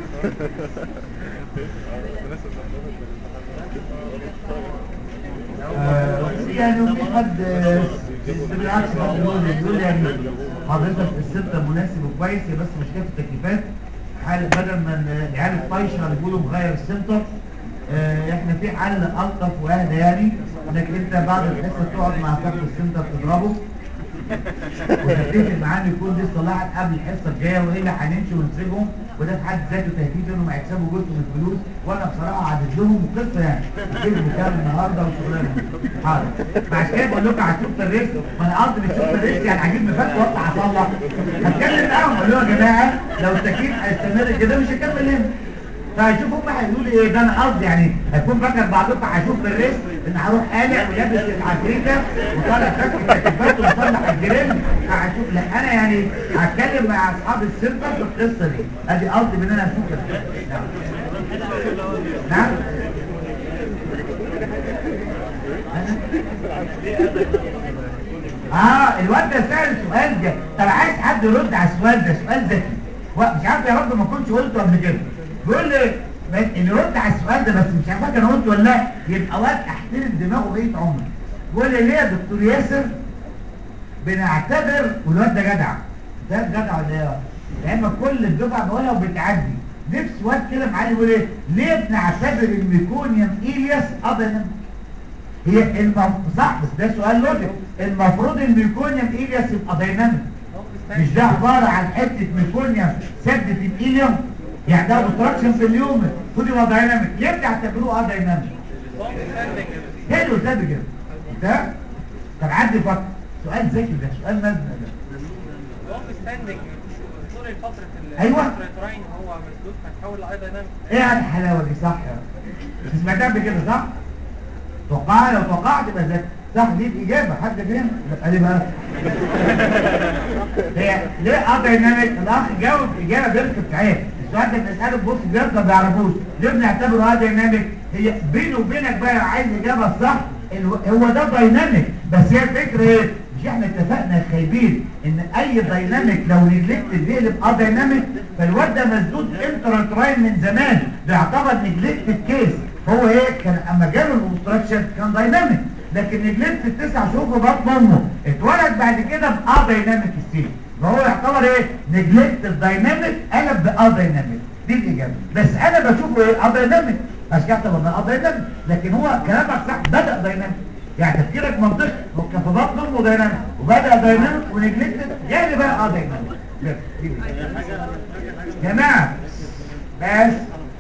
C: آه، يعني وفي حد آه، بالعكس بقى بيقول بيقول يعني حضرتك السنتر مناسب وكويس هي بس مشكله في التكييفات حال بدل ما العيال الطايشه اللي بيقولوا مغير السنتر آه، احنا في حل الطف واهدى يعني انك انت بعد الحصه تقعد مع كابتن السنتر تضربه وتتفق معاه ان يكون دي صلاحات قبل الحصه الجايه والا هنمشي ونسيبهم وده في حد ذاته تهديد انهم هيكسبوا جزء من الفلوس وانا بصراحه عدد لهم وقصه يعني كسبوا كام النهارده وشغلانه حاضر عشان كده بقول لكم هتشوف الريسك ما انا قصدي مش شوف الريسك يعني هجيب مفك واطلع اصلح هتكلم معاهم اقول لهم يا جماعه لو التكييف هيستمر كده مش هكمل هنا فهشوف هم هيقولوا ايه ده انا قصدي يعني هيكون فاكر بعضكم هشوف في الريسك ان هروح قالع ولابس العفريته وطالع فك التكييفات ومطلع الجريل هشوف لا انا يعني هتكلم مع اصحاب السنتر في القصه دي ادي قصدي ان انا اشوف الريسك. نعم نعم اه الواد ده سأل السؤال ده طب عايز حد يرد على السؤال ده سؤال ذكي و- مش عارف يا رب ما كنتش قلته قبل كده بيقول لي بس اللي يرد على السؤال ده بس مش عارف انا قلته ولا لا يبقى واد احترم دماغه بقيه عمري بيقول لي ليه يا دكتور ياسر بنعتبر والواد ده جدع ده جدع ولا ايه لان كل الدفعه بقولها وبتعدي نفس واد كده معالي يقول ايه ليه بنعتبر الميكونيوم ايلياس ابدا هي المف... صح بس ده سؤال لوجيك المفروض الميكونيوم ايلياس يبقى دايناميك مش ده عباره عن حته ميكونيوم سدت الايليوم يعني ده اوبستراكشن في اليوم المفروض يبقى دايناميك ليه بتعتبروه اه دايناميك حلو ده بجد ده طب عدي فكر سؤال ذكي ده سؤال مبنى ده
F: هو ستاندنج طول فترة ال
C: أيوة.
F: التراين هو مسدود هتحول لاي دايناميك
C: ايه على الحلاوه دي صح مش سمعتها قبل كده صح توقعها لو توقعت يبقى ذكي صح دي الاجابه حد فين ادي بقى هي ليه اه دايناميك الاخ جاوب اجابه بيركب عين السؤال ده بنساله بص بيركب ما بيعرفوش ليه بنعتبره اه دايناميك هي بيني وبينك بقى عايز الاجابه الصح الو- هو ده دايناميك بس هي الفكره ايه مش احنا اتفقنا يا خايبين ان اي دايناميك لو نجلكتد بيقلب اه دايناميك فالواد ده مسدود انتراتراين من زمان ده يعتبر نجلكتد كيس هو ايه كان اما جاله الاوبستراكشن كان دايناميك لكن نجلكتد تسع شهور في بطن امه اتولد بعد كده باه دايناميك ستيج فهو يعتبر ايه نجلكتد دايناميك قلب باه دايناميك دي الاجابه بس انا بشوفه ايه اه دايناميك عشان كده اعتبر اه دايناميك لكن هو كلامك صح بدا دايناميك يعني تفكيرك منطقي هو كان في بطن امه دايناميك وبدا دايناميك ونجلكتد يعني بقى اه دايناميك بس دي الإجابة. جماعه بس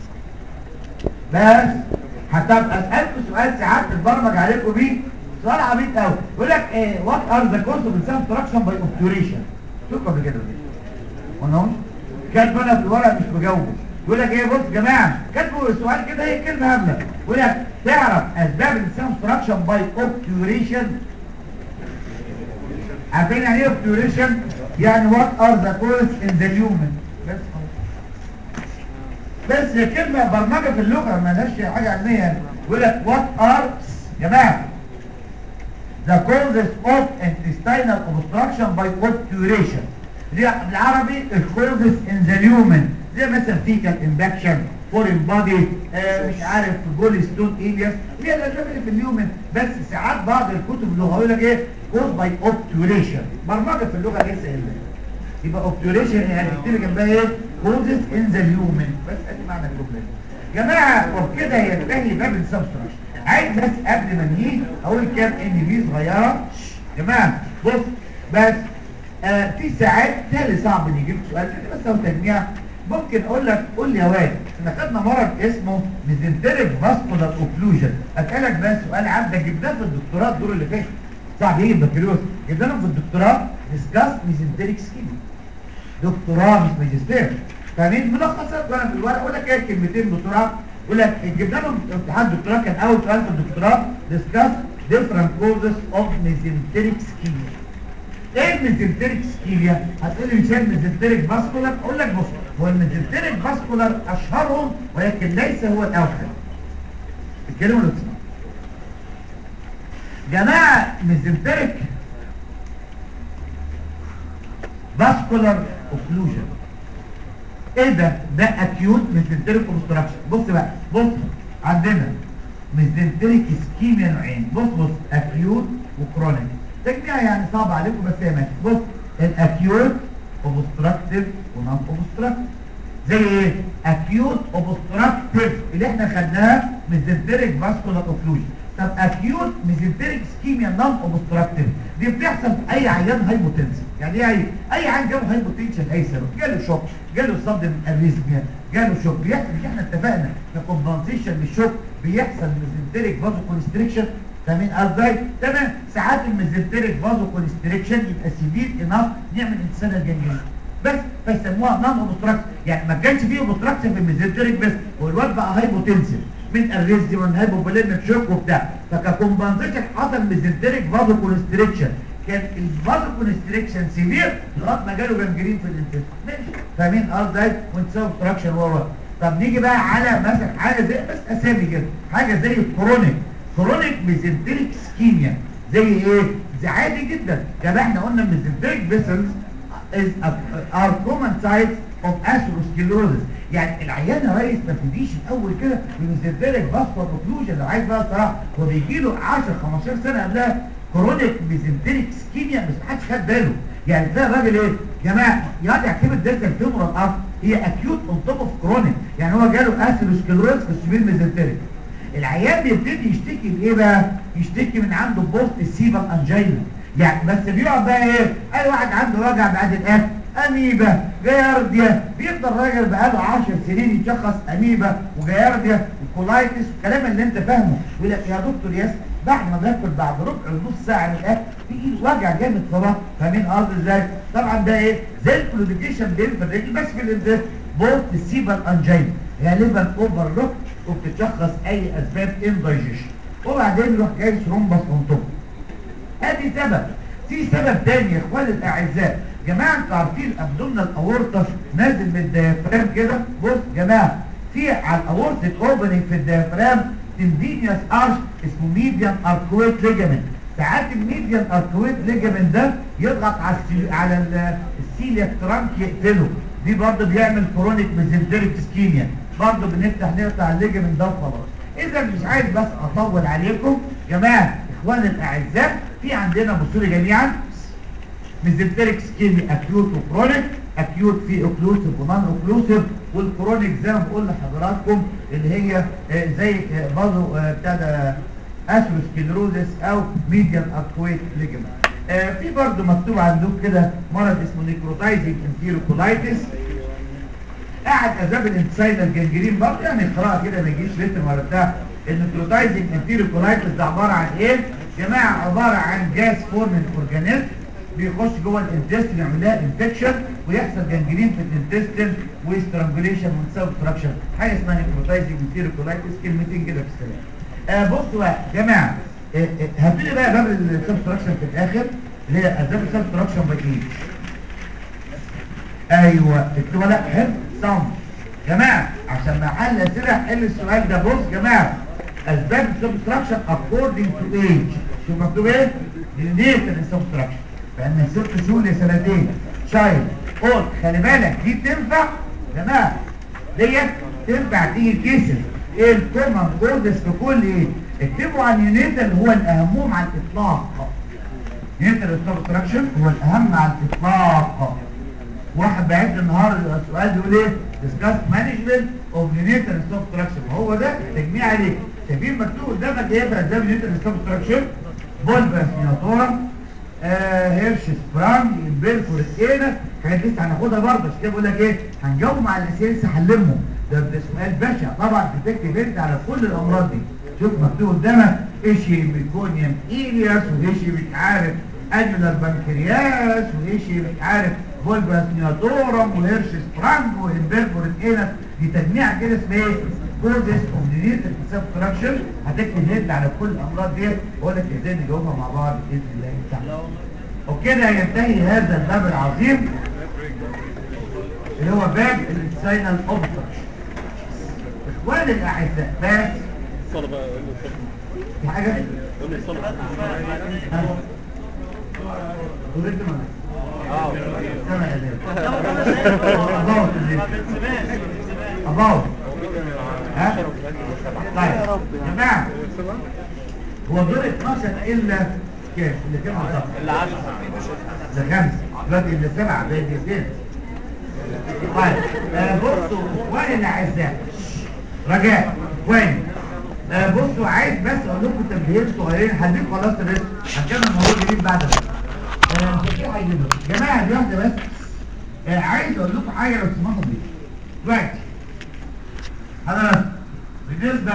C: بس هتبقى اسالكم سؤال ساعات بتبرمج عليكم بيه سؤال عبيط قوي يقول لك ايه وات ار ذا كوز اوف انستراكشن باي اوبتوريشن شوف قبل كده وانا كاتب انا في الورق مش مجاوبه يقول لك ايه بص يا جماعه كاتبوا السؤال كده هي كلمه هبله يقول لك تعرف اسباب الانستراكشن باي اوبتوريشن عارفين يعني ايه اوبتوريشن يعني وات ار ذا كوز ان ذا هيومن بس خلاص بس هي كلمة برمجة في اللغة ما لهاش حاجة علمية يعني يقول لك what are جماعة the causes of intestinal obstruction by obturation دي بالعربي the causes in the human زي مثلا fecal infection foreign body آه مش عارف جول ستون إلياس هي الأسباب اللي في اليومن بس ساعات بعض الكتب اللغة يقول لك ايه caused by obturation برمجة في اللغة ليس إلا يبقى اوبتوريشن يعني اكتب جنبها ايه كوزز ان ذا هيومن بس ادي معنى الجمله دي جماعه وبكده ينتهي باب السبستراكشن عايز بس قبل ما نيجي اقول كام ان بي صغيره جماعه بص بس آه في ساعات تالي صعب نجيب سؤال كده بس هو تجميع ممكن اقول لك قول لي يا واد احنا خدنا مرض اسمه ميزنتريك فاسكولار اوكلوجن اسالك بس سؤال عندك جبناه في الدكتوراه الدور اللي فات صعب ايه البكالوريوس جبناه في الدكتوراه ديسكاس ميزنتريك سكيمي دكتوراه مش ماجستير فاهمين ملخصات وانا في الورق اقول لك ايه كلمتين بسرعه اقول لك جبنا لهم امتحان الدكتوراه كان اول سؤال في الدكتوراه ديسكاس ديفرنت كوزز اوف ميزنتريك سكيميا ايه الميزنتريك سكيميا هتقول لي مثال ميزنتريك فاسكولار اقول لك بص هو الميزنتريك فاسكولار اشهرهم ولكن ليس هو الاوحد الكلمه اللي تسمع جماعه ميزنتريك فاسكولار اوكلوجن ايه ده ده اكيوت ميزنتريك اوبستراكشن بص بقى بص عندنا ميزنتريك اسكيميا نوعين بص بص اكيوت وكرونيك تجميع يعني صعب عليكم بس هي ماشي بص الاكيوت اوبستراكتيف ونون اوبستراكتيف زي ايه اكيوت اوبستراكتيف اللي احنا خدناها ميزنتريك فاسكولار اوكلوجن طب اكيوت ميزنتريك اسكيميا نون اوبستراكتيف دي بتحصل في اي عيان هايبوتنسي يعني ايه اي عيان جاله هايبوتنشن اي سبب جاله شوك جاله صدم اريزميا جاله شوك بيحصل مش احنا اتفقنا ككومبنسيشن للشوك بيحصل ميزنتريك فازو كونستريكشن فاهمين ازاي تمام ساعات الميزنتريك فازو كونستريكشن يبقى سيفير انف نعمل انسانه جنجيه بس فيسموها نون اوبستراكشن يعني ما كانش فيه اوبستراكشن في الميزنتريك بس والواد بقى هايبوتنسيف من الريزي ومن هايبوبوليميك شوك وبتاع فككومبنسيشن حصل ميزنتريك فازو كونستريكشن كان الفازو كونستريكشن سيفير لغايه ما جاله جنجرين في الانتست ماشي فاهمين ازاي وانتساب اوبستراكشن و طب نيجي بقى على مثلا حاجه زي بس اسامي كده حاجه زي الكرونيك كرونيك ميزنتريك سكيميا زي ايه زي عادي جدا كما احنا قلنا ميزنتريك فيسلز is a, are common sites of atherosclerosis يعني العيان يا ريس ما تديش الاول كده بميزنتريك فاسكولار اوكلوجن لو عايز بقى الصراحه هو بيجي له 10 15 سنه قبلها كرونيك ميزنتريك سكيميا بس محدش خد باله يعني تلاقي الراجل ايه يا جماعه يقعد يعتبر دلتا الفيمورال ارت هي اكيوت اون توب اوف كرونيك يعني هو جاله اثيروسكليروز في السبيل ميزنتريك العيان بيبتدي يشتكي بايه بقى يشتكي من عنده بوست السيبال انجينا يعني بس بيقعد بقى ايه اي واحد عنده وجع بعد الاكل اميبا جيارديا بيفضل راجل بقاله 10 سنين يتشخص اميبا وجيارديا وكولايتس والكلام اللي انت فاهمه يقول لك يا دكتور ياس بعد ما باكل بعد ربع نص ساعه من الاكل في ايد وجع جامد في بطن فاهمين قصدي ازاي طبعا ده ايه زي الكلوديكيشن بين في الرجل بس في الانتست بوست السيبال انجينا غالبا اوفر لوك وبتتشخص اي اسباب اندايجيشن وبعدين يروح جاي ثرومبس اون ادي سبب في سبب تاني يا اخواني الاعزاء جماعه انتوا عارفين الابدومينال اورطه نازل من الديافرام كده بص جماعه في على الاورتيك اوبننج في الديافرام تندينيوس ارش اسمه ميديان اركويت ليجامنت ساعات الميديان اركويد ليجامنت ده يضغط على السي... على ال- السيلياك ترانك يقتله دي برضه بيعمل كرونيك ميزنتريك اسكيميا برضه بنفتح نقطع الليجامنت ده وخلاص اذا مش عايز بس اطول عليكم جماعه اخواني الاعزاء في عندنا بصوا لي جميعا ميزنتريك سكيمي اكيوت وكرونيك اكيوت في اوكلوسيف ونون اوكلوسيف والكرونيك زي ما بقول لحضراتكم اللي هي آه، زي آه، برضه آه، بتاع ده اثيروسكليروزس او ميديان اركويت ليجمنت آه في برضه مكتوب عندكم كده مرض اسمه نيكروتايزنج انتيروكولايتس قاعد اسباب الانسايدر جنجرين برضه يعني اقراها كده ما يجيش ريتم ولا بتاع النيكروتايزنج انتيروكولايتس ده عباره عن ايه؟ جماعه عباره عن جاس فورمين اورجانيزم بيخش جوه الانتستين يعمل لها انفكشن ويحصل جنجرين في الانتستين وسترانجوليشن وسبستراكشن حاجه اسمها نيكروتايزنج انتيروكولايتس كلمتين كده في السلام آه بصوا بقى يا جماعه آه آه هاتوا لي بقى باب السبستراكشن في الاخر اللي هي اسباب السبستراكشن باي ايه؟ ايوه اكتبوا لا حفظ صم جماعه عشان محل اسئله حل السؤال ده بص جماعه اسباب السبستراكشن according to age شوف مكتوب ايه النيتال السبستراكشن فان ست شهور لسنتين شايل قول خلي بالك دي تنفع جماعه ديت تنفع تيجي كيسز ايه الكومن كوردس في كل ايه اكتبوا عن النيتال هو الاهم على الاطلاق نيتال السبستراكشن هو الاهم على الاطلاق واحد بعد النهار السؤال يقول ايه ديسكاس مانجمنت اوف نيتال ستراكشر هو ده تجميع عليه شايفين مكتوب قدامك ايه بقى قدام نيتال ستراكشر بولبس ميناتورا آه هيرش سبرانج امبيركور اينا حاجات لسه هناخدها برضه عشان كده بقول لك ايه هنجاوب مع الاسئله هنلمهم ده ده سؤال بشع طبعا بتكتب انت على كل الامراض دي شوف مكتوب قدامك ايشي ميكونيوم ايلياس وايشي مش عارف انيولار بنكرياس وايشي مش عارف فولباس نياتورم وهيرش سبرانج وامبيركور اينا دي تجميع كده اسمها ايه كودس اومنيتد سبستراكشن هتكتب هيد على كل الامراض ديت واقول لك ازاي نجاوبها مع بعض باذن الله تعالى وبكده ينتهي هذا الباب العظيم اللي هو باب الانساينال اوبستراكشن اخواني الاعزاء بس
E: الصلاة بقى قول له الصلاة
C: في حاجه
E: قول له الصلاة
C: تريد ما سمع يا ليه اباوت اباوت ها طيب يا جماعه هو دور 12 الا كام اللي كام عصر
B: اللي 10
C: ده خمسه دلوقتي اللي سبعه بقت اثنين طيب آه بصوا اخواني الاعزاء رجاء اخواني آه بصوا عايز بس اقول لكم تنبيهين صغيرين هديك خلاص الرزق هنكمل الموضوع جديد بعد بس آه مش في حاجه جديدة. جماعه دي واحده بس آه عايز اقول لكم حاجه لو سمحتوا بيها دلوقتي حضرتك بالنسبه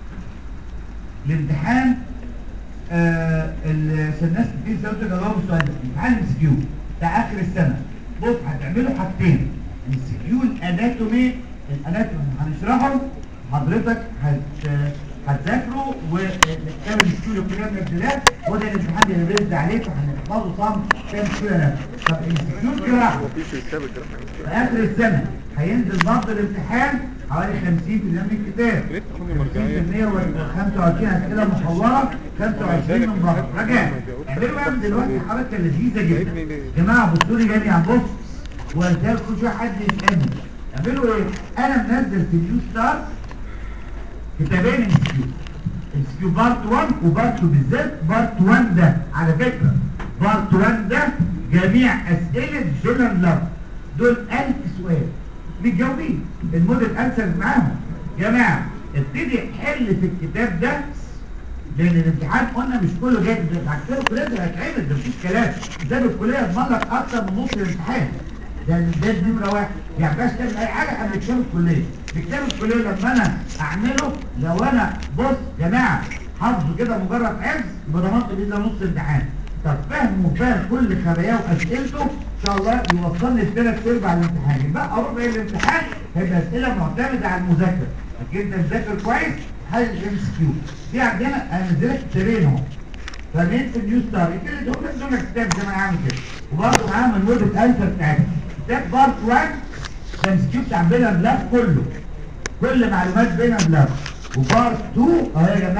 C: لامتحان آه ال- عشان الناس كتير سألتوا جواب السؤال ده امتحان الام كيو بتاع اخر السنه بص هتعملوا حاجتين الام كيو الاناتومي الاناتومي هنشرحه حضرتك هت هتذاكره وكتاب الكيو كلام الابتداء هو ده الامتحان اللي بيرد عليك وهنحفظه صم كام كيلو انا طب الام كيو شرحه
E: مفيش كتاب الجرام
C: في اخر السنه هينزل برضه الامتحان حوالي 50% من الكتاب
E: ريت تكون مرجعية.
C: 50% و25 اسئله محوره 25 من بره رجاء اعملوا بقى من دلوقتي حركه لذيذه جدا يا جماعه بصوا لي جميعا بص وهتلاقي كل شويه حد يسالني اعملوا ايه انا منزل في نيو ستار كتابين ام كيو ام كيو بارت 1 وبارت 2 بالذات بارت 1 ده على فكره بارت 1 ده جميع اسئله جنرال لاف دول 1000 سؤال متجاوبين الموديل انسر معاهم يا جماعه ابتدي حل في الكتاب ده لان الامتحان قلنا مش كله جاي بعد كده الكليه هيتعمل ده مفيش كلام ده الكليه يضمن لك اكتر من نص الامتحان ده ده نمره واحد يعني بس تعمل اي حاجه قبل كتاب الكليه كتاب الكليه لما انا اعمله لو انا بص يا جماعه حافظه كده مجرد حفظ يبقى ضمنت بيه ده نص امتحان طب فهم وفهم كل خباياه واسئلته ان شاء الله يوصلني لثلاث ارباع الامتحان يبقى ربع الامتحان هيبقى اسئله معتمده على المذاكره لكن انت تذاكر كويس حل الام اس كيو دي عندنا انا نزلت كتابين اهو فمين في النيو ستار كده تقول لك دول كتاب زي ما انا عامل كده وبرضه معاهم الموديل انسر بتاعتهم كتاب بارت 1 ده ام اس كيو بتاع بينا بلاف كله كل معلومات بينا بلاف وبارت 2 اهو يا جماعه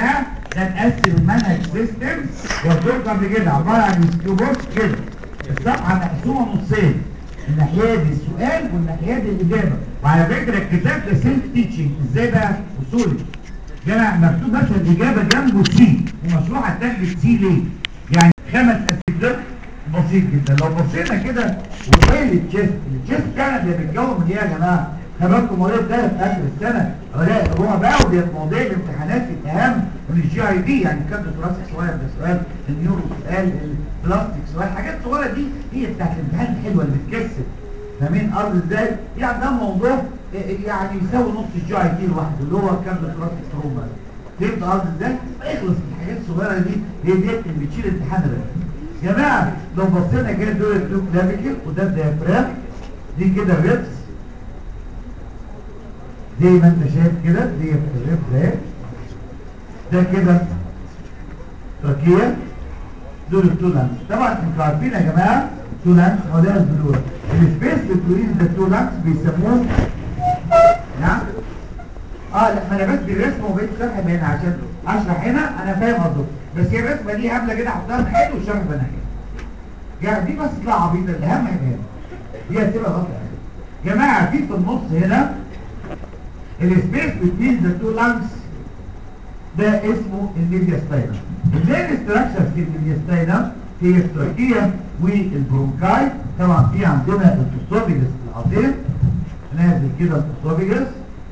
C: ده تقسم المنهج سيستم لو قلت قبل كده عباره عن سكيوبورد كده الصفحه مقسومه نصين الناحيه دي السؤال والناحيه دي الاجابه وعلى فكره الكتاب ده سيلف تيتشنج ازاي بقى اصولي جماعة مكتوب مثلا الإجابة جنبه سي ومشروع التاجل سي ليه؟ يعني خمس أسئلة بسيط جدا لو بصينا كده وقال التشيست التشيست كان بيتكون من ايه يا جماعة؟ خبركم مواضيع ده في آخر السنة ولا هو بقى ودي مواضيع الامتحانات الأهم من الجي اي دي يعني كانت دراسة سؤال ده سؤال النيورو سؤال البلاستيك سؤال حاجات صغيرة دي هي بتاعت الامتحان الحلوة اللي بتكسب فاهمين ارض ازاي يعني ده موضوع يعني يساوي نص الجي اي تي لوحده اللي هو كام دراسه تروما فهمت ارض ازاي اخلص من الحاجات الصغيره دي هي دي اللي بتشيل امتحان الرئه جماعه لو بصينا كده دول التو كلافيكل وده الديافرام دي كده الريبس زي ما انت شايف كده دي الريبس اهي ده كده تركيا دول التو لانس طبعا انتوا عارفين يا جماعه تو لانس هو ده البلور السبيس بتوين ذا تو لانس بيسموه نعم اه لا ما انا بس بالرسمه وبقيت شرح هنا عشان اشرح هنا انا فاهم قصدك بس هي الرسمه دي هبله كده احطها من حته والشرح من ناحيه يعني دي بس تطلع عبيطه الاهم حاجه هنا دي هتبقى غلط يا جماعه في في النص هنا السبيس بتوين ذا تو لانس ده اسمه الميدياستاينم المين ستراكشر في الميدياستاينم هي التركية والبرونكاي طبعا في عندنا الاسوفيجس العظيم نازل كده الاسوفيجس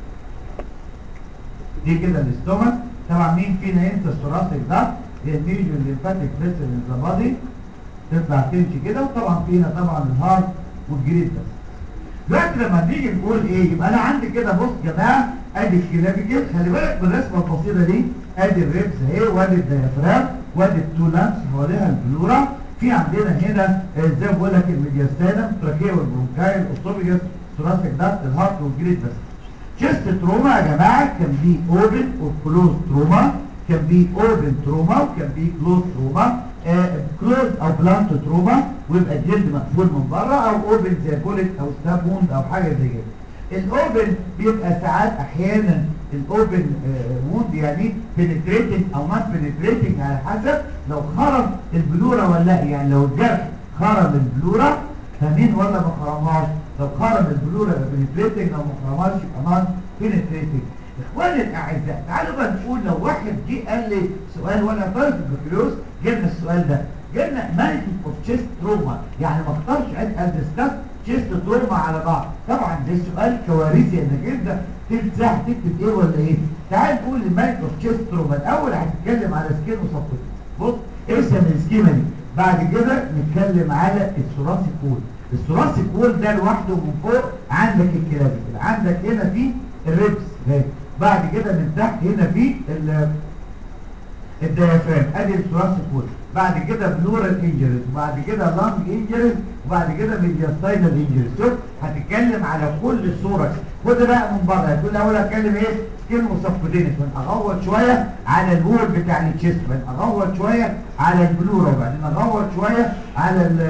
C: دي كده الاستومك طبعا مين فينا ينسى الثوراسيك ده هي الميجر الليمفاتيك فيسل ان ذا بادي تطلع تمشي كده وطبعا فينا طبعا الهارت والجريد بس دلوقتي لما نيجي نقول ايه يبقى انا عندي كده بص يا جماعه ادي الكلافيكل خلي بالك من الرسمه البسيطه دي ادي الريبس اهي وادي الديافرام وادي التو لانس حواليها البلورا في عندنا هنا آه، زي ما بقول لك الميدياستانم تراكيه والبرونكاي الاوسوفيجاس ثوراسيك داكت الهارت والجريد بس شيست تروما يا جماعه كان بي اوبن وكلوز تروما كان بي اوبن تروما وكان بي كلوز تروما كلوز او بلانت تروما ويبقى الجلد مقفول من بره او اوبن زي بوليت او ستاب ووند او حاجه زي كده الاوبن بيبقى ساعات احيانا الاوبن ووند يعني بنتريتنج او نوت بنتريتنج على حسب لو خرم البلوره ولا لا يعني لو الجرح خرم البلوره فاهمين ولا ما خرمهاش لو خرم البلوره يبقى بنتريتنج لو ما خرمهاش يبقى نوت بنتريتنج اخواني الاعزاء تعالوا بقى نقول لو واحد جه قال لي سؤال وانا طالب في البكالوريوس جبنا السؤال ده جبنا مانجمنت اوف تشيست تروما يعني ما اختارش عد ادرستات تشيست تروما على بعض طبعا ده سؤال كوارثي انك انت تفتح تكتب ايه ولا ايه تعال نقول المانجمنت اوف تشيست تروما الاول هنتكلم على سكين وسبوت بص ارسم السكيمه دي بعد كده نتكلم على الثراسي كول الثراسي كول ده لوحده من فوق عندك الكلابيكل عندك هنا في الريبس اهي بعد كده من تحت هنا في ال- الديافرام ادي الثراسي كول بعد كده بلورال انجريز وبعد كده لانج انجريز وبعد كده ميدياستاينال انجريز شوف هتتكلم على كل الصورة خد بقى من بره هتقول الاول هتكلم ايه سكين وسبكوتينس من اغوط شويه على الوول بتاع التشيست من اغوط شويه على البلورا وبعدين اغوط شويه على ال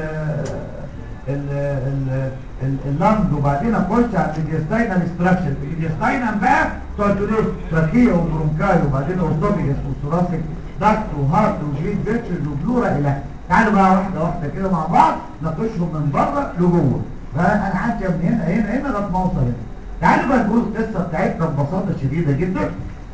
C: ال ال ال- اللنج وبعدين اخش على الميدياستاينال ستراكشر الميدياستاينال بقى تقعد تقول ايه تراكيه وبرونكاي وبعدين اوسوفيجس وثوراسيك داكت وهارت وجريد فيتشرز وبلورا الى تعالوا بقى واحده واحده كده مع بعض ناقشهم من بره لجوه فانا عندي من هنا هنا هنا لغايه ما اوصل هنا تعالوا بقى نقول القصه بتاعتنا ببساطه شديده جدا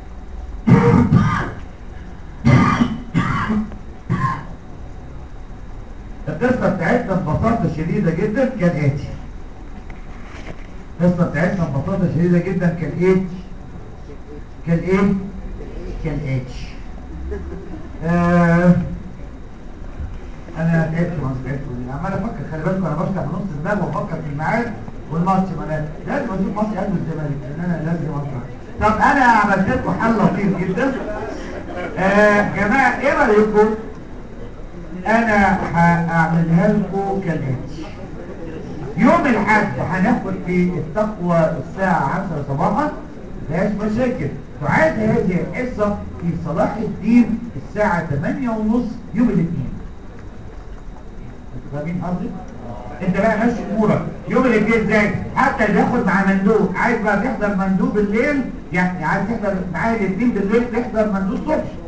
C: القصة بتاعتنا ببساطة شديدة جدا كالآتي القصة بتاعتنا ببساطة شديدة جدا كالآتي كالإيه؟ كالآتي آه أنا تعبت ما تعبت عمال أفكر خلي بالكم أنا بفتح نص الباب وأفكر في الميعاد والماتش ما لازم لازم أشوف ماتش قلب الزمالك لأن أنا لازم أطلع طب أنا عملت لكم حل لطيف جدا آه جماعة إيه رأيكم؟ انا هعملها لكم كالاتي يوم الاحد هناخد في التقوى الساعة 10 صباحا مفيهاش مشاكل تعاد هذه الحصة في صلاح الدين الساعة 8 ونص يوم الاثنين انتوا فاهمين قصدي؟ انت بقى ماشي امورك يوم الاثنين ازاي؟ حتى اللي ياخد مع مندوب عايز بقى تحضر مندوب بالليل يعني عايز تحضر معايا الاثنين بالليل تحضر مندوب الصبح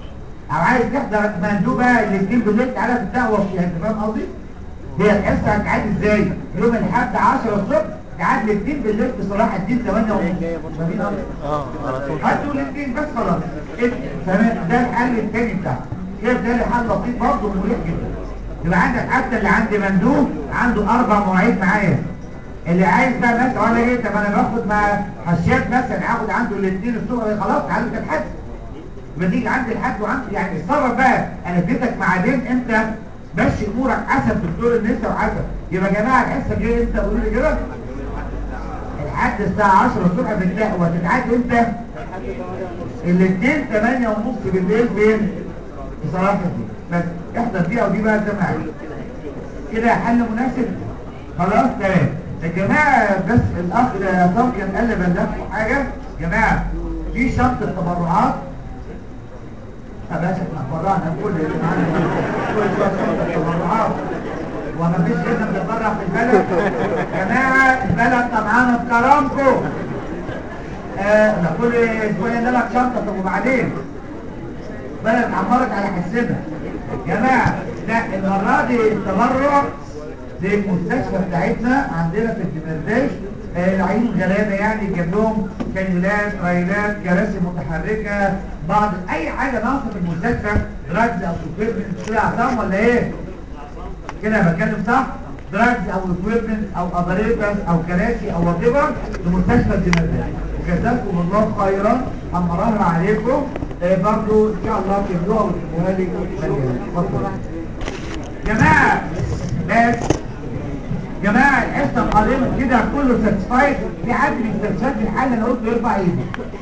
C: او عايز تحضر مندوبه الاثنين بالليل تعالى تتقوى فيها انت فاهم قصدي؟ هي الحصه هتعاد ازاي؟ يوم الاحد 10 الصبح تعاد الاثنين بالليل في صلاح الدين 8 ونص فاهمين قصدي؟
E: اه على طول
C: هاتوا الاثنين بس خلاص إنت- تمام ده الحل الثاني بتاعك كيف ده حل لطيف برضه مريح جدا يبقى عندك حتى اللي عندي مندوب عنده اربع مواعيد معايا اللي عايز بقى مثلا ولا ايه طب انا باخد مع حشيات مثلا هاخد عنده الاثنين الصبح خلاص تعالوا انت الحد يبقى تيجي عندي الحد وعندي يعني اتصرف بقى انا اديتك ميعادين امتى مشي امورك حسب دكتور النساء وحسب يبقى يا جماعه الحصه الجايه امتى قولوا لي كده لحد الساعة 10 الصبح بتلاقي وهتتعاد امتى؟ الاثنين 8 ونص بالليل فين؟ في صلاح الدين بس احضر دي او دي بقى زي ما عايز كده حل مناسب خلاص تمام يا جماعة بس الاخ عصام كان قال لي بلغكم حاجة يا جماعة في شنطة تبرعات يا باشا احنا اتبرعنا كل اللي معانا كل شوية شنطة تبرعات وما فيش غيرنا بنتبرع في البلد يا جماعة البلد طبعانا بكرامكم آه لا كل اسبوع لك شنطة طب وبعدين بلد عمرت على حسنا يا جماعة لا المرة دي التبرع للمستشفى بتاعتنا عندنا في الدمرداش آه، العيون غلابة يعني جاب لهم كانيولات رايلات كراسي متحركة بعض اي حاجة ناقصة في المستشفى دراجز او سوبرمنت كده عصام ولا ايه؟ كده بتكلم صح دراجز او اكويبمنت او اباريتس او كراسي او وات ايفر لمستشفى الدمرداش وجزاكم الله خيرا اما راهن عليكم آه، برضو ان شاء الله تملوها وتجيبوها لي مليانة. اتفضل. جماعه بس جماعه الحصه القادمه كده كله ساتسفايد في حد من ساتسفايد في الحل انا قلت يرفع ايده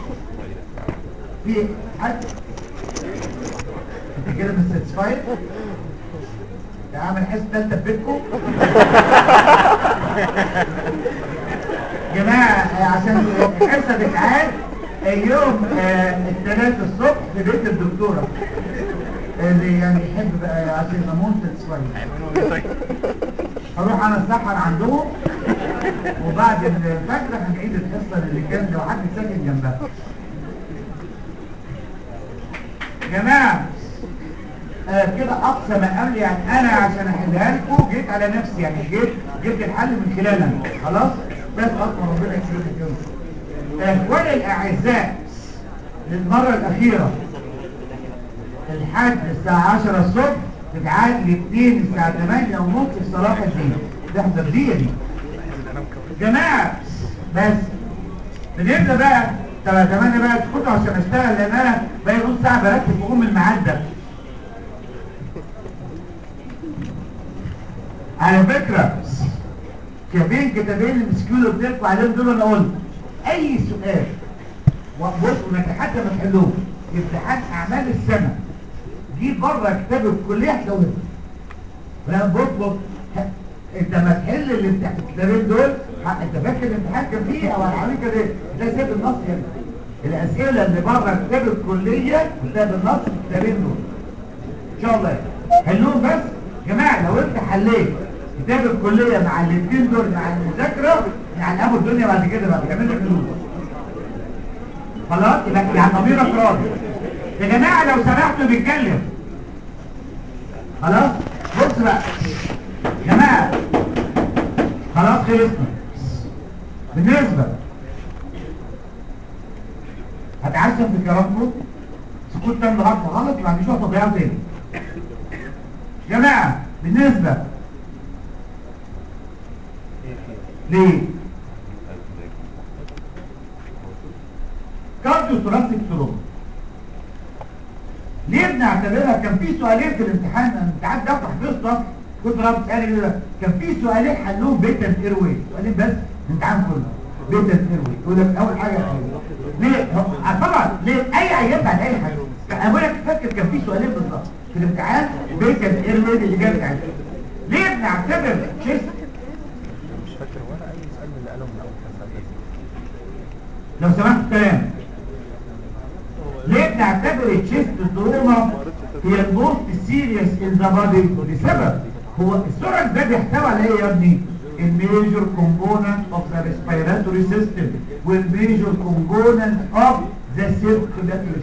C: في حد انت كده مش ساتسفايد ده عامل حصه ثالثه في بيتكم جماعة آه، عشان الحصة بتعاد آه، يوم آه، الثلاث الصبح في بيت الدكتورة اللي يعني يحب بقى عشان يبقى شوية هروح انا السحر عندهم وبعد الفجر هنعيد الحصة اللي كان لو حد ساكن جنبها جماعة آه كده اقصى ما قبل يعني انا عشان احلها لكم جيت على نفسي يعني جيت جبت الحل من خلالها خلاص بس اطمن ربنا يكرمك يا رب. آه، اخواني الاعزاء للمره الاخيره الحد الساعه 10 الصبح تتعاد الاثنين الساعه 8 ونص في صلاح الدين تحضر دي يا دي جماعه بس بنبدا بقى طب يا جماعه بقى اسكتوا عشان اشتغل لان انا بقى نص ساعه برتب في ام الميعاد ده على فكرة كتابين كتابين المسكين اللي قلت لكم عليهم دول انا قلت اي سؤال وبصوا نتحدى ما تحلوه امتحان اعمال السنة جه بره كتاب الكلية هتجاوبها لا بص بص ه- انت ما تحل الامتحان الكتابين دول ه- انت فاكر الامتحان كان فيه او العمليه كده ايه؟ ده سيب النص هنا الاسئله اللي بره كتاب الكليه كتاب النص الكتابين دول ان شاء الله حلوهم بس جماعة لو انت حليت كتاب الكلية مع الاثنين دول مع المذاكرة يعني ابو الدنيا بعد كده بقى تعمل لك فلوس خلاص يبقى يعني ضميرك راضي يا جماعة لو سمحتوا بيتكلم خلاص بص بقى جماعة خلاص خلصنا بالنسبة هتعشم في كلامكم سكوت تام لغايه غلط يبقى عندي شويه تضييع تاني جماعه بالنسبه ليه كارديو ثوراسيك سيروم ليه بنعتبرها كان في سؤالين في الامتحان أنا الامتحان ده حفظته كنت رابط تسالني كده كان في سؤالين حلوهم بيتا ايروي سؤالين بس الامتحان كله بيتا ايروي يقول لك اول حاجه حلوه ليه هو- آه طبعا ليه اي عيان بعد اي حاجه انا بقول لك فاكر كان في سؤالين بالظبط في الامتحان بيتا ايروي اللي جاب بتاعتها ليه بنعتبر تشيست
E: مش فاكر ولا اي سؤال من اللي قالهم من اول حصه
C: لو سمحت الكلام ليه بنعتبر التشيست تروما هي الموست سيريس ان ذا بادي لسبب هو السوركس ده بيحتوي على ايه يا ابني الميجور كومبوننت اوف ذا ريسبيراتوري سيستم والميجور كومبوننت اوف ذا سيركولاتوري سيستم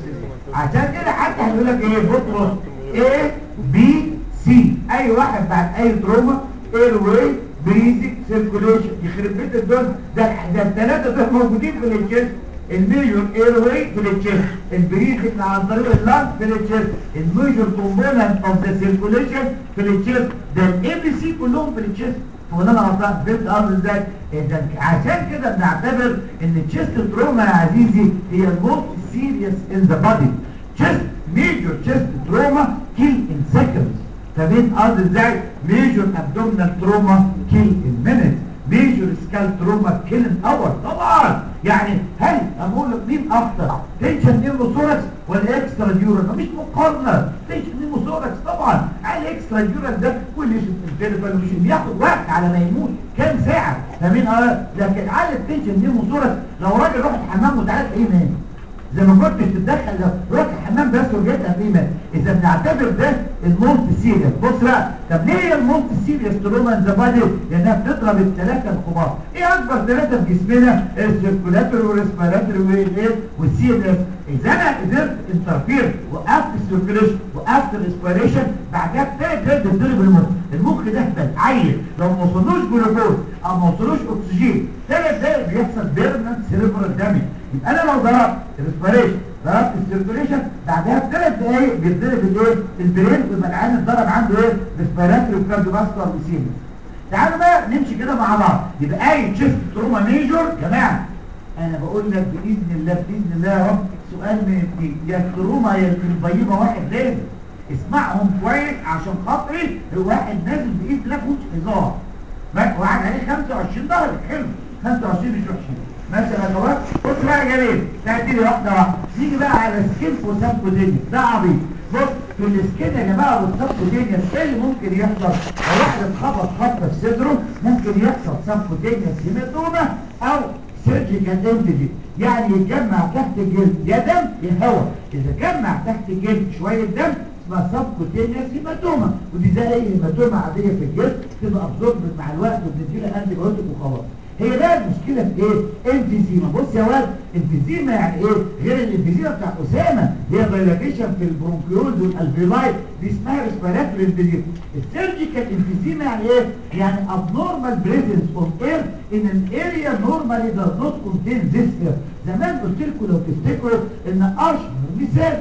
C: عشان كده حتى هيقول لك ايه بطرس A B C اي واحد بعد اي تروما اير واي بريزك سيركوليشن يخرب بيت الدول ده ده الثلاثه دول موجودين في الجسم الميجور اير واي في الجسم البريزك عن طريق اللنج في الجسم الميجور كومبوننت اوف ذا سيركوليشن في الجسم ده الاي بي سي كلهم في الجسم هو ده انا غلطان فهمت قصدي ازاي اذا عشان كده بنعتبر ان التشيست تروما يا عزيزي هي الموست سيريس ان ذا بودي تشيست ميجور تشيست تروما كيل ان سكندز فاهمين قصدي ازاي ميجور ابدومينال تروما كيل ان مينيت ميجور سكال تروما كيل ان اور طبعا يعني هل اقول لك مين اكتر تنشن نيموثوركس ولا اكسترا ديورال مفيش مقارنه تنشن نيموثوركس طبعا على اكسترا ديورال ده كل شيء انترفال مش بياخد وقت على ما يموت كام ساعه فاهمين اه لكن على التنشن نيموثوركس لو راجل راح الحمام وتعالى تلاقيه نايم زي ما كنتش تتدخل لو رحت الحمام بس ورجعت قديما اذا بنعتبر ده المولت سيريس بص بقى طب ليه هي المولت سيريس تروما ذا بادي لانها بتضرب الثلاثه الكبار ايه اكبر ثلاثه في جسمنا السيركولاتوري والريسبيراتوري والايه والسيريس اذا انا قدرت انترفير وقفت السيركوليشن وقفت الريسبيريشن بعدها ابتدت تضرب المخ المخ ده هبل عيل لو ما وصلوش جلوكوز او ما وصلوش اكسجين ثلاث دقايق بيحصل بيرمنت سيريبرال دامج يبقى انا لو ضربت الريسبيريشن ضربت السيركوليشن بعدها بثلاث دقايق بيتضرب الايه البرين ويبقى العيان اتضرب عنده ايه ريسبيراتوري وكارديوفاسكولار وسيمس تعالوا بقى نمشي كده مع بعض يبقى اي تشيست تروما ميجور جماعه انا بقول لك باذن الله باذن الله يا رب سؤال من اتنين يا التروما يا البيضه واحد لازم اسمعهم كويس عشان خاطري الواحد نازل باذن الله فوش هزار واحد عليه 25 درجه حلو 25 مش وحشين ماشي يا شباب بص بقى يا جميل تعدي لي واحده واحده نيجي بقى على سكين وسبكوتينيا ده عبيط بص في السكين يا جماعه والسبكوتينيا ايه اللي ممكن يحصل لو واحد اتخبط خبطه في صدره ممكن يحصل سبكوتينيا هيماتوما او سيرجيكال انتيجي يعني يتجمع تحت الجلد يا دم يا هواء اذا جمع تحت الجلد شويه دم اسمها سبكوتينيوس هيماتوما ودي زي اي هيماتوما عاديه في الجسم تبقى ابزوربت مع الوقت وبنديلها انتي بايوتيك وخلاص هي بقى المشكلة في ايه؟ انفيزيما بص يا واد انفيزيما يعني ايه؟ غير الانفيزيما بتاع اسامة هي دايلاتيشن في البرونكيولز والالفيلاي دي اسمها ريسبيراتوري انفيزيما السيرجيكال انفيزيما يعني ايه؟ يعني abnormal presence of air in an area normally does not contain this air زمان قلت لكم لو تفتكروا ان اشهر مثال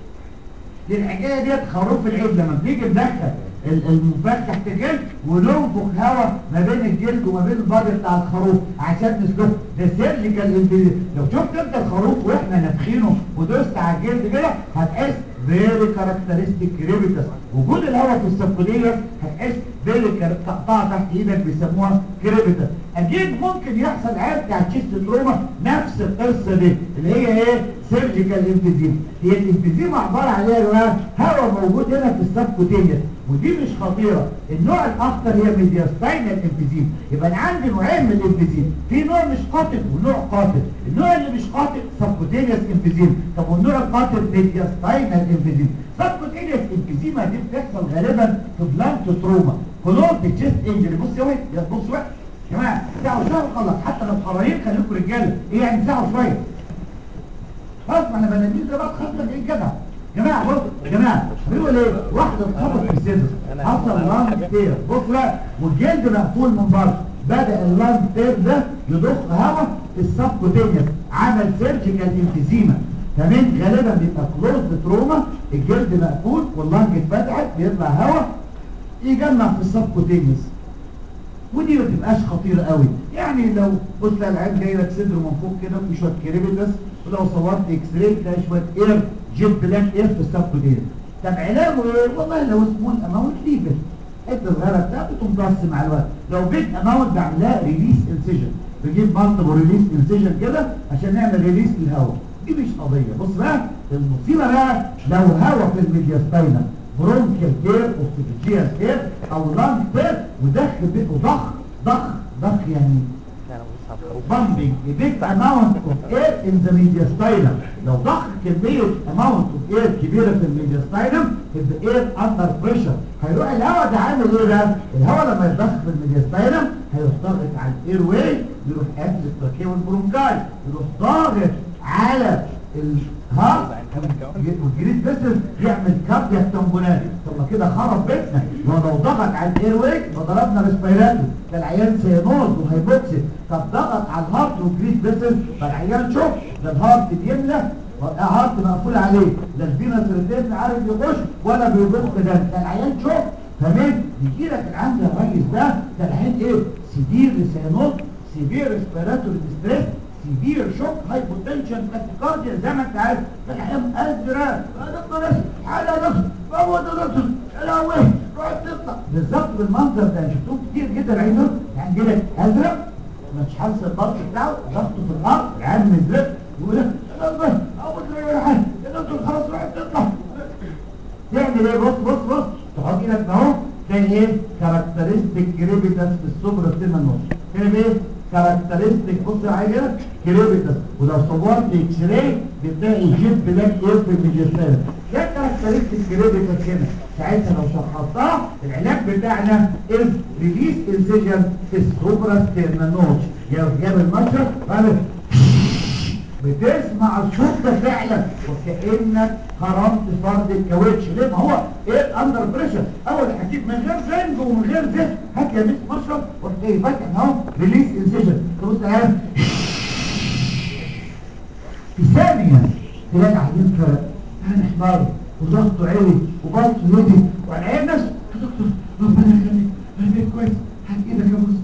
C: للحكايه ديت خروف العيد لما بنيجي ندخل المنفخ تحت الجلد وننفخ هواء ما بين الجلد وما بين البادي بتاع الخروف عشان نسلخه ده سيرجيكال انفيزيما لو شفت انت الخروف واحنا نافخينه ودوست على الجلد كده هتحس فيري كاركترستيك كريبيتس وجود الهواء في السفليه هتحس فيري تقطع تحت ايدك بيسموها كريبيتس اكيد ممكن يحصل عيب بتاع تشيست تروما نفس القصه دي اللي هي ايه سيرجيكال انفيزيما هي الانفيزيما عباره عن ايه يا جماعه هواء موجود هنا في السبكوتينيوس ودي مش خطيرة النوع الاخطر هي ميدياستاينال انفيزيم يبقى انا عندي نوعين من الانفيزيم في نوع مش قاتل ونوع قاتل النوع اللي مش قاتل سبكوتينيوس انفيزيم طب والنوع القاتل ميدياستاينال انفيزيم سبكوتينيوس انفيزيما دي بتحصل غالبا في بلانت تروما كلور تشيست انجري بص يا واد يا بص بقى يا جماعه ساعه وشويه وخلص حتى لو حرارين خليكم رجاله ايه يعني ساعه وشويه خلاص ما احنا بنادين ده بقى خمسه ايه كده جماعة بص يا جماعة بيقول ايه واحدة اتخبط في الصدر حصل لانج تير بص بقى والجلد مقفول من بره بدأ اللانج تير ده يضخ هواء في السبكوتينيوس عمل سيرجيكال انفيزيما تمام غالبا بيبقى كلوز تروما الجلد مقفول واللانج اتفتحت بيطلع هواء يجمع في السبكوتينيوس ودي ما بتبقاش خطيره قوي يعني لو بص العين جاي لك صدره من فوق كده في شويه كريبيتس ولو صورت اكس راي تلاقي شويه اير جيب بلاك اير في السبكوتينيوس طب علاجه ايه والله لو سمول اماونت ليفل حته صغيره بتاعته تمتص مع الوقت لو بيج اماونت بعملها ريليس انسيجن بجيب مالتيبل ريليس انسيجن كده عشان نعمل ريليس للهواء دي مش قضيه بص بقى المصيبه بقى لو هواء في الميدياستاينم برونكيال كير اوستيجيال كير او لانج كير ودخ وضخ ضخ ضخ يعني bumping a big amount of air in the mediastinum لو ضخ كمية amount of air كبيرة في الميدياستاينم يبقى air under pressure هيروح الهواء ده عامل ايه ده؟ الهواء لما يضخ في الميدياستاينم هيروح ضاغط على الاير واي يروح قافل التراكيه والبرونكاي يروح ضاغط على ها والجريد بس يعمل كاردياك تنبونات طب ما كده خرب بيتنا هو لو ضغط على الاير ويك فضربنا ريسبيراتو ده العيان سينوز وهيبوكسي طب ضغط على الهارت والجريد بس فالعيان شوف ده الهارت بيملى هارت مقفول عليه لا الفينس ريتيرن عارف يخش ولا بيضخ دم ده العيان شوف تمام يجي لك العيان ده الريس ده ده العيان ايه سيفير سينوز سيفير ريسبيراتوري ديستريس سيفير شوك هايبوتنشن تاكيكارديا زي ما انت عارف الحياه ازرق يا دكتور اسف حاله يا دكتور بموت يا دكتور يا لهوي روح تطلع بالظبط بالمنظر ده شفتوه كتير جدا العين دول يعني يجي لك ازرق مش حاسس الضغط بتاعه ضغطه في الارض العين مزرق يقول لك يا دكتور اول ولا حاجه يا دكتور خلاص روح تطلع تعمل ايه بص بص بص تحط ايدك اهو تلاقي ايه كاركترستيك كريبيتاس في السوبر ستيما النص كده ايه كاركترستيك بص على كده كريبيتاس ولو صورت اكس راي بتلاقي جيب بلاك ايه في الميجستان ده كاركترستيك كريبيتاس هنا ساعتها لو شخصتها العلاج بتاعنا از ريليس انسيجن في السوبر ستيما النص جاب المشرق قال بتسمع الصوت ده فعلا وكانك خرمت فرد الكاوتش ليه ما هو ايه اندر بريشر اول هجيب من غير زنج ومن غير زفت هات يا ميس مشرب وروح جاي فاتح اهو ريليس انسيجن تبص اهي في ثانيه تلاقي عيان فرق انا احمر وضغطه عالي وبطنه هدي والعيان نفسه يا دكتور ربنا يخليك انا بقيت كويس هات ايدك يا بص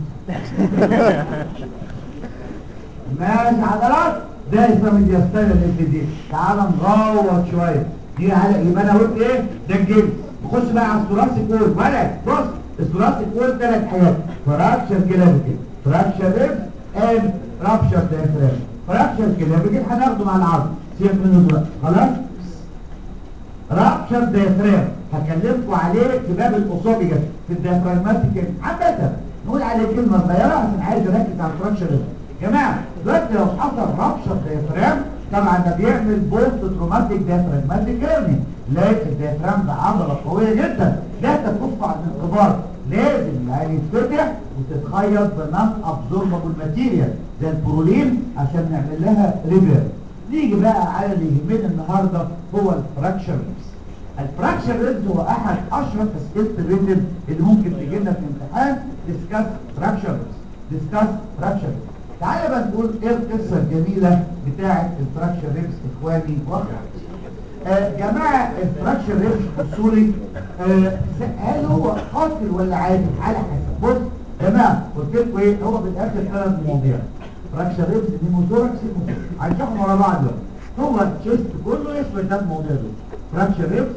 C: ماشي عضلات ده اسمه الدياستايل اللي دي تعال نغوط شويه دي على يبقى انا قلت ايه ده الجلد نخش بقى على الثوراسيك وول ولد بص الثوراسيك وول ثلاث حاجات فراكشر كلابيكال فراكشر ريبس اند رابشر دايفرام فراكشر كلابيكال هناخده مع العظم سيبك منه دلوقتي خلاص رابشر دايفرام هكلمكم عليه في باب الاوسوبيجاس في الديافراجماتيك عامه نقول عليه كلمه صغيره عشان عايز اركز على الفراكشر ريبس جماعة دلوقتي لو حصل رابشر ديافرام طبعا ده بيعمل بوست تروماتيك ديافراجماتيك هيرني لكن الديافرام ده عضلة قوية جدا لا تكف عن الانقباض لازم يعني يتفتح وتتخيط بنان ابزوربابل ماتيريال زي البرولين عشان نعمل لها ريبير نيجي بقى على اللي يهمنا النهارده هو الفراكشر ريبس الفراكشر ريبس هو احد اشهر اسئله الريتم اللي ممكن تجي لنا في الامتحان ديسكاس فراكشر ريبس ديسكاس فراكشر ريبس تعالى بقى نقول ايه القصه الجميله بتاعه الفراكشر ريبس اخواني واخواتي آه جماعه الفراكشر ريبس بصوا لي آه هل هو قاتل ولا عادي على حسب بص يا جماعه قلت لكم ايه هو في الاخر ثلاث مواضيع فراكشر ريبس نيموثوركس هنشوفهم ورا بعض دلوقتي هو الشيست كله اسمه الثلاث مواضيع دول فراكشر ريبس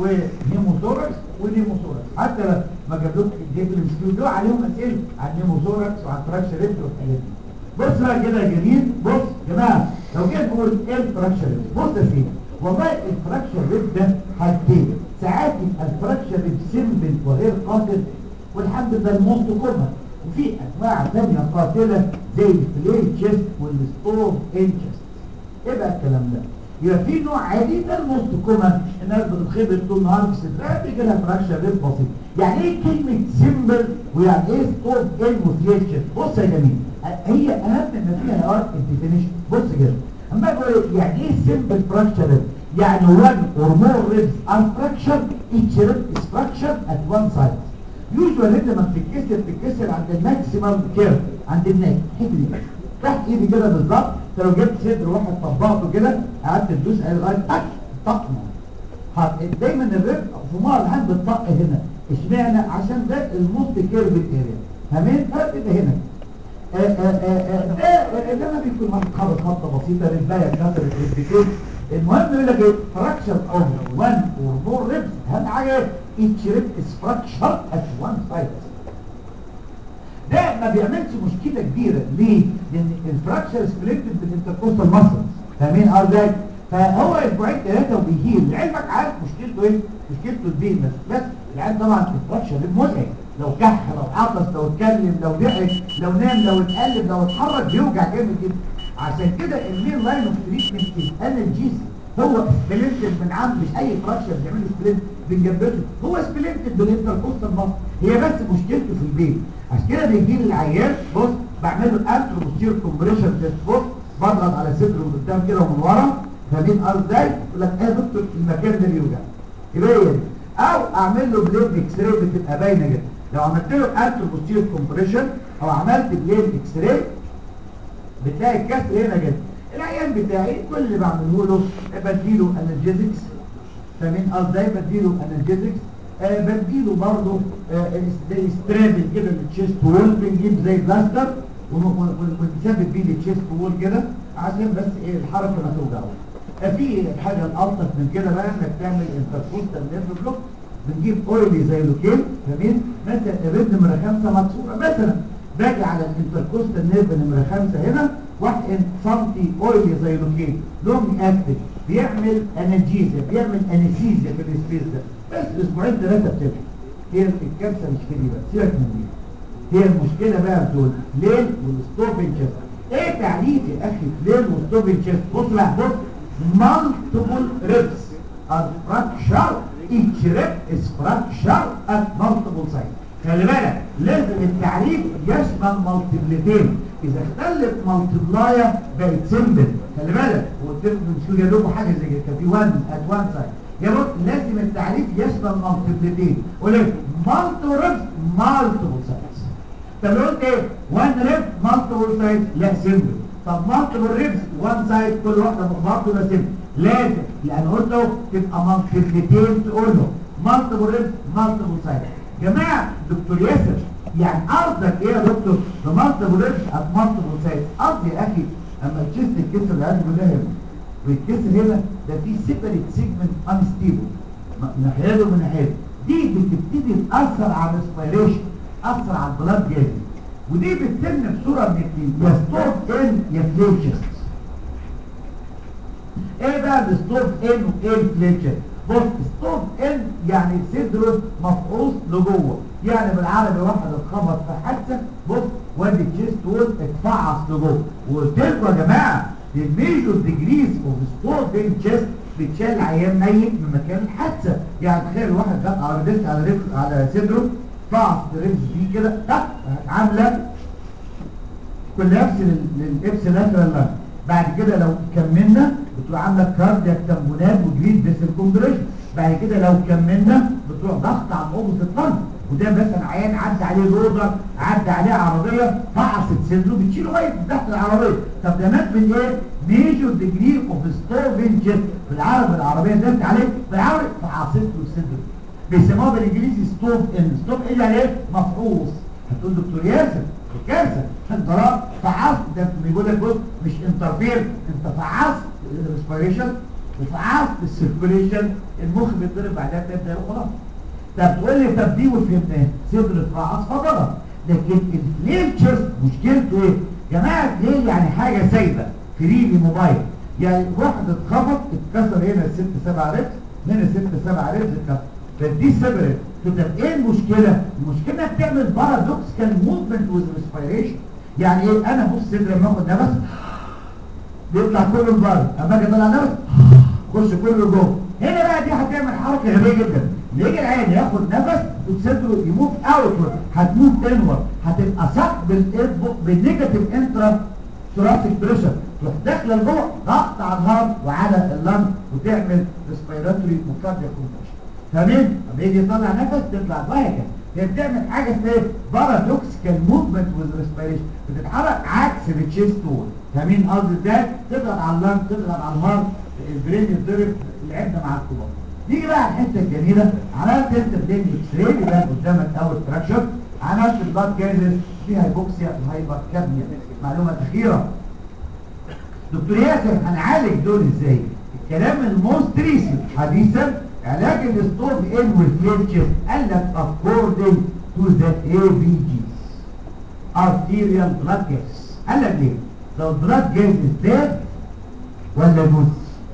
C: ونيموثوركس ونيموثوركس حتى ما جاب لكم الجيب الاستوديو عليهم اسئله عن نيموثوركس وعن فراكشر ريبس والحاجات دي بص بقى كده يا جميل بص يا جماعه لو جيت نقول ايه الفراكشر ريب بص يا سيدي والله الفراكشر ريب ده حاجتين ساعات يبقى الفراكشر ريب سيمبل وغير قاتل والحمد لله الموست كومن وفي انواع ثانيه قاتله زي الفليل تشيست والستوف انشست ايه بقى الكلام ده يبقى في نوع عادي ده الموست كومن الناس بتتخبط طول النهار في الصدر بيجي لها فراكشر ريب بسيط يعني ايه كلمه سيمبل ويعني ايه ستوف ان وفليل تشيست بص يا جميل هي اهم ما فيها ار الديفينيشن بص كده اما بقول يعني ايه سمبل فراكشر يعني one or more ribs are fractured each rib is fractured at one side usually لما بتتكسر بتتكسر عند الماكسيمم كيرف عند النك الحته دي تحت ايدي كده بالظبط انت لو جبت صدر واحد طبقته كده قعدت تدوس عليه لغايه تك طق دايما الرب في مره الحين بتطق هنا اشمعنى عشان ده الموست كيرف اريا تمام فبتبقى هنا ده انما بيكون واحد خبط خبطه بسيطه رجليا كسرت رجلتين المهم يقول لك ايه فراكشر اوف 1 اور مور ريبس اهم حاجه each rib is fractured at one side ده ما بيعملش مشكله كبيره ليه؟ لان الفراكشر سبليتد بالانتركوستال ماسلز فاهمين اه ازاي؟ فهو اسبوعين ثلاثه وبيهيل لعلمك عارف مشكلته ايه؟ مشكلته البين بس بس العيال طبعا الفراكشر مزعج لو كح لو عطس لو اتكلم لو ضحك لو نام لو اتقلب لو اتحرك بيوجع جامد جدا عشان كده المين لاين اوف تريتمنت انالجيز هو سبلنتد من عام مش اي فراكشر بيعمل سبلنت بنجبته هو سبلنتد بالانتركوستال ماسل هي بس مشكلته في البين عشان كده بيجي لي العيان بص بعمل له انتروبوستير كومبريشن تيست بص بضغط على صدره من قدام كده ومن ورا فاهمين قصدي ازاي يقول لك ايه يا دكتور المكان ده بيوجع يبين او اعمل له بليد اكس راي بتبقى باينه جدا لو عملت له انتر بوستير كومبريشن او عملت بليد اكس راي بتلاقي الكسر هنا جدا العيان بتاعي كل اللي بعمله له بديله انرجيزكس فاهمين قصدي بديله انرجيزكس آه بديله برضه آه زي سترابل كده للتشيست وول بنجيب زي بلاستر ونثبت بيه التشيست وول كده عشان بس ايه الحركه ما توجعوش آه في حاجه الالطف من كده بقى انك تعمل انتركوستال نيرف بلوك بنجيب اويلي زي لوكين فاهمين مثلا الريد نمره خمسه مكسوره مثلا باجي على الانتركوستال نيرف نمره خمسه هنا واحقن سنتي اويلي زي لوكين لونج اكتف بيعمل انرجيزيا بيعمل انستيزيا في السبيس ده بس اسبوعين ثلاثه بتبقى هي الكارثه مش في دي بقى سيبك من دي هي المشكله بقى بتقول ليل والستوبنج تشيست ايه تعريف يا اخي ليل والستوبنج تشيست بص بقى بص multiple ribs are fractured each rib is fractured at multiple sites خلي بالك لازم التعريف يشمل مالتيبلتين اذا اختلف مالتيبلاير بقت سيمبل خلي بالك وقلت لكم من شويه لكم حاجه زي كده كان في 1 ات 1 سايد يا بص لازم التعريف يشمل مالتيبلتين قول ايه مالتيبل ريبس مالتيبل سايدز طب لو قلت ايه 1 ريب مالتيبل سايدز لا سيمبل طب مالتيبل ريبس 1 سايد كل واحده فوق بعض تبقى سيمبل لازم لان قلت له تبقى مالتيبلتين تقول له مالتيبل ريبس مالتيبل سايدز جماعة دكتور ياسر يعني قصدك ايه يا دكتور بمالتيبل ريبس ات مالتيبل سايز قصدي يا اخي اما الجسم يتكسر اللي قلبه ده هنا ويتكسر هنا ده في سيبريت سيجمنت انستيبل ناحيته ومن ناحيته دي بتبتدي تاثر على الريسبيريشن تاثر على البلاد جازي ودي بتتم بصوره من الاثنين يا ستوب ان يا فليتشست ايه بقى الستوب ان وايه الفليتشست بص ستوب ان يعني صدره مفعوص لجوه يعني بالعربي واحد اتخبط في حادثه بص وادي التشيست وول اتفعص لجوه وقلت لكم يا جماعه الميجور ديجريز اوف ستوب ان تشيست بتشال عيان ميت من مكان الحادثه يعني تخيل واحد جاب على رجل على رجل على صدره فعص الرجل دي كده تحت عامله كولابس للابس لاترال لانج بعد كده لو كملنا بتروح عامله كاردياك تمبونات وجريد فيسل كومبريشن بعد كده لو كملنا بتروح ضغط على الاوبس الطن وده مثلا عيان عدى عليه لودر عدى عليه عربيه فعصت صدره بتشيله لغايه تحت العربيه طب ده مات من ايه؟ ميجور ديجري اوف ستوفن جيت بالعربي العربيه دلت عليه بالعربي فعصت له صدره بيسموها بالانجليزي ستوف ان ستوف ان يعني ايه؟ مفعوص هتقول دكتور ياسر كارثه انت لا فعصت ده بيقول لك بص مش انترفير انت فعصت الريسبيريشن وفعصت السيركوليشن المخ بيتضرب بعدها تبدا وخلاص طب تقول لي طب دي وفهمناها صدر اتفعص فضرب لكن الفليل تشيست مشكلته ايه؟ جماعه فليل يعني حاجه سايبه فريلي موبايل يعني واحد اتخبط اتكسر هنا ست سبع رجل هنا ست سبع رجل اتكسر فدي سيبريت طب ايه المشكله المشكله بتعمل بارادوكسيكال موفمنت وذ ريسبيريشن يعني ايه انا بص صدري لما اخد نفس بيطلع كله لبره اما اجي اطلع نفس خش كله جوه هنا بقى دي هتعمل حركه غبيه جدا يجي العين ياخد نفس وصدره يموت اوتورد هتموت انورد هتبقى سحب بالإيد- بالنيجاتيف انترا ثوراسيك بريشر تروح داخله لجوه ضغط على الهارت وعلى اللنج وتعمل ريسبيراتوري وكاردياك كومبريشن فاهمين؟ لما يجي يطلع نفس تطلع وهكذا هي بتعمل حاجه اسمها بارادوكسيكال موفمنت وذ ريسبيريشن بتتحرك عكس التشيست وول فاهمين قصدي ازاي؟ تضغط على اللنج تضغط على الهارت البرين يتضرب العده مع الكبار نيجي بقى على الحته الجميله عملت انت بلين اكس راي يبقى قدامك اول فراكشر عملت البلاد جازز في هايبوكسيا وهايبر كابنيا المعلومه الاخيره دكتور ياسر هنعالج دول ازاي الكلام الموست ريسنت حديثا علاج الستوب ان والفليتشر قال لك according to the ABGs arterial blood gas قال لك ليه لو blood gas is dead ولا جزء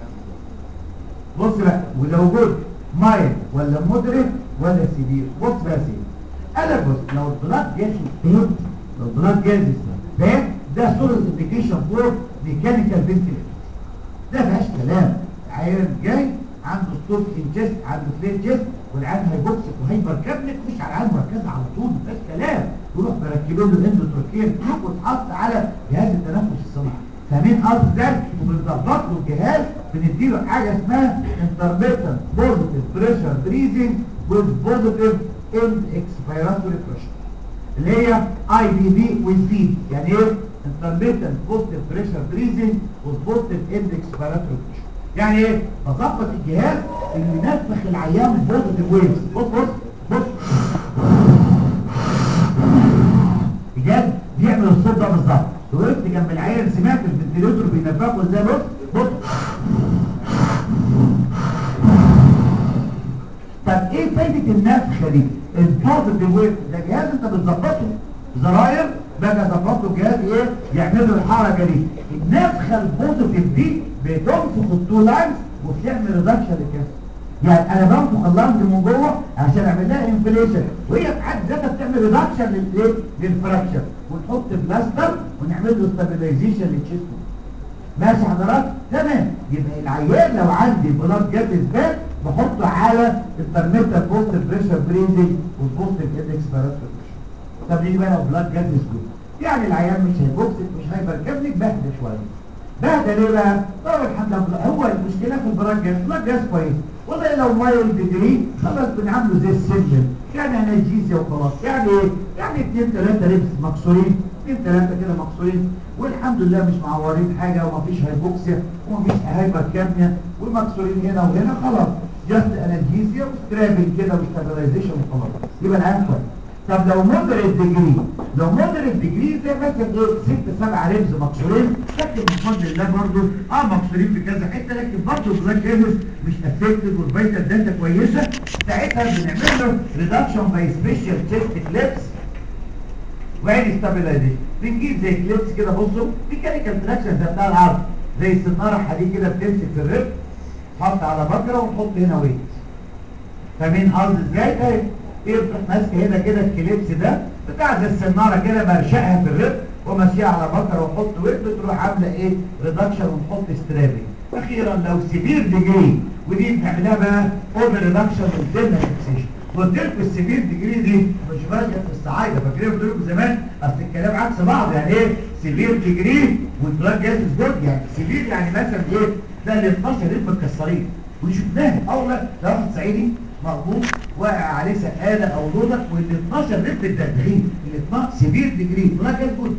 C: بص بقى ولو جزء مايل ولا مودريت ولا سيفير بص بقى يا سيدي قال لك بص لو البلاد جاز ديد لو البلاد جاز ديد ده سورس انديكيشن فور ميكانيكال فنتيليشن ده فيهاش كلام عيان جاي عنده ستوب انجست عنده فليت جست والعيان هيبوكسك وهيبر كابنك مش على العيان مركزه على طول مفيهاش كلام يروح مركبين له اندوتروكين وتحط على جهاز التنفس الصناعي فاهمين قصدي ازاي وبنظبط له الجهاز بنديله حاجه اسمها انترميتنت بوزيتيف بريشر بريزنج وذ بوزيتيف اند اكسبيراتوري بريشر اللي هي اي بي في والزيد يعني ايه انترميتنت بوزيتيف بريشر بريزنج وذ بوزيتيف اند اكسبيراتوري بريشر يعني ايه بظبط الجهاز انه ينفخ العيان بوزيتيف ويفز بص بص بص بجد بيعمل الصوت ده بالظبط لو وقفت جنب العيان سمعت الفنتليتور بينفخه ازاي بص بص طب ايه فايده النفخه دي البوزيتيف ويف ده جهاز انت بتظبطه زراير بقى ظبط له جهاز ايه يعمل له الحركه دي النفخه البوزيتيف دي بتنفخ التو لاينز وبتعمل ريدكشن للكسر يعني انا بنفخ اللانج من جوه عشان اعمل لها انفليشن وهي في حد ذاتها بتعمل ريدكشن للايه للفراكشر ونحط بلاستر ونعمل له ستابيلايزيشن للتشيست ماشي حضرتك تمام يبقى العيان لو عندي بلاد جات باك بحطه على الترميتر بوست بريشر بريزنج والبوست اندكس باراتر طب نيجي بقى لو بلاد جات سكوت يعني العيان مش هيبوكسك مش هيبركبنك بهدى شويه بهدى ليه بقى؟ طبعا الحمد لله هو المشكله في البلاد جاز البلاد جاز كويس والله لو مايل ديجري خلاص بنعمله زي السجن يعني انالجيزيا وخلاص يعني ايه؟ يعني اثنين ثلاثه لبس مكسورين اثنين ثلاثه كده مكسورين والحمد لله مش معورين حاجه ومفيش هايبوكسيا ومفيش هايبركابنيا ومكسورين هنا وهنا خلاص جاست انالجيزيا وسترابل كده وستابلايزيشن وخلاص يبقى العيان كويس طب لو مودريت ديجري لو مودريت ديجري زي مثلا ايه ست سبع رمز مكسورين لكن بفضل الله برضه اه مكسورين في كذا حته لكن برضه بلاك جيمس مش افكتد والفيتال داتا كويسه ساعتها بنعمل له ريدكشن باي سبيشال تشيست كليبس وعين ستابلايزيشن بنجيب زي كليبس كده بصوا ميكانيكال تراكشن زي بتاع العرض زي السناره حديد كده بتمسك في الرب تحط على بكره ونحط هنا ويت فاهمين قصدي ازاي اهي ايه بتروح ماسكه هنا كده الكليبس ده بتاع زي السناره كده برشقها في الرب وماشيه على بكره واحط ويت بتروح عامله ايه ريدكشن ونحط سترابنج اخيرا لو سيفير ديجري ودي بنعملها بقى اوفر ريدكشن والدنيا فيكسيشن قلت لكم السيفير ديجري دي مش بس في الصعايده فاكرين قلت لكم زمان اصل الكلام عكس بعض يعني ايه سيفير ديجري والبلاك جاز جود يعني سيفير يعني مثلا ايه ده ال 12 ريب متكسرين وشفناها اولا ده واحد صعيدي مغبوط واقع عليه سقاله او لودر وال 12 ريب الدغدغين ال 12 سيفير ديجري بلاك جاز جود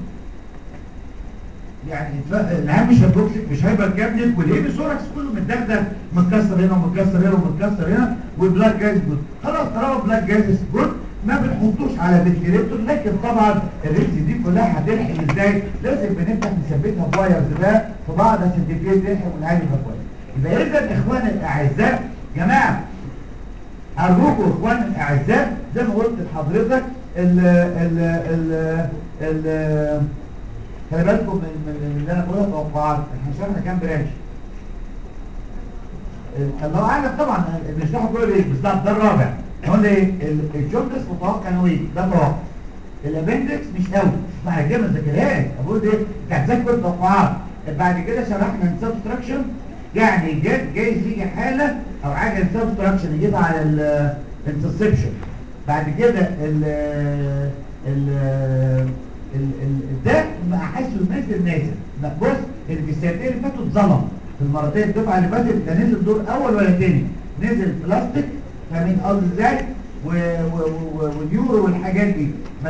C: يعني العام مش هيبروكسك مش هيبقى كابنت والهيبي سوركس كله متدغدغ متكسر هنا ومتكسر هنا ومتكسر هنا والبلاك جاز جود خلاص طالما بلاك جاز جود ما بنحطوش على فنتيليتور لكن طبعا الريبس دي كلها هتلحق ازاي لازم بنفتح نثبتها بوايرز بقى في بعض عشان تبتدي تلحق والعالي يبقى كويس يبقى اذا اخواني الاعزاء جماعه ارجوكم اخواني الاعزاء زي ما قلت لحضرتك ال ال ال ال خلي بالكم من من اللي انا بقوله توقعات احنا شرحنا كام برانش الله اعلم طبعا بنشرحه كل ايه بالظبط ده الرابع قلنا ايه الجوندس متوقع انه ايه ده متوقع الابندكس مش قوي بعد كده ما ذاكرهاش بقول ايه انت هتذاكر توقعات بعد كده شرحنا السبستراكشن يعني جاي جايز يجي حاله او حاجه السبستراكشن يجيبها على الانترسبشن بعد كده ال ال ده ما احسه نازل نازل بص اللي في السنتين اللي فاتوا اتظلم في المرتين الدفعه اللي فاتت لا نزل دور اول ولا تاني نزل بلاستيك فاهمين قصدي ازاي واليورو والحاجات دي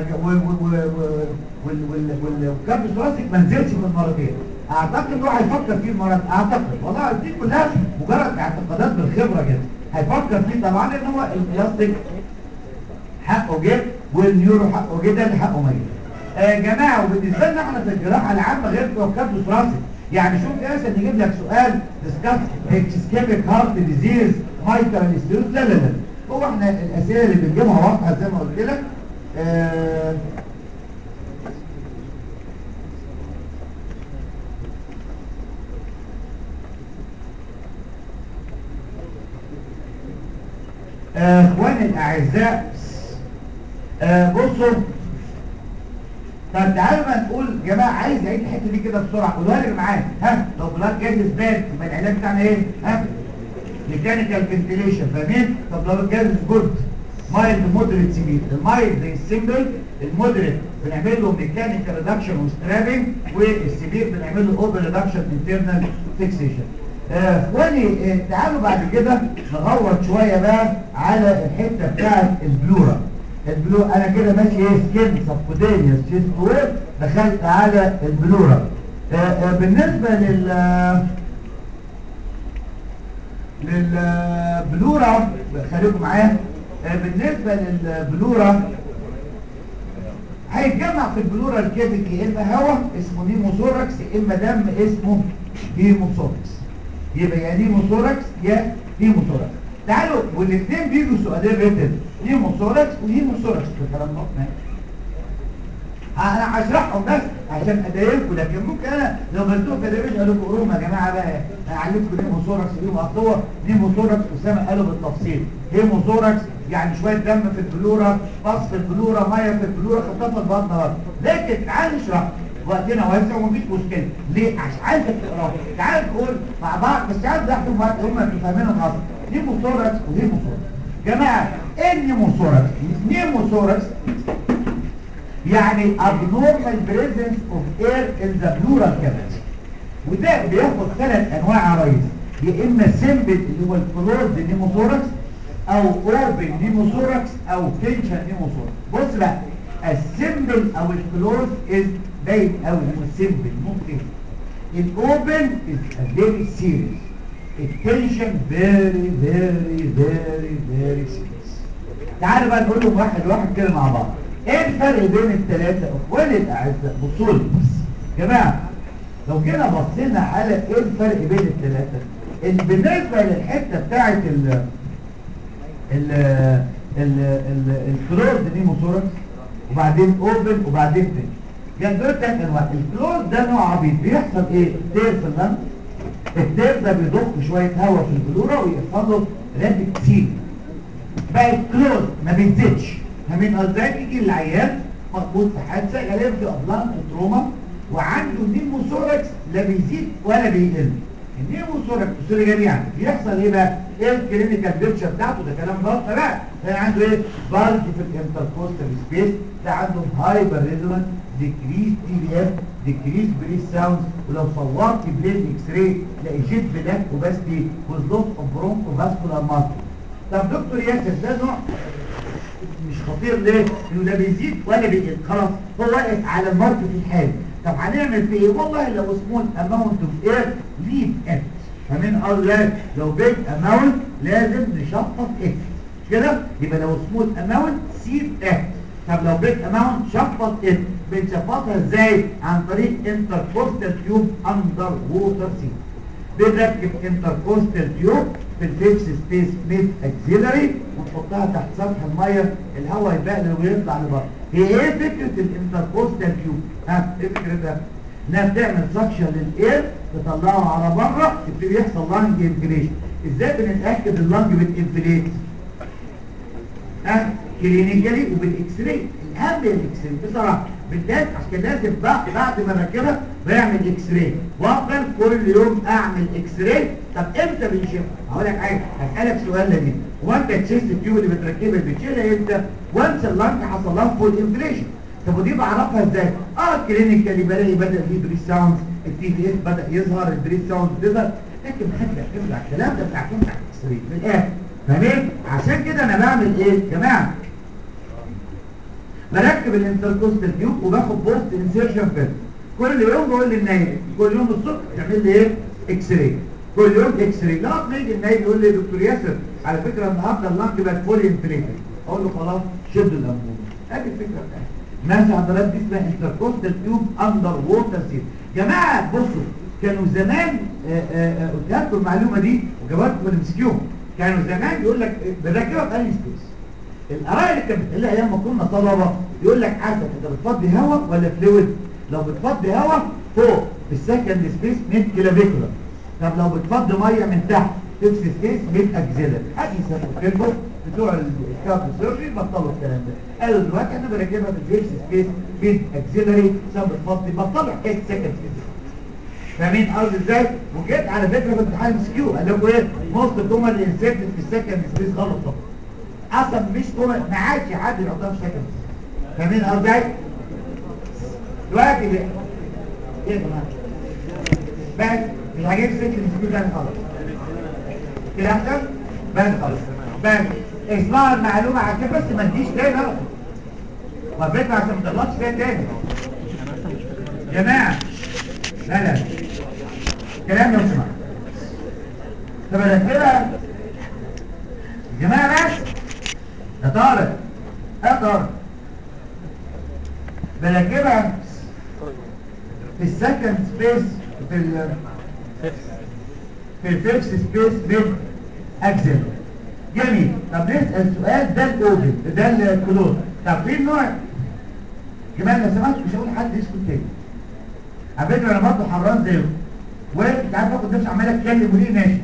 C: والكابس بلاستيك ما نزلش في المرتين اعتقد هو هيفكر فيه المرات اعتقد والله دي كلها مجرد اعتقادات بالخبره كده هيفكر فيه طبعا ان هو البلاستيك حقه جه واليورو حقه جه ده اللي حقه ميت يا جماعة وبالنسبة لنا احنا في الجراحة العامة غير توكلت راسي يعني شوف يا اسا نجيب لك سؤال ديسكاس اكسكيميك هارت ديزيز مايترال ستيروز لا لا لا هو احنا الاسئله اللي بنجيبها واضحه زي ما قلت لك آه اخواني الاعزاء آه بصوا طب تعالوا بقى نقول يا جماعه عايز اعيد الحته دي كده بسرعه قولوها لي معايا ها لو بلاك جاز باد يبقى العلاج بتاعنا ايه ها ميكانيكال فنتيليشن فاهمين طب لو الجاز جود مايلد مودريت سيفير المايلد زي السيمبل المودريت بنعمل له ميكانيكال ريدكشن وسترابنج والسبير بنعمل له اوبن ريدكشن انترنال فيكسيشن اخواني آه، تعالوا بعد كده نغوط شويه بقى على الحته بتاعت البلورا البلو انا كده ماشي ايه سكين سبكوتينيوس تشيست وير دخلت على البلورا آه، آه، بالنسبه لل للبلورا خليكم معايا آه، بالنسبه للبلورا هيتجمع في البلورا الكيفيتي يا اما هواء اسمه نيموثوركس يا اما دم اسمه هيموثوركس يبقى يا نيموثوركس يا هيموثوركس تعالوا والاثنين بيجوا سؤالين ريتن نيموثوركس وهيموثوركس في الكلام ده ماشي. انا هشرحهم بس عشان ادايلكم لكن ممكن انا لو قلتوه في الريفيجن اقول لكم قروم يا جماعه بقى اعلمكم نيموثوركس وليهم اصل نيموثوركس اسامه قالوا بالتفصيل هيموثوركس يعني شويه دم في البلوره بص في البلوره ميه في البلوره خطافه البطن برضه لكن تعال نشرح وقتنا واسع ومفيش مشكله ليه عشان عايزك تقراه تعال نقول مع بعض بس عايز احكم وقت هم بيفهمينهم اصلا نيموثوركس وهيموثوركس جماعه ايه النيموثوركس نيموثوركس يعني abnormal presence of air in the pleural cavity وده بياخد ثلاث انواع يا ريس يا اما سيمبل اللي هو الكلوز نيموثوركس او اوبن نيموثوركس او تنشن نيموثوركس بص بقى السيمبل او الكلوز از باين قوي هو سيمبل ممكن الاوبن از فيري سيريس التنشن فيري فيري فيري فيري سيريس تعالوا بقى نقول لهم واحد واحد كده مع بعض ايه الفرق بين الثلاثه اخواني الاعزاء بصوا لي بس جماعه لو جينا بصينا على ايه الفرق بين الثلاثه ال- بالنسبه للحته بتاعه ال ال ال ال الكلوز نيموثوركس وبعدين اوبن وبعدين فين يعني دول ثلاث انواع الكلوز ده نوع عبيط بيحصل ايه تير في اللنج التير ده بيضخ شويه هواء في البلوره ويحصل له رابط سيل بقت كلوز ما بينزلش فمن ازاي يجي العيان مخبوط في حادثه غالبا في اطلان تروما وعنده نيموثوركس لا بيزيد ولا بيقل النيموثوركس بصوا جميعا بيحصل ايه بقى ايه الكلينيكال بيكتشر بتاعته ده كلام غلط بقى ده عنده ايه بلج في الانتركوستال سبيس ده عنده هايبر ريزونانس ديكريز تي بي اف ديكريز بريس ساوند ولو صورت بلين اكس راي تلاقي جيت بلاك وباستي وزلوت اوف برونكو فاسكولار ماسل طب دكتور ياسر ده نوع مش خطير ليه؟ انه لا بيزيد ولا بيقل خلاص هو واقف على المارك في الحالي طب هنعمل فيه ايه؟ والله لو سمول اماونت اوف اير ليف ات فمن قال لا لو بيج اماونت لازم نشفط ات مش كده؟ يبقى لو سمول اماونت سيب ات طب لو بيج اماونت شفط ات بنشفطها ازاي؟ عن طريق انتركوستال تيوب اندر ووتر سيب بنركب انتركوستال تيوب في الفيبس سبيس ميد اكسيلري ونحطها تحت سطح الميه الهواء يبقلل ويطلع لبره هي ايه فكره الانتركوستال تيوب ها ايه فكرتها انها بتعمل سكشن للاير تطلعه على بره يبتدي يحصل لانج انفليشن ازاي بنتاكد اللانج بتنفليت ها كلينيكالي وبالاكس راي الاهم الاكس راي بصراحه بالذات عشان لازم بعد بعد ما اركبها بعمل اكس راي وافضل كل يوم اعمل اكس راي طب امتى بنشيلها هقول لك حاجه هسالك سؤال لذيذ هو انت التشيست تيوب اللي بتركبها بتشيلها امتى وانس اللانج حصل لها فول انفليشن طب ودي بعرفها ازاي اه كلينيكالي بلاقي بدا في بريس ساوند التي في اس بدا يظهر البريس ساوند بتظهر لكن محدش بيعتمد على الكلام ده بتاعتمد على الاكس راي من الاخر فاهمين عشان كده انا بعمل ايه يا جماعه بركب الانتركوستال تيوب وباخد بوست انسيرشن فيلم كل يوم بقول للنايب كل يوم الصبح تعمل لي ايه اكس راي كل يوم اكس راي لا ما يجي النايب يقول لي يا دكتور ياسر على فكره النهارده اللانج بقت فولي انفليتد اقول له خلاص شد الانبوبه ادي الفكره بتاعتي ماشي حضرتك دي اسمها انتركوستال تيوب اندر ووتر سيل جماعه بصوا كانوا زمان آه، آه، آه، قلت لكم المعلومه دي وجابتكم المسكيوم كانوا زمان يقول لك بنركبها في انهي سبيس الاراء اللي كانت بتقولها ايام ما كنا طلبه يقول لك حسب انت بتفضي هواء ولا فلويد لو بتفضي هواء فوق في السكند سبيس ميد كلافيكولا طب لو بتفضي ميه من تحت تبس سبيس ميد اكزيلر ادي سبب بتوع الكاب سيرجري بطلوا الكلام ده قالوا دلوقتي احنا بنركبها في الجيبس سبيس ميد اكزيلري عشان بتفضي بطلوا حكايه سكند سبيس فاهمين قصدي ازاي وجيت على فكره في امتحان مسكيو قال لكم ايه موست كومن انسيرتد في السكند سبيس غلط طبعا اصلا مش كومن ما عادش حد يحطها في سكند فاهمين قصدي دلوقتي بقى ايه يا جماعه بس مش هجيب ست السكوت ده خالص كده احسن بس خلاص بس اسمعوا المعلومه عشان بس ما تجيش تاني اهو وفكرة عشان ما تغلطش فيها تاني جماعه لا لا كلام لو سمحت طب انا كده يا جماعه بس يا طارق يا طارق بنركبها في السكند سبيس في ال في الفيفث سبيس بين اكزل جميل طب نسال سؤال ده الاوبن ده الكلوز طب في النوع كمان لو سمحت مش هقول حد اسمه تاني على فكره انا برضه حران زيه وانت عارف اخد نفسي عمال اتكلم وليه ماشي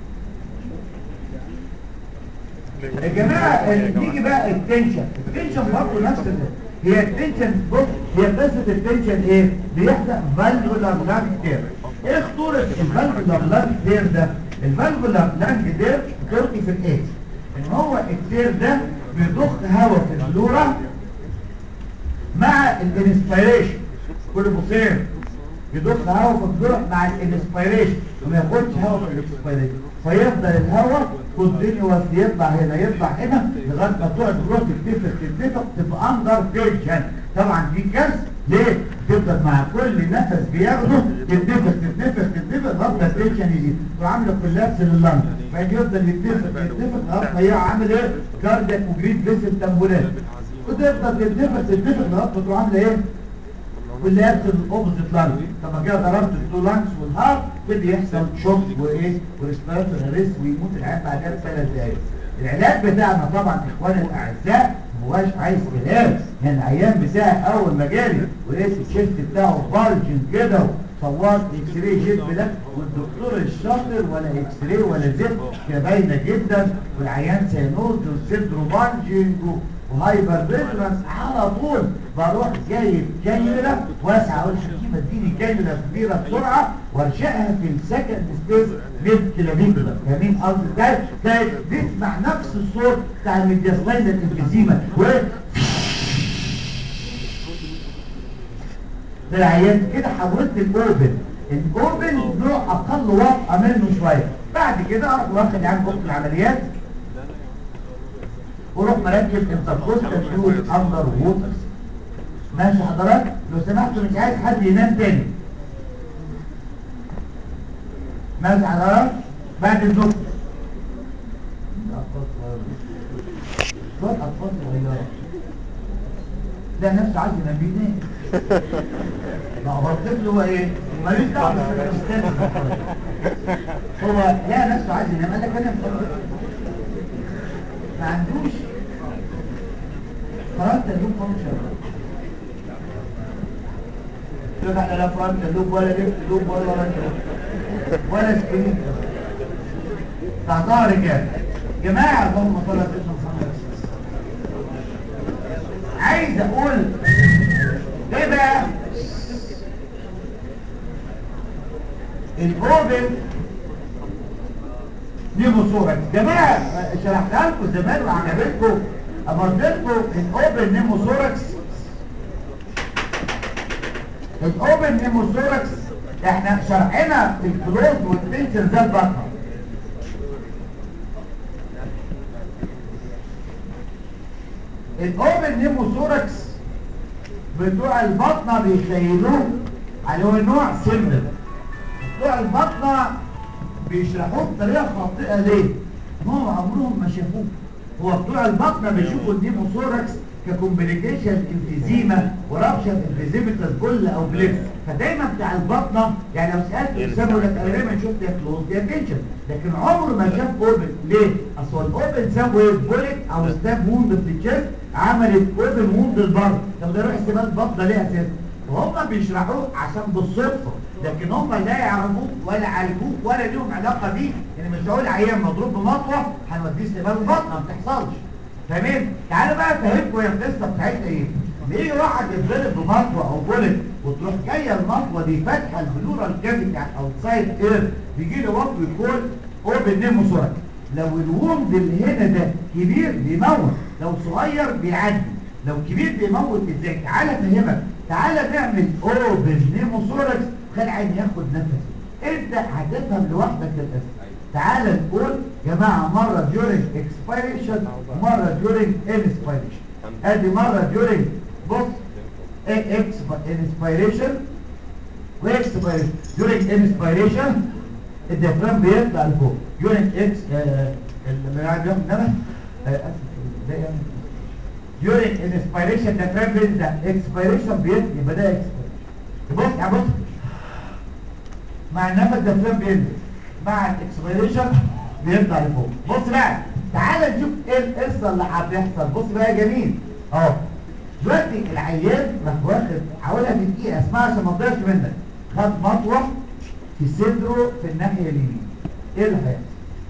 C: يا جماعه نيجي بقى التنشن التنشن برضه نفس ال- هي التنشن بص هي قصه التنشن ايه بيحصل فالفولار لانج تير ايه خطوره الفالفولار لانج تير ده الفالفولار لانج تير خطورته في الايه ان هو التير ده بيضخ هواء في البلورة مع الانسبيريشن كل بصير يضخ هواء في البلورة مع الانسبيريشن وما ياخدش هواء في الانسبيريشن فيفضل الهواء كونتينيوس يطلع هنا يطلع هنا لغايه ما تقعد تروح تتنفخ تتنفخ تبقى اندر تنشن طبعا دي كارثه ليه؟ تفضل مع كل نفس بياخده تتنفخ تتنفخ تتنفخ لغايه ما التنشن يزيد وعامله كولابس لللنج فيجي يفضل يتنفخ يتنفخ لغايه ما يقع عامل ايه؟ كاردياك وجريد فيسل تامبولات وتفضل تتنفخ تتنفخ لغايه ما تروح عامله ايه؟ واللي يحصل الاوبزيت لانج طب كده ضربت التو لانجز والهارت كده يحصل شوك وايه وريسبيراتوري ريسك ويموت العيان بعدها بثلاث دقايق العلاج بتاعنا طبعا اخواني الاعزاء ما هواش عايز كلام يعني العيان بتاعي اول ما جالي ولقيت الشيست بتاعه بارجن كده وصورت اكس راي جيب ده والدكتور الشاطر ولا اكس راي ولا زفت كده باينه جدا والعيان سينوز وصدره بارجنج وهايبر فيجلانس على طول بروح جايب كانيولا واسعه اقول حكيمه اديني كانيولا كبيره بسرعه وارشقها في السكند سبيس ميد كلافيكولا فاهمين قصدي ازاي؟ ده بيسمع نفس الصوت بتاع الميدياسلايد الانفيزيما و ده العيان كده حولت الاوبن الاوبن نوع اقل وطأة منه شويه بعد كده اروح واخد عن اوضه العمليات وروح مركب انتركوستال فلويد اندر ووتر ماشي حضرتك لو سمحتوا مش عايز حد ينام تاني ماشي حضرتك بعد الدكتور شوية أطفال صغيرة ده نفسه عايز ينام بينام ما هو الطفل هو ايه؟ ماليش دعوه بالسيركمستانس هو لا نفسه عايز ينام قال لك انا ما عندوش فرنت لوب فانكشن شوف احنا لا فرنت لوب ولا ليفت لوب ولا رايت لوب ولا سبرينج تعطاها رجال جماعة اللهم صل على سيدنا محمد عايز اقول ايه بقى الاوبن نيموثوركس جماعة شرحتها لكم زمان وعجبتكم امرت لكم الاوبن نيموثوركس الاوبن نيموثوركس احنا شرحنا في الكلوز والتنشن زي البطنه الاوبن نيموثوركس بتوع البطنه بيخيلوه على هو نوع سمبل بتوع البطنه بيشرحوه بطريقه خاطئه ليه؟ هم عمرهم ما شافوه هو بتوع البطنه بيشوفوا النيموثوركس ككومبليكيشن انفيزيما ورابشن انفيزيمتس بول او بليف فدايما بتاع البطنه يعني لو سالت اسامه يقول لك انا دايما شفت يا كلوز يا تنشن لكن عمره ما شاف اوبن ليه؟ اصل الاوبن ساب ويف بوليت او ستاب ووند في الجسم عملت اوبن ووند البطن طب ده يروح استباد بطنه ليه اساسا؟ وهم بيشرحوه عشان بالصدفه لكن هم لا يعرفوه ولا عالجوه ولا ليهم علاقه بيه يعني مش هقول عيان مضروب بمطوه هنوديه استقبال البطن ما بتحصلش تمام تعالوا بقى افهمكم هي القصه بتاعتها ايه ليه واحد يتضرب بمطوه او بولت وتروح جايه المطوه دي فاتحه البلورال كافيتي على الاوتسايد اير بيجي له وقت يكون اوبن نيموثوركس لو الوند اللي هنا ده كبير بيموت لو صغير بيعدي لو كبير بيموت ازاي تعالى افهمك تعالى نعمل اوبن نيموثوركس خلي عين ياخد نفس انت هتفهم لوحدك الاسم تعالى نقول يا جماعه مره during expiration ومره during inspiration ادي مره during بص inspiration واكسبيريشن during inspiration الديافرام بيطلع لفوق during اكس اللي قاعد ياخد نفس آه، اسف ده يعني during inspiration الديافرام بيطلع expiration بيطلع يبقى ده expiration بص يا بص مع النفس الديافرام بينزل مع الاكسبيريشن بيطلع لفوق بص بقى تعالى نشوف ايه القصه اللي هتحصل بص بقى يا جميل اهو دلوقتي العيان راح واخد حوالي في دقيقه اسمها عشان ما تضيعش منك خد مطوه في صدره في الناحيه اليمين ايه اللي هيحصل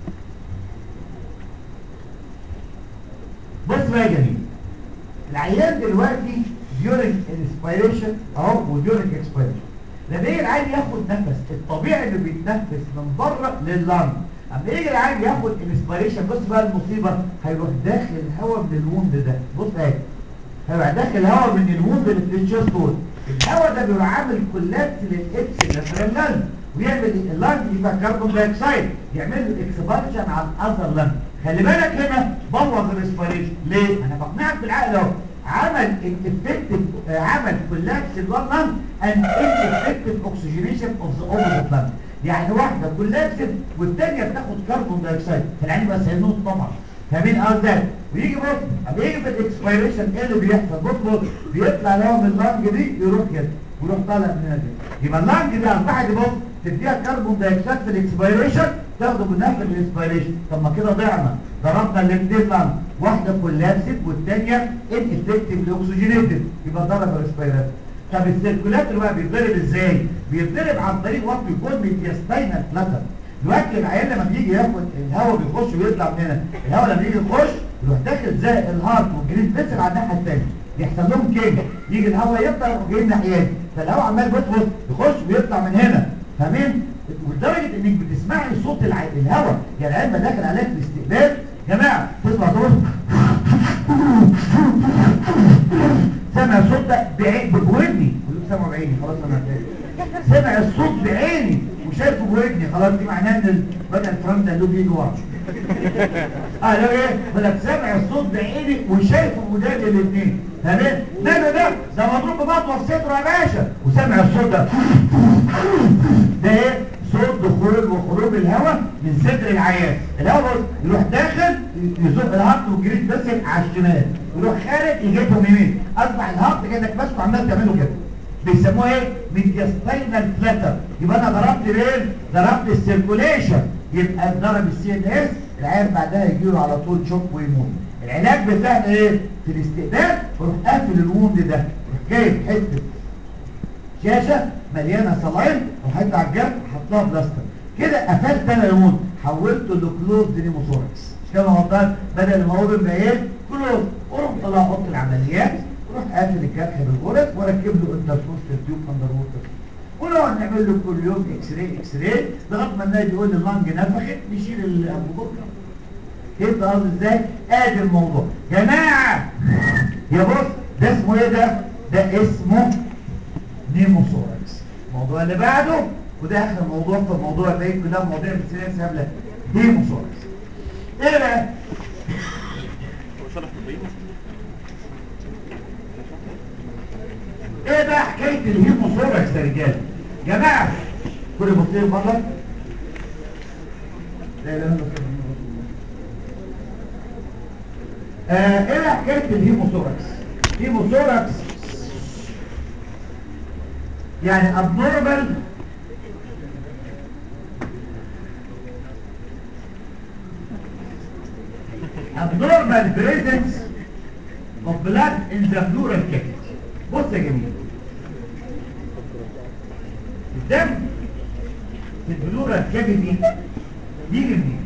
C: بص بقى يا جميل العيان دلوقتي during inspiration اهو و during expiration لما يجي العيان ياخد نفس الطبيعي انه بيتنفس من بره لللنج اما يجي العيان ياخد انسبيريشن بص بقى المصيبه هيروح داخل الهواء من الوند ده بص اهي هيروح داخل الهواء من الوند اللي في الشيست وول الهواء ده بيروح عامل كولابس للاتش اللي اللنج ويعمل اللنج يبقى كربون دايوكسيد يعمل له اكسبانشن على الاذر لنج خلي بالك هنا بوظ الريسبيريشن ليه انا بقنعك بالعقل اهو عمل الافكتيف عمل كولابس الوان لانج اند انفكتيف اوكسجينيشن اوف ذا اوبوزيت لانج يعني واحده كولابس والثانيه بتاخد كربون دايوكسيد فالعين بقى سينوت طبعا فاهمين قصدي ويجي بص اما يجي في الاكسبيريشن ايه اللي بيحصل بص بص بيطلع اللي هو من اللانج دي يروح كده ويروح طالع من هنا كده يبقى اللانج دي اصبحت بص تديها كربون دايوكسيد في الاكسبيريشن تاخده منها في الانسبيريشن طب ما كده ضعنا ضربنا الاثنين لانج واحده كولابسد والثانيه ان افكتيف اوكسجينيتد يبقى ضرب الريسبيراتور طب السيركولاتور بقى بيتضرب ازاي بيتضرب عن طريق وقت يكون ميدياستاينال فلاتر دلوقتي العيال لما بيجي ياخد الهواء بيخش ويطلع من هنا الهواء لما يجي يخش يروح داخل زي الهارت والجريد بيسر على الناحيه الثانيه يحصل لهم كده يجي الهواء يطلع يروح جاي ناحيتي فالهواء عمال بيخش يخش ويطلع من هنا فاهمين ولدرجه انك بتسمعي صوت الع... الهواء يعني العيال ما داخل عليك في الاستقبال جماعه تسمع صوت سمع الصوت ده بعين بودني سمعه بعيني خلاص انا هتلاقي سمع الصوت بعيني وشايفه بودني خلاص دي معناه ان بدا الفرنت له بيجي ورا اه لو ايه بقول سمع الصوت بعيني وشايفه بوداني الاثنين تمام ماله ده ده مضروب بمطوه في صدره يا باشا وسمع الصوت ده ده ايه صوت دخول وخروج الهواء من صدر العيان الهواء بص يروح داخل يزق الهارت والجريد بس على الشمال يروح خارج يجيبهم يمين اصبح الهارت كانك ماسكه عمال تعمله كده بيسموه ايه ميدياستاينال فلاتر يبقى انا ضربت مين ضربت السيركوليشن يبقى ضرب السي ان اس العيان بعدها يجي له على طول شوك ويموت العلاج بتاعنا ايه في الاستقبال بروح قافل الوند ده بروح جايب حته شاشه مليانه صلايم وحط على الجنب حطها بلاستر كده قفلت انا الوند حولته لكلوز نيموثوركس كما وضحت بدل ما اقول بقى ايه كلوز اروح طلع اوضه العمليات اروح قافل الجرح بالغرز واركب له انتركوستال تيوب اندر ووتر ونقعد نعمل له كل يوم اكس راي اكس راي لغايه ما النادي يقول لي اللنج نفخت نشيل الانبوبه فهمت قصدي ازاي؟ ادي الموضوع جماعه يا بص ده اسمه ايه ده؟ ده اسمه نيموثوركس الموضوع اللي بعده وده اخر موضوع في الموضوع الباقي كلها مواضيع بتسير سهله نيموثوركس ايه بقى؟
E: هو شرح طبيب
C: ايه بقى حكايه الهيموثوركس يا رجاله؟ جماعه كل بطيء بره لا اله الا الله آه ايه بقى حكايه الهيموثوركس؟ هيموثوركس يعني abnormal abnormal presence of blood in the pleural cavity بص يا جميل الدم في البلورال كافيتي يجي منين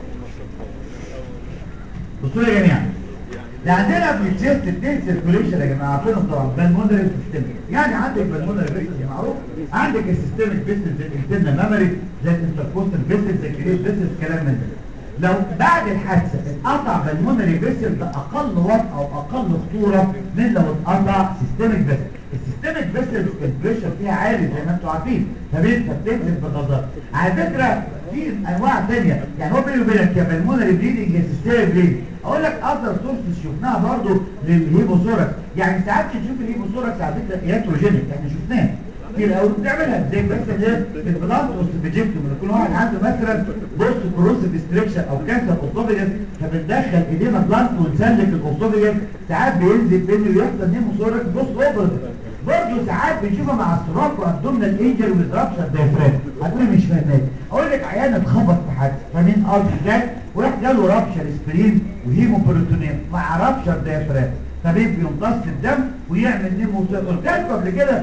C: بصوا يا جماعه ده عندنا في الجيست اثنين سيركوليشن يا جماعه عارفينهم طبعا بالمونري سيستميك يعني عندك بالمونري فيسز معروف عندك السيستميك فيسز زي الانترنال ميموري زي الانتركوستال فيسز زي الكريت فيسز كلام من ده لو بعد الحادثه اتقطع بالمونري فيسل ده اقل وقت او اقل خطوره من لو اتقطع سيستميك فيسل السيستميك فيسل البريشر فيها عالي زي ما انتم عارفين فبنت بتنزل بغضب على فكره في انواع ثانيه يعني هو بيني وبينك يا بالمونري بليدنج يا سيستميك بليدنج اقول لك اذر سورسز شفناها برضو للهيموثوركس يعني ساعات تشوف الهيموثوركس على فكره ياتروجينيك احنا شفناه كتير قوي بتعملها زي مثلا ايه البلانت والسبجكتوم لما يكون واحد عنده مثلا بوست كروسيف ستريكشن او كانسر اوسوفيجس فبندخل ايدينا بلانت ونسلك الاوسوفيجس ساعات بينزل منه يحصل نيموثوركس بوست اوبرتيف برضه ساعات بنشوفها مع السراق وابدومينال انجر ويزرابشن دايفرام هتقولي مش فاهمك اقول لك عيان اتخبط في حاجه فاهمين ارض ازاي وراح جاله رابشر سبرين وهيموبروتونيم مع رابشر دايفرام فبيبقى بيمتص الدم ويعمل نيموثوركس قلت لكم قبل كده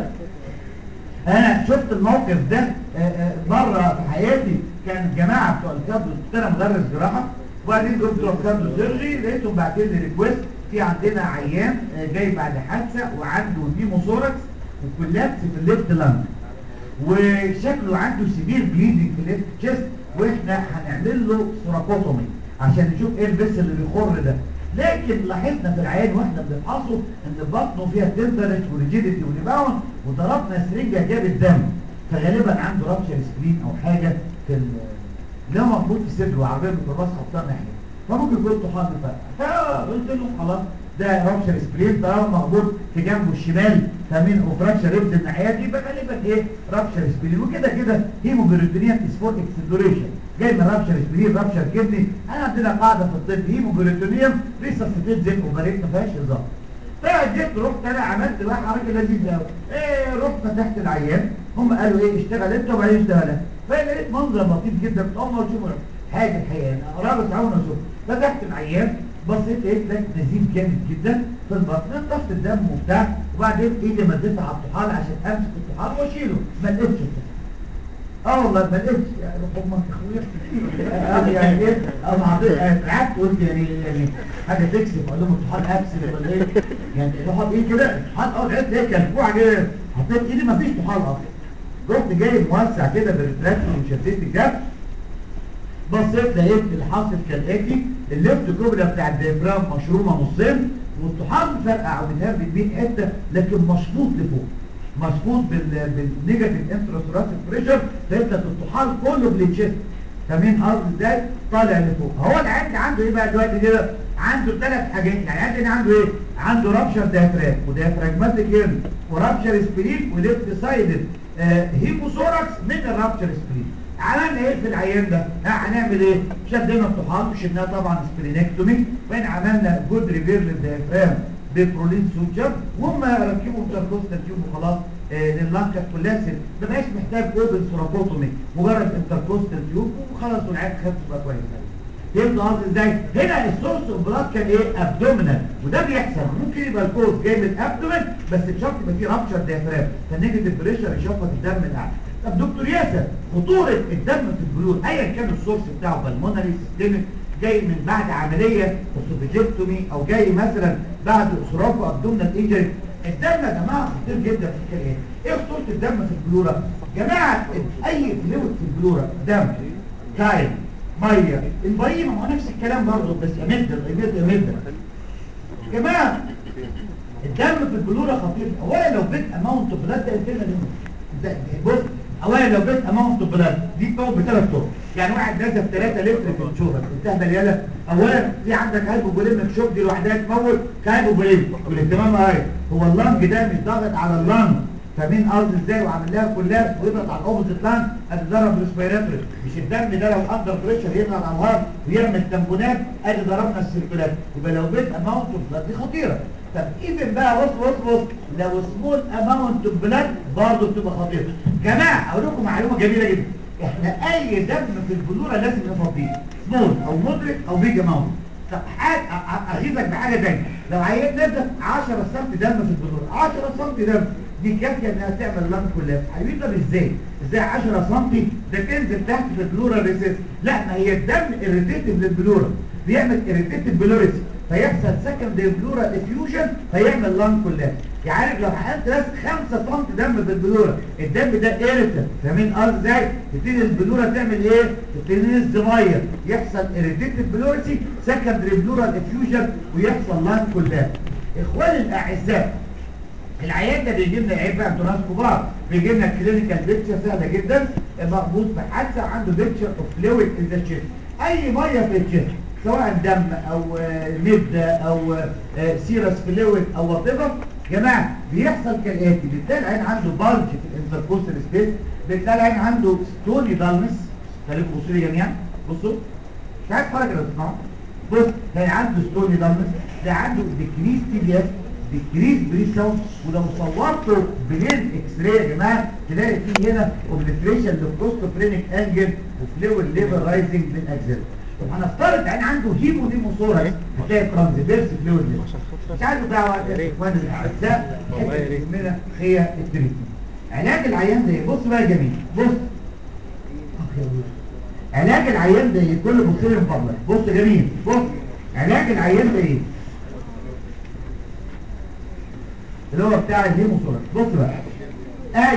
C: انا شفت الموقف ده آه، آه، مرة في حياتي كان الجماعة بتوع الكابدو كنت انا مدرس جراحة وبعدين جم بتوع الكابدو سيرجي لقيتهم باعتين لي ريكويست في عندنا عيان آه، جاي بعد حادثة وعنده نيموثوركس وكولابس في الليفت لانج وشكله عنده سيفير بليدنج في الليفت تشيست واحنا هنعمل له ثوراكوتومي عشان نشوف ايه البس اللي بيخر ده لكن لاحظنا في العيان واحنا بنفحصه ان بطنه فيها تندرس وريجيديتي وريباوند وضربنا سرنجه جابت دم فغالبا عنده رابشر سكرين او حاجه في ال- اللي هو مربوط في صدره وعربيه ميكروباص حطها ناحيه فممكن يكون طحال فرقع فقلت له خلاص ده رابشر سبرين طالما مربوط في جنبه الشمال فمين وفراكشر ريبز الناحيه دي يبقى غالبا ايه رابشر سبرين وكده كده هيموبيروتونيا از فور اكسدوريشن جاي من رابشر سبرين رابشر كدني انا عندنا قاعده في الطب هيموبيروتونيا ريسسيتيت زي اوفريت ما فيهاش هزار فجيت رحت انا عملت بقى حركه لذيذه قوي ايه رحت فتحت العيان هم قالوا ايه اشتغل انت وبعدين اشتغل انا فلقيت منظر لطيف جدا بتقوم تشوفوا حاجه الحقيقه قرار تعاون وشوف فتحت العيان بصيت لقيت لك نزيف جامد جدا في البطن انطفت الدم وبتاع وبعدين ايدي مديتها على الطحال عشان امسك الطحال واشيله ما لقيتش الطحال. اه والله ما لقيتش يعني امك يا اخويا آه يعني ايه انا عطيت قعدت قلت يعني يعني حاجه تكسب اقول لهم الطحال اكسب ولا ايه يعني الطحال ايه كده الطحال اه لقيت ايه كلكوعه كده حطيت ايدي ما فيش طحال اصلا رحت جاي موسع كده بالريتراكتور وشديت الجنب بصيت لقيت اللي حاصل كالاتي الليفت كوبرا بتاع الديافرام مشرومه نصين والطحال مفرقع ومتهرب بيه حته لكن مشفوط لفوق مشفوط بال بالنيجاتيف انتراسوراسيك بريشر فيبدا الطحال كله بالتشيست فاهمين ارض ازاي طالع لفوق هو العيان عنده ايه بقى دلوقتي كده عنده ثلاث حاجات يعني العيان عنده ايه عنده رابشر ديافرام وديافراجماتيك هيرن ورابشر سبرين وليفت سايدد آه هيموثوركس من الرابشر سبرين عملنا ايه في العيان ده ها هنعمل ايه شدينا الطحال وشلناه طبعا سبرينكتومي وبعدين عملنا جود ريفير للديافرام ببرولين سوتشر وهم ركبوا انتركوستال تيوب وخلاص آه لللانكه كلها سن ما بقاش محتاج اوبن ثوراكوتومي مجرد انتركوستال تيوب وخلاص والعيان خف بقى كويس فهمت قصدي ازاي هنا السورس اوف بلاد كان ايه ابدومينال وده بيحصل ممكن يبقى الكوز جاي من الابدومين بس بشرط يبقى فيه رابشر ديافرام فالنيجاتيف بريشر يشفط الدم الاعلى طب دكتور ياسر خطوره الدم في البلور ايا كان السورس بتاعه بالمونري سيستميك جاي من بعد عمليه اوسوفيجكتومي او جاي مثلا بعد اسراف ابدومينال انجري الدم يا جماعه خطير جدا في ايه ايه خطوره الدم في البلوره جماعه اي فلويد في البلوره دم تايم ميه البريمه ما هو نفس الكلام برضه بس امده امده امده جماعه الدم في البلوره خطير اولا لو بيت اماونت اوف بلاد ده الكلمه دي ده- بص اولا لو بيت اماونت اوف بلاد دي بتقعد بثلاث طرق يعني واحد نزف 3 لتر في الشوربه انتهى مليانه اولا في عندك هايبوبوليميك شوك دي لوحدها تموت كهايبوبوليميك والاهتمام هاي هو اللنج ده مش ضاغط على اللنج فمين قصد ازاي وعامل لها كلها ويضغط على الاوبوزيت لانج ادي ضرب ريسبيراتوري مش الدم ده لو اندر بريشر يضغط على الهارت ويعمل تنبونات ادي ضربنا السيركولات يبقى لو بيت اماونت اوف بلاد دي خطيره طب ايفن بقى بص بص بص لو سمول اماونت اوف بلاد برضه بتبقى خطيره جماعه اقول لكم معلومه جميله جدا احنا اي دم في البلوره لازم نفضيه سمول او مدرك او بيج اماونت طب حاجه اغيظك بحاجه تانية لو عيان نزل 10 سم دم في البلوره 10 سم دم دي كافيه انها تعمل لانج كلها حبيبي طب ازاي ازاي 10 سم ده تنزل تحت في البلوره ريسيس لا ما هي الدم اريتيتيف للبلوره بيعمل اريتيتيف بلوريسي فيحصل سكند بلورال افيوجن فيعمل لانج كلها يعني لو حقنت بس 5 سم دم في البلوره الدم ده ايريتنت فاهمين قصدي ازاي تبتدي البلوره تعمل ايه تبتدي تنزل ميه يحصل اريتيتد بلورسي سكندري بلورال افيوجن ويحصل لان كلها اخواني الاعزاء العيان ده بيجي لنا عيب بقى انتوا ناس كبار بيجي لنا كلينيكال بيكتشر سهله جدا مربوط بحادثه عنده بيكتشر اوف فلويد ان ذا تشيست اي ميه في الجسم سواء دم او آه، مده او آه، سيرس فلويد او وات ايفر جماعه بيحصل كالاتي بتلاقي العين عنده بلج في الانتركوستال سبيس بتلاقي العين عنده ستوني دالنس خليكم بصوا لي جميعا بصوا مش عايز حركه لو تسمعوا بص كان عنده ستوني دالنس ده عنده ديكريس تي بي اس ديكريس بري ساوند ولو صورته بلين اكس راي يا جماعه تلاقي فيه هنا اوبليتريشن للكوستوفرينيك انجل وفلويد ليفل رايزنج للاكزيل طب هنفترض عين عنده هيمو ديموسورس هتلاقي ترانزفيرس فلويد ليفل مش عايز بقى وقت اخواني الاعزاء الحته اللي يهمنا هي التريتمنت علاج العيان ده بص بقى يا جميل بص علاج العيان ده ايه كل بص لي من فضلك بص يا جميل بص علاج العيان ده ايه اللي هو بتاع الهيموسورس بص بقى اي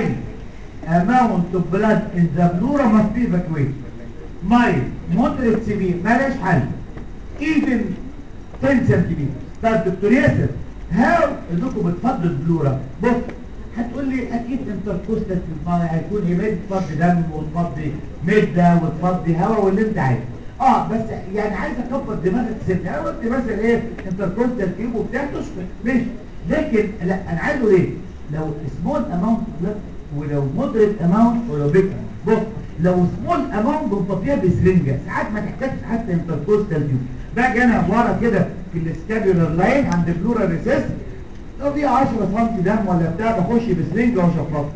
C: amount of blood in the pleura must be evacuated mild moderate severe مالهاش حل even 10 سنتيمتر طب دكتور ياسر هاو انكم بتفضوا البلورا بص هتقول لي اكيد انتركوستال هيكون ايه بتفضي دم وتفضي مده وتفضي هواء واللي انت عايزه اه بس يعني عايز اكبر دماغك سنه انا قلت مثلا ايه انتركوستال تيوب وبتاع تسكت ماشي لكن لا انا عايزه ايه لو سمول اماونت ولو مودريت اماونت ولو بيج بص لو سمول اماونت بنطفيها بسرنجه ساعات ما تحتاجش حتى انتركوستال تيوب باجي انا ورا كده في السكابيولار لاين عند بلورا ريسيس لو في 10 سم دم ولا بتاع بخش بسرنجه واشفطها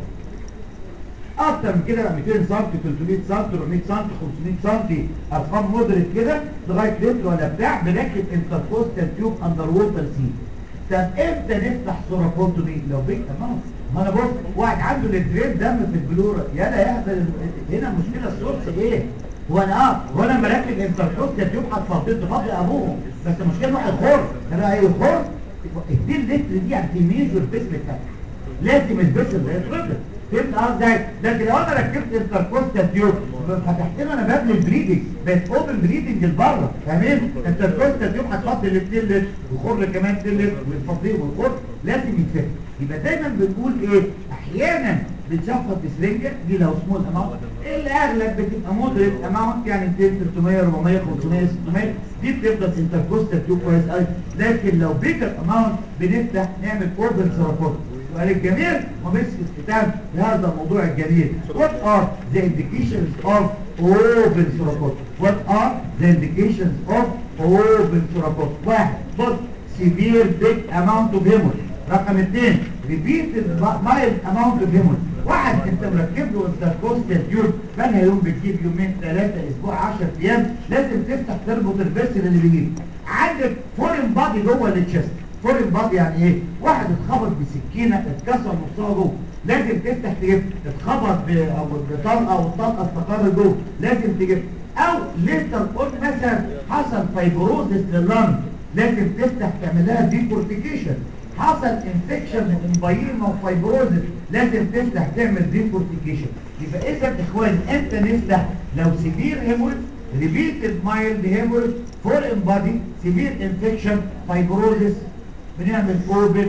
C: اكتر من كده 200 سم 300 سم 400 سم 500 سم ارقام مودريت كده لغايه لتر ولا بتاع بنركب انتركوستال تيوب اندر ووتر سي طب امتى نفتح سوراكوتومي لو بيج اماونت ما انا بص واحد عنده لترين دم في البلورة يلا يهبل هنا المشكله السورس ايه هو انا اه هو انا مركب انتركوستال تيوب هتفضل تفضل ابوهم بس المشكله واحد خور انا ايه خور 2 لتر دي يعني تمييز والبسم بتاعك لازم البسم ده يتربط فهمت قصدي لكن لو انا ركبت انتركوستال تيوب فتحت له انا ببني البريدنج بقت اوبن بريدنج لبره فاهمين انتركوستال تيوب هتفضي الاثنين لتر وخر كمان 2 لتر والفضيه والخر لازم يتفتح يبقى دايما بنقول ايه احيانا بنشفط بسرنجه دي لو سمول اماونت الاغلب بتبقى مودريت اماونت يعني 200 300 400 500 600 دي بتفضل انتركوستال تيوب كويس قوي لكن لو بيجر اماونت بنفتح نعمل اوبن سيرابورت سؤال الجميل ومسك الكتاب بهذا الموضوع الجميل what are the indications of open سيرابورت what are the indications of open سيرابورت واحد بص severe big amount of hemorrhage رقم اثنين repeated mild amount of hemorrhage واحد انت مركب له انتركوستال تيوب بقى يوم بتجيب يومين ثلاثة اسبوع 10 ايام لازم تفتح تربط الفيسل اللي بيجيب عندك فورين بادي جوه التشست فورين بادي يعني ايه واحد اتخبط بسكينة اتكسر نصها جوه لازم تفتح تجيب اتخبط ب- او بطلقة والطلقة استقر جوه لازم تجيب او ليتر قلت مثلا حصل فايبروزس لللنج لازم تفتح تعمل لها ديبورتيكيشن حصل انفكشن من امبايما وفايبروزس لازم تفتح تعمل ديبورتيكيشن يبقى اذا اخواني امتى نفتح لو سيفير هيموريج ريبيتد مايلد هيموريج فورين بادي سيفير انفكشن فايبروزس بنعمل اوبن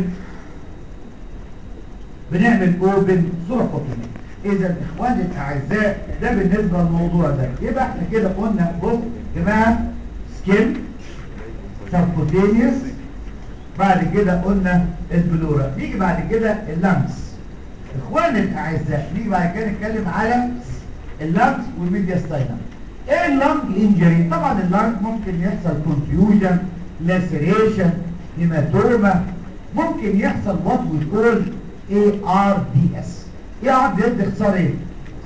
C: بنعمل اوبن سوراكوتومي اذا اخواني الاعزاء ده بالنسبه للموضوع ده يبقى احنا كده قلنا بص يا جماعه سكين سبكوتينيوس بعد كده قلنا البلورا نيجي بعد كده اللمس اخواني الاعزاء نيجي بعد كده نتكلم على اللمس والميديا ستاينم ايه اللنج انجري طبعا اللنج ممكن يحصل كونفيوجن لاسيريشن هيماتوما ممكن يحصل وات وي كول اي ار دي اس ايه ار دي اس ده اختصار ايه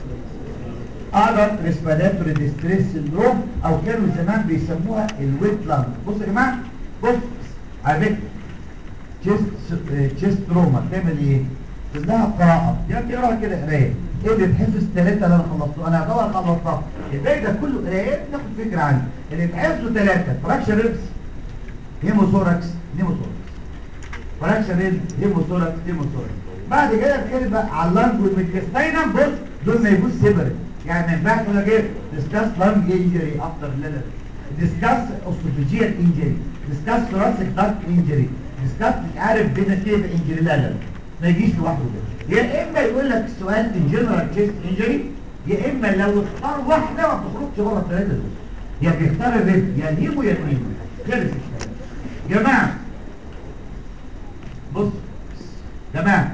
C: adult respiratory distress syndrome او كانوا زمان بيسموها الويت لانج بصوا يا جماعه بص على فكره تشيست تشيست روما تعمل ايه كلها قراءه يا تقرا كده قرايه ايه اللي تحفظ ثلاثه اللي انا خلصته انا طبعا خلصتها الباقي ده كله قرايات ناخد فكره عنه اللي تحفظوا ثلاثه فراكشن ريبس هيموثوركس نيموثوركس فراكشر ريب هيموثوركس هيموثوركس بعد كده بتكلم بقى على اللانج والميديستاينم بص دول ما يجوش سيبريت يعني ما ينفعش تقول لك ايه ديسكاس لانج انجري افتر لا لا ديسكاس اوستوفيجيال انجري ديسكاس ثوراسيك دارك انجري ديسكاس مش عارف بينا كيف انجري لا لا ما يجيش لوحده كده يا اما يقول لك السؤال ان جنرال تشيست انجري يا اما لو اختار واحده ما بتخرجش بره الثلاثه دول يا بيختار الريب يا الهيمو يا الهيمو خلص الكلام جماعه بص جماعه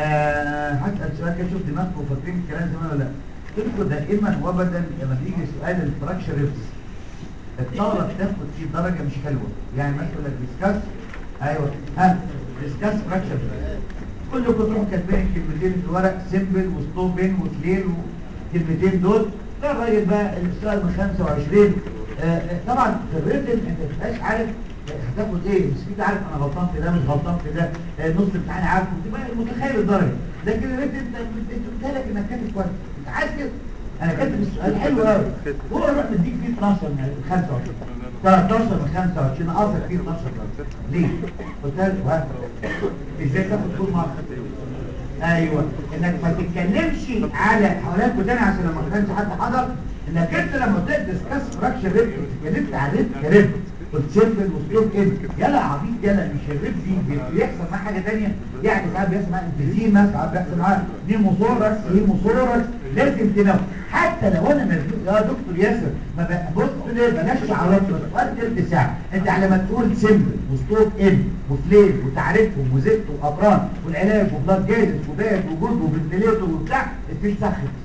C: آه هسال سؤال كده شوف دماغكم فاكرين الكلام زمان ولا لا انتوا دائما وابدا لما بيجي سؤال الفراكشر ريبس الطلبه بتاخد فيه درجه مش حلوه يعني مثلا يقول لك ديسكاس ايوه ها ديسكاس فراكشر كلكم تروحوا كاتبين كلمتين في الورق سيمبل وستوبن وفليل والكلمتين دول ده الراجل بقى السؤال من 25 آه آه، طبعا في الريتن انت ما تبقاش عارف هتاخد ايه مش كده عارف انا غلطان في ده مش غلطان في ده آه، نص امتحان عارف تبقى متخيل الدرجه لكن الريتن انت انت بتقول انك كاتب كويس انت عايز كده انا كاتب السؤال حلو قوي هو يروح مديك فيه 12 من 25 13 من 25 قاصد فيه 12 درجة. ليه؟ قلت له ها ازاي تاخد كل مره ايوه انك ما تتكلمش على حواليك تاني عشان لما كانش حد حضر انك انت لما قلت ديسكاس فراكشر ريب اتكلمت على ريب كريب قلت سيمبل وستوب ان يلا عبيط يلا مش الريب دي بي- بيحصل معاه حاجه ثانيه يعني ساعات بيحصل معاه انفيزيما ساعات بيحصل معاه نيموثوركس هيموثوركس لازم تنام حتى لو انا مزنوق يا دكتور ياسر ما بقى- بص ليه بلاش عرفنا سؤال تلت ساعه انت على ما تقول سيمبل وستوب ان وفليل وتعريفهم وزفت وابران والعلاج وبلاد جاهز وباد وجود وفنتليتور وبتاع التلت ساعه خلص.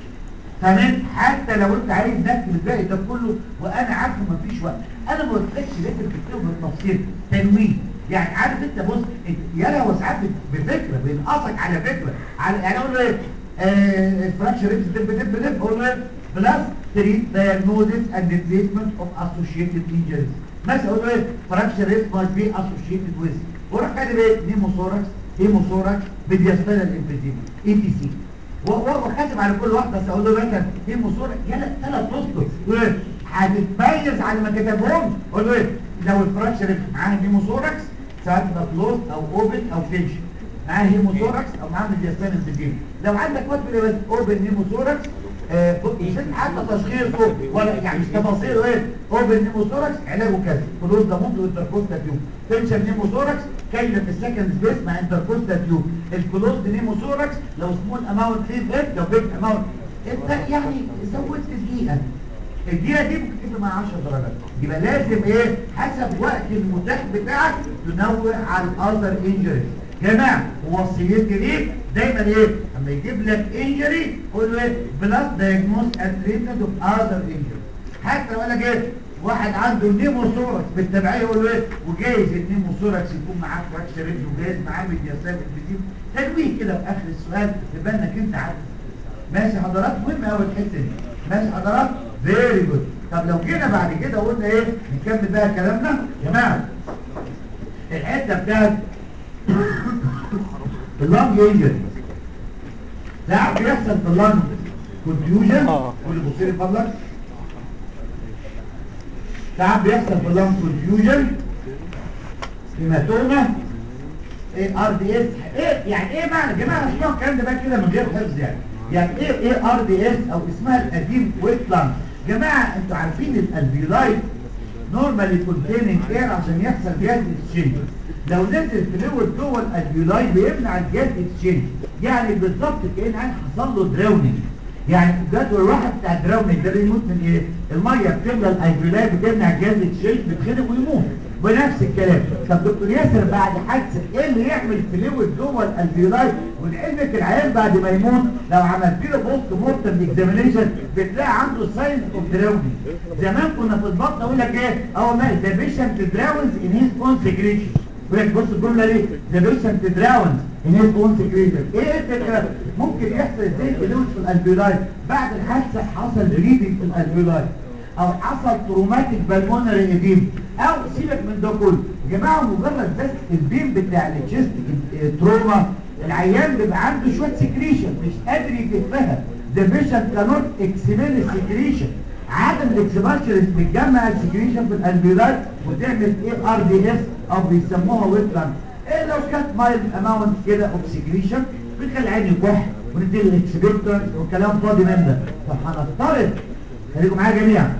C: تمام حتى لو انت عايز نكتب الباقي ده كله وانا عارف ان مفيش وقت انا ما قلتلكش لازم تكتبه بالتفصيل تنوين يعني عارف انت بص انت يالا هو ساعات بفكره بينقصك على فكره على يعني اقول له ايه آه الفراكشر ريبس دب دب دب اقول له ايه بلس تريت diagnosis and treatment of associated injuries مثلا اقول له ايه فراكشر ريبس must be associated with وراح كاتب ايه نيموثوركس هيموثوركس بدياستايل انفيزيما اي تي سي وهو كاتب على كل واحده بس اقول له مثلا في مصور يلا ثلاث اسطر يقول إيه؟ هتتميز على ما كتبهم اقول له ايه لو الفراكشر معاه هيموثوركس ساعات يبقى كلوز او اوبن او فينش معاه هيموثوركس او معاه ميدياستان انفيزيما لو عندك وقت بس اوبن هيموثوركس آه مش لازم حتى تشخيصه ولا يعني مش تفاصيله ايه اوبن نيموثوركس علاجه كذا كلوز ده ممكن انتركوستا تيوب تنشن نيموثوركس كاينه في السكند سبيس مع انتركوستا تيوب الكلوز نيموثوركس لو سمول اماونت في بيت لو بيج اماونت انت يعني زودت دقيقه الدقيقه دي ممكن تبقى مع 10 درجات يبقى لازم ايه حسب وقت المتاح بتاعك تنوع على الاذر انجري جماعه وصيتي ليك دايما ايه اما يجيب لك انجري قول له ايه بلس دايجنوز اند تريتمنت اوف اذر انجري حتى لو قال لك ايه واحد عنده نيموثوركس بالتبعيه يقول له ايه وجايز النيموثوركس يكون معاه فراكشر ريد وجايز معاه ميدياسات انفيزيم تنويه كده في اخر السؤال يبقى انك انت عارف ماشي حضرات مهم قوي الحته دي ماشي حضرات فيري جود طب لو جينا بعد كده قلنا ايه نكمل بقى كلامنا يا جماعه الحته بتاعت اللانج انجري ساعات بيحصل في اللانج كونفيوجن واللي بص لي فضلك ساعات بيحصل في اللانج كونفيوجن هيماتوما ايه ار دي اس ايه يعني ايه معنى يا جماعه اسمعوا الكلام ده بقى كده من غير حفظ يعني يعني ايه ايه ار دي اس او اسمها القديم ويت لانج جماعه انتوا عارفين الالفيولايت نورمالي كونتيننج اير عشان يحصل جاز اكسشينج لو نزل فلويد جوه الالفيولاي بيمنع الجاز اكسشينج يعني بالظبط كان عين حصل له دراونينج يعني الجدول الواحد بتاع الدراونينج ده بيموت من ايه الميه بتملى الالفيولاي بتمنع الجاز اكسشينج بتخنق ويموت بنفس الكلام طب دكتور ياسر بعد حادثه ايه اللي يعمل فلويد جوه الالفيولاي ولعلمك العيان بعد ما يموت لو عملت له بوست مورتم اكزامينيشن بتلاقي عنده ساينز اوف دراونينج زمان كنا في البطن اقول لك ايه اه والله ذا بيشنت دراونز ان هيز اون سكريشن يقول لك بص الجمله دي ذا بيشنت دراونز ان هيز اون سكريشن ايه الفكره ممكن يحصل ازاي فلويد في الالفيولاي بعد الحادثه حصل بليدنج في الالفيولاي او حصل تروماتيك بالمونري ايديم او سيبك من ده كله يا جماعه مجرد بس البين بتاع التشيست تروما العيان بيبقى عنده شويه سكريشن مش قادر يكفها ذا بيشنت كانوت اكسبيل السكريشن عدم الاكسبانشن بتجمع السكريشن في الالفيولات وتعمل ايه ار دي اس او بيسموها ويتلاند إيه لو كانت مايل اماونت كده اوف سكريشن بنخلي العين يكح وندي الاكسبكتور وكلام فاضي من ده طب هنفترض خليكم معايا جميعا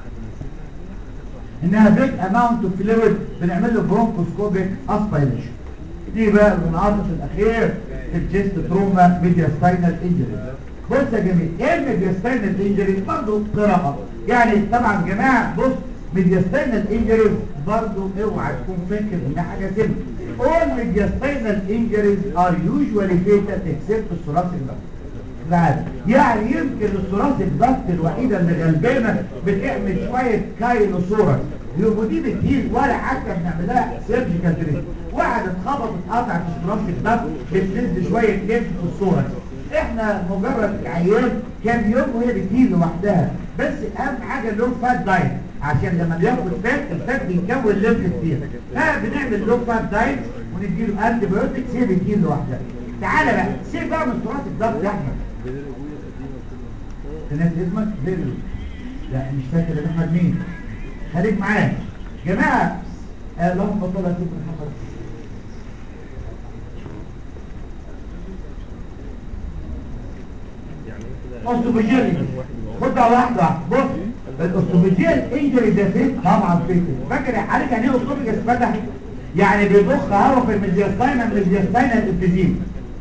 C: انها بيج اماونت اوف فلويد بنعمل له برونكوسكوبيك اسبيريشن دي بقى المنعطف الاخير في الجيست تروما ميدياستاينال انجري بص يا جميل ايه الميدياستاينال انجري برضه قراءه يعني طبعا يا جماعه بص ميدياستاينال انجري برضه اوعى تكون فاكر انها حاجه سهله all mediastinal injuries are usually fatal except thoracic duct العادة يعني يمكن الثراسك ضغط الوحيدة اللي غلبانة بتعمل شوية كايلوسورس يبقوا دي بتهيل ولا حتى بنعملها سيرجيكال تريد واحد اتخبط اتقطع في الثراسك ضغط بتنزل شوية ليف في الصورة احنا مجرد عيان كام يوم وهي بتهيل لوحدها بس اهم حاجة له فات دايت عشان لما بياخد فات الفات بيكون ليف كتير فبنعمل له فات دايت ونديله انتي بايوتكس هي بتهيل لوحدها تعالى بقى سيب بقى من ثراسك ضغط يا احمد الناس اسمك بيرلو لا مش فاكر ان احمد مين خليك معايا جماعه آه، اللهم صل على سيدنا محمد اوستوفيجيال خدها واحده بص الاوستوفيجيال انجري ده فين طبعا فين فاكر عارف يعني ايه اوستوفيجيال فتح يعني بيضخ هواء في الميدياستاينال الميدياستاينال الفيزيم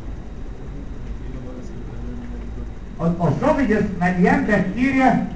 C: الاسوفيجس مليان بكتيريا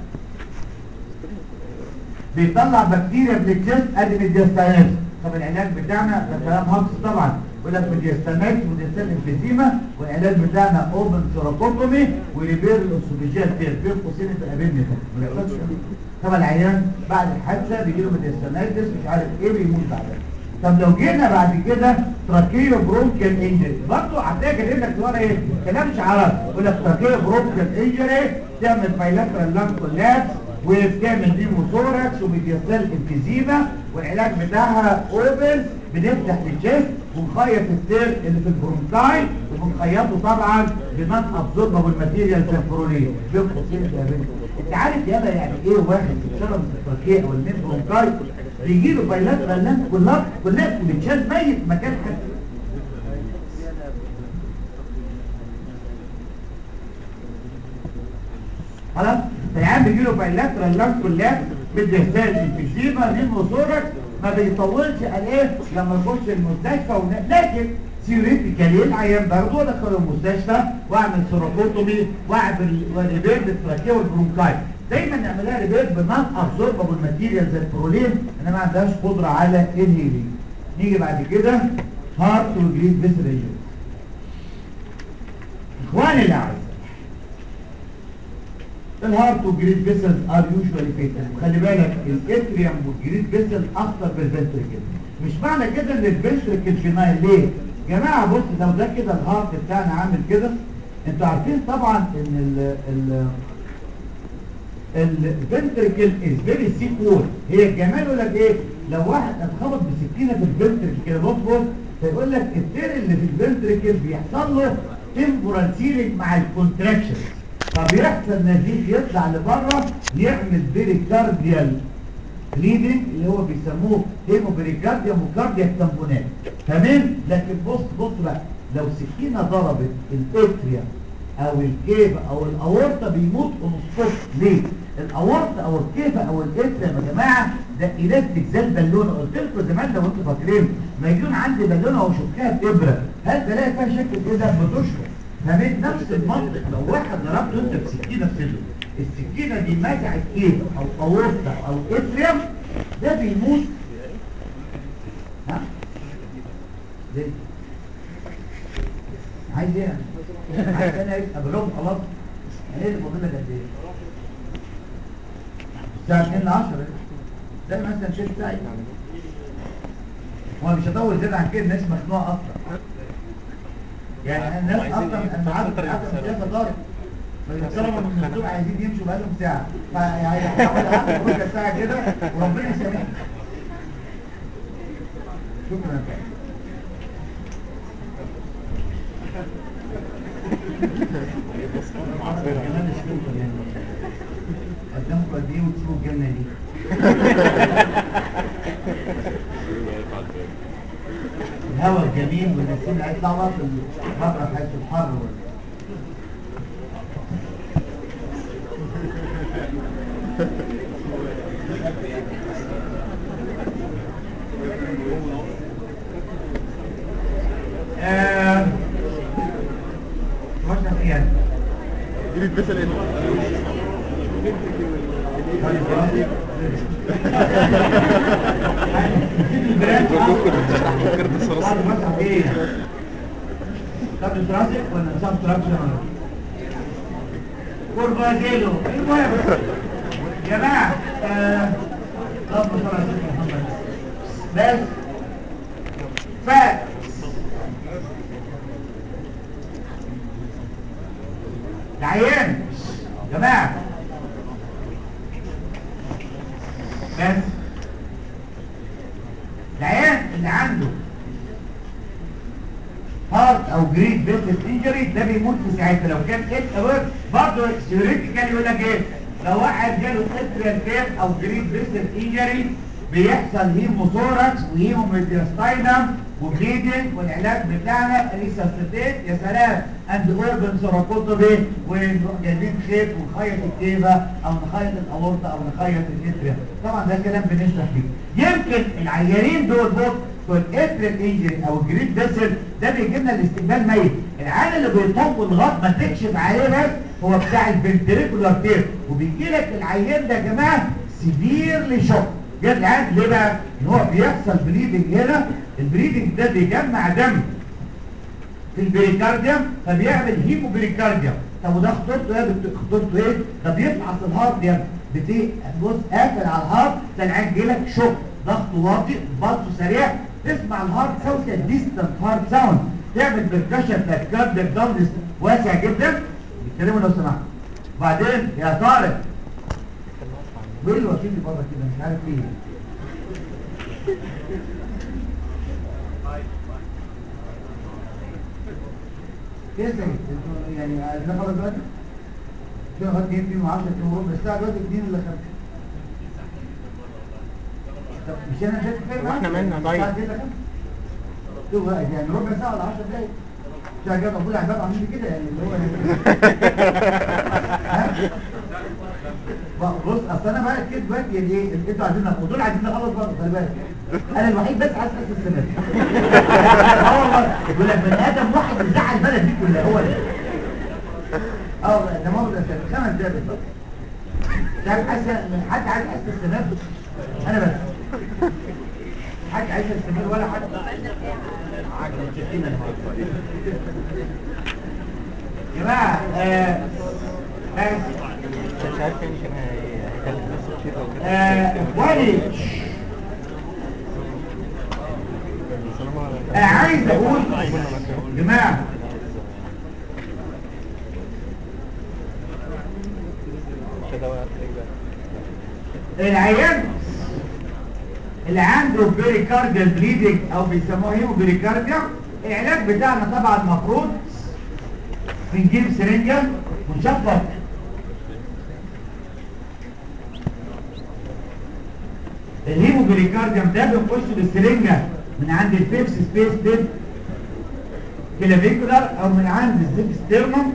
C: بيطلع بكتيريا من الجسم ادي ميدياستانات طب العلاج بتاعنا ده كلام هاكس طبعا يقول لك ميدياستانات وديستان انفيزيما والعلاج بتاعنا اوبن سيروكوتومي وريبير الاسوفيجيال تير بين قوسين انت قابلني ما يحصلش طبعا العيان بعد الحادثه بيجي له ميدياستانات مش عارف ايه بيموت بعدها طب لو جينا بعد كده تراكيو برونكال انجري برضه هتلاقي كاتب لك ورا ايه كلام شعارات يقول لك تراكيو برونكال انجري تعمل بايلاترال لانج كولابس وبتعمل ديموثوركس وبيديستال انفيزيما والعلاج بتاعها اوبن بنفتح الجسم ونخيط السير اللي في البرونكاي وبنخيطه طبعا بنان ابزوربابل ماتيريال سيرفرولين بين قوسين ده انت عارف يالا يعني ايه واحد بيتشرب من التركيه او المين برونكاي بيجي له بايلاترال لانج كولابس كولابس وبيتشال ميت مكان حد خلاص العيان بيجي له بايلاترال لانج كولابس بالدهسال انفيزيما نيموثوركس ما بيطولش قال ايه لما يخش المستشفى ون... لكن ثيوريتيكالي العيان برضه ادخله المستشفى واعمل سيروتومي واعمل ريبير بالتراكيه والبرونكاي دايما نعملها ريبير بنان ابزوربابل ماتيريال زي البرولين انما ما عندهاش قدره على انهيلينج نيجي بعد كده هارت وجريد فيسل اخواني الاعزاء الهارت والجريد فيسلز ار يوجوالي فيتال وخلي بالك الاتريوم والجريد فيسل اخطر بالفنتريكل مش معنى كده ان الفنتريكل فينايل ليه يا جماعه بص لو ده كده الهارت بتاعنا عامل كده انتوا عارفين طبعا ان ال ال الفنتريكل از فيري سيك وول هي الجمال يقول لك ايه لو واحد اتخبط بسكينه في الفنتريكل كده بص بص فيقول لك التير اللي في الفنتريكل بيحصل له تمبورال سيلينج مع الكونتراكشن فبيحصل نزيف يطلع لبره يعمل بيريكارديال بليدنج اللي هو بيسموه هيموبريكارديا وكاردياك تامبونات تمام لكن بص بص بقى لو سكينه ضربت الاتريا او الكيف او الاورطه بيموت ونصف ليه الاورطه او الكيف او الاتريا يا جماعه ده الاستيك زي البالونه قلت لكم زمان لو انتوا فاكرين ما يكون عندي بالونه وشكها بابره هل بلاقي فيها شكل كده بتشفط فبين نفس المنطق لو واحد ضربته انت بسكينه في صدره السكينه دي مزعت كيف او اورطه او اتريم ده بيموت ها ليه عايز ايه يعني؟ عايز انا ايه ابلغ خلاص ايه اللي فاضل لك قد ايه الساعه 2 ل 10 ده مثلا شيء ساعه هو مش هطول زياده عن كده الناس مخنوقه اصلا يعني الناس اصلا انا عارف عارف السياسه ضارب الطلبه من الدكتور عايزين يمشوا بقالهم ساعه فهيحاول اعمل ربع ساعه كده وربنا يسامحنا شكرا كمان الشكر يعني قدامكم قد ايه وتسيبوا الجنه دي الهوا جميل والنسيم هيطلع بقى في الفترة حيث الحر وال- آه، مش نسيان.
E: دي البسل ايه
C: طب تراسك ولا سب تراكشن كوربازيلو المهم يا جماعه آه، اللهم صل على سيدنا محمد بس ف العيان يا جماعه بس العيان اللي عنده هارت او جريد بيسل انجري ده بيموت في ساعتها لو كان ات اور برضه ثيوريتيكال يقول لك ايه لو واحد جاله اتريال كير او جريد بيسل انجري بيحصل هيموثوركس وهيموميدياستاينم وبليدنج والعلاج بتاعنا ريساسيتيت يا سلام اند اوربن سوراكوتوبي ونروح جايبين خيط ونخيط الكيبه او نخيط الاورطه او نخيط الاتريا طبعا ده كلام بنشرح فيه يمكن العيانين دول بص والاتريال انجري او الجريد بيسل ده بيجي لنا الاستقبال ميت العيان اللي بيطول لغايه ما تكشف عليه بس هو بتاع الفنتريكولار تير وبيجي لك العيان ده يا جماعه سيفيرلي شوك جت العيان ليه بقى؟ ان هو بيحصل بليدنج هنا البليدنج ده بيجمع دم في البريكارديوم فبيعمل هيمو بريكارديوم طب وده خطورته ايه بت- خطورته ايه ده بيفحص الهارت يا ابني بتي بص قافل على الهارت ده العين جيلك شوك ضغطه واطي ضغطه سريع تسمع الهارت ساوند ديستنت هارت ساوند تعمل بركشن كاردياك دامنس واسع جدا بيتكلموا لو سمحت بعدين يا طارق وايه اللي واقفين لي بره كده مش عارف ليه كده زي انتوا يعني عايزين خلاص دلوقتي في لغايه 2 2 و10 2 وربع الساعه دلوقتي 2 الا 5 طب مش انا شايف كفايه
B: واحنا مالنا طيب؟
C: الساعة 2 إلا 5 شوف بقى يعني ربع ساعه ولا 10 دقايق مش كده ابو الاحباب عاملين كده يعني اللي هو يعني ها؟ بقى بص اصل انا بقى كده دلوقتي يعني ايه انتوا عايزين نخلص دول عايزين نخلص برضه خلي بالك انا الوحيد بس عايز احس السنه اه والله يقول لك بني ادم واحد بيزعل البلد دي كلها هو ده اه والله ده مؤاخذه يا سيدي خمس دقايق بالظبط مش عارف حاسس حد عايز يحس السنه انا بس حد عايز يستمر ولا حد عاجل متشكرين يا جماعه آه بس
B: مش عارف يمكن هي- هيكلم نفسه كتير او كده
C: آه، ولي آه، عايز اقول يا جماعه
B: كده بقى تلاقيه بقى.
C: العيان اللي عنده بيريكارديال بليدنج او بيسموه هيمو بيريكارديا العلاج بتاعنا طبعا المفروض بنجيب سرنجه ونشفط الهيمو بيريكارديوم ده بنخش بالسرنجه من عند البيبس سبيس بيب كلافيكولار او من عند الزيب ستيرنوم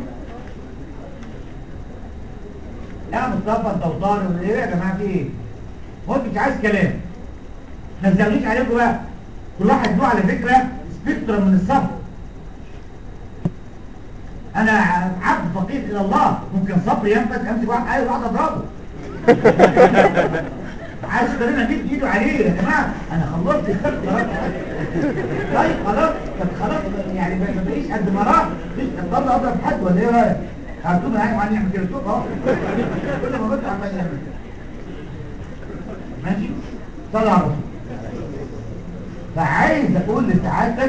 C: لا مصطفى انت وطارق ايه يا جماعه في ايه؟ هو انت مش عايز كلام ما تزوديش عليكم بقى كل واحد له على فكره سبيكترم من الصبر انا عبد فقير الى الله ممكن صبري ينفذ امسك واحد عايز واحد اضربه عايز ترينا مد ايده عليه يا جماعه انا خلصت السبت خلاص طيب خلاص طب خلاص يعني ما ما تلاقيش قد ما راح مش هتضل اضرب حد ولا ايه رايك؟ هتقول معايا معايا نعمل كده شوف اهو كل ما بطلع عمال يعمل كده ماشي طلع على طول فعايز اقول لسعادتك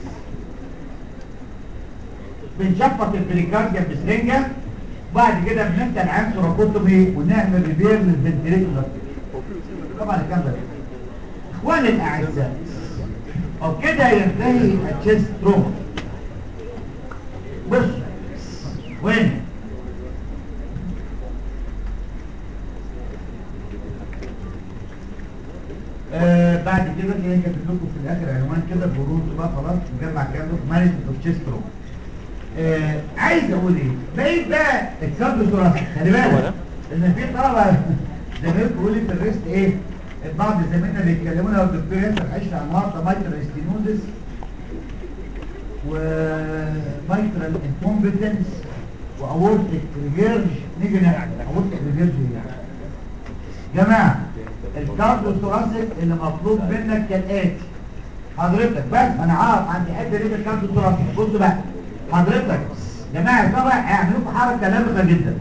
C: بنشفط البريكارديا بسرنجه بعد كده بنبدا العين سوراكوتومي ونعمل ريبير للفنتريكولار طبعا الكلام ده اخواني الاعزاء وبكده ينتهي التشيست تروما بص وين آه طيب بعد كده اللي هي كاتب لكم في الاخر عنوان كده برونز بقى خلاص نجمع كام مانجمنت اوف تشيست روم آه عايز اقول ايه بقيت بقى الكارد ثلاثي خلي بالك ان في طلبه زمايلكم بيقول لي في الريست ايه بعض زمايلنا بيتكلموا لو الدكتور ياسر عشنا النهارده مايترال استينوزس ومايترال انكومبتنس واورتيك ريفيرج نيجي نحكي اورتيك ريفيرج يعني جماعه الكارديو ثوراسيك اللي مطلوب منك كالاتي حضرتك بس انا عارف عندي حته دي الكارديو ثوراسيك بصوا بقى حضرتك جماعه طبعا هيعملوا لكم حركه لامقه جدا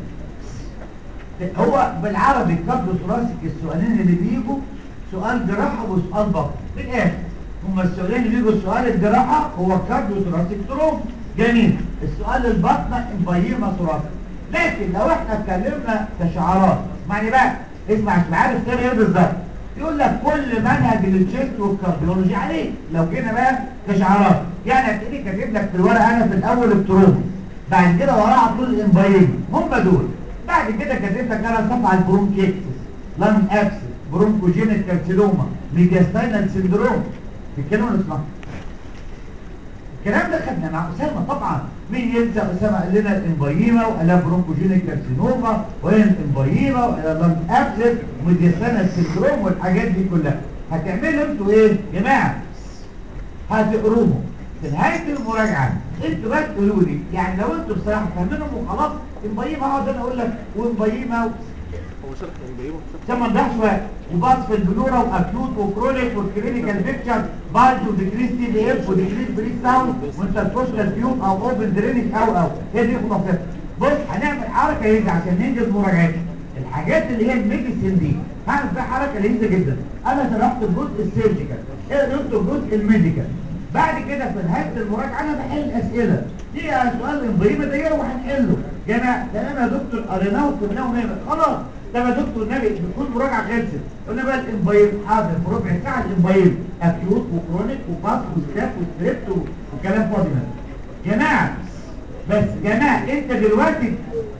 C: هو بالعربي الكارديو ثوراسيك السؤالين اللي بيجوا سؤال جراحه وسؤال بطن في الاخر هما السؤالين اللي بيجوا سؤال الجراحه هو الكارديو ثوراسيك تروم جميل السؤال البطن امبيما ثوراسيك لكن لو احنا اتكلمنا كشعارات اسمعني بقى اسمع مش عارف تاني ايه بالظبط يقول لك كل منهج التشيست والكارديولوجي عليه لو جينا بقى كشعارات يعني هتلاقيني كاتب لك في الورقه انا في الاول التروم بعد كده وراها على طول الامبايم هم دول بعد كده كاتب لك انا صفحه البرونكيكسس لان ابسس برونكوجينيك كارسينوما ميدياستاينال سيندروم الكلام اللي اسمه الكلام ده خدنا مع اسامه طبعا مين ينسى اسامه قال لنا الامبايما وقال لنا برونكوجينيك كارسينوما وهي الامبايما وقال لنا ابسس وميدياستاينال سيندروم والحاجات دي كلها هتعملوا انتوا ايه يا جماعه هتقروهم في نهايه المراجعه انتوا بس تقولوا لي يعني لو انتوا بصراحه فاهمينهم وخلاص امبايما اقعد انا اقول لك وامبايما
E: هو شرح الانبيبه
C: عشان ما نضيعش وقت وباص في البلورا واكيوت وكرونيك والكلينيكال بيكتشر بالج وديكريس تي دي اف وديكريس بريد ساوند وانتركوستال تيوب او اوبن درينج او او هي دي خلاصتها بص هنعمل حركه ينجح عشان ننجز مراجعتنا الحاجات اللي هي الميديسين دي هعمل فيها حركه لذيذه جدا انا شرحت الجزء السيرجيكال ايه قلت الجزء الميديكال بعد كده في نهايه المراجعه انا بحل اسئله دي سؤال الانبريمه ده وهنحله يا جماعه تمام يا دكتور قريناه وكتبناه ونعمل خلاص طب يا دكتور النبي بتكون مراجعه خلصت قلنا بقى الانبايم حاضر في ربع ساعه الانبايم اكيوت وكرونيك وباس وستاف وستريبت و- وكلام فاضي منه جماعه بس جماعه انت دلوقتي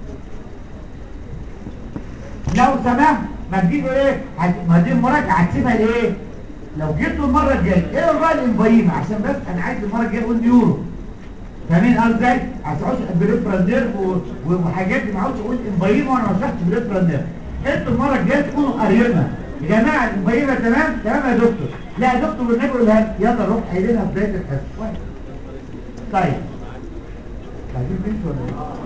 C: لو سمحت ما تجيبوا ايه هت- ما دي المراجعه هتسيبها لايه لو جبتوا المره الجايه ايه بقى الانبايم عشان بس انا عايز المره الجايه اقول نيورو فاهمين قصدي ازاي؟ عشان اقول بريفرال نيرف و- وحاجات دي ما اقعدش اقول امبايما وانا ما شرحتش بريفرال نيرف انتوا المره الجايه تكونوا قاريينها يا جماعه الامبايما تمام تمام يا دكتور لا يا دكتور والنبي قولها لي. يلا روح قايلينها في بدايه الحصه واحد. طيب عايزين بنت ولا ايه؟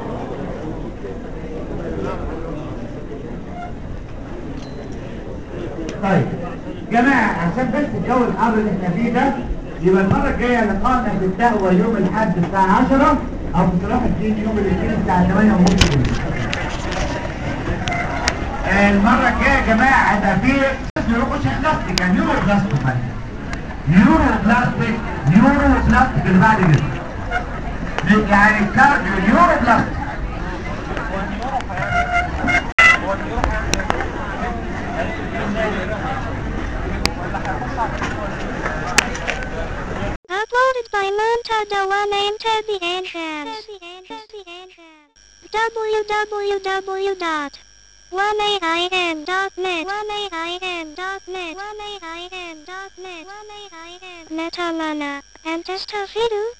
C: طيب جماعة عشان بس الجو الحر اللي احنا فيه ده يبقى المرة الجاية لقاءنا في التقوى يوم الأحد الساعة 10 أو في صلاح الدين يوم الاثنين الساعة 8 ونص بالليل. آه، المرة الجاية يا جماعة هيبقى فيه نيورو مش بلاستيك يعني نيورو بلاستيك نيورو بلاستيك نيورو بلاستيك اللي بعد كده يعني الكارديو نيورو بلاستيك
A: Uploaded by Monta Dewan and Tabby Enhance. www.1ain.net 1ain.net 1ain.net Netalana and Testafidu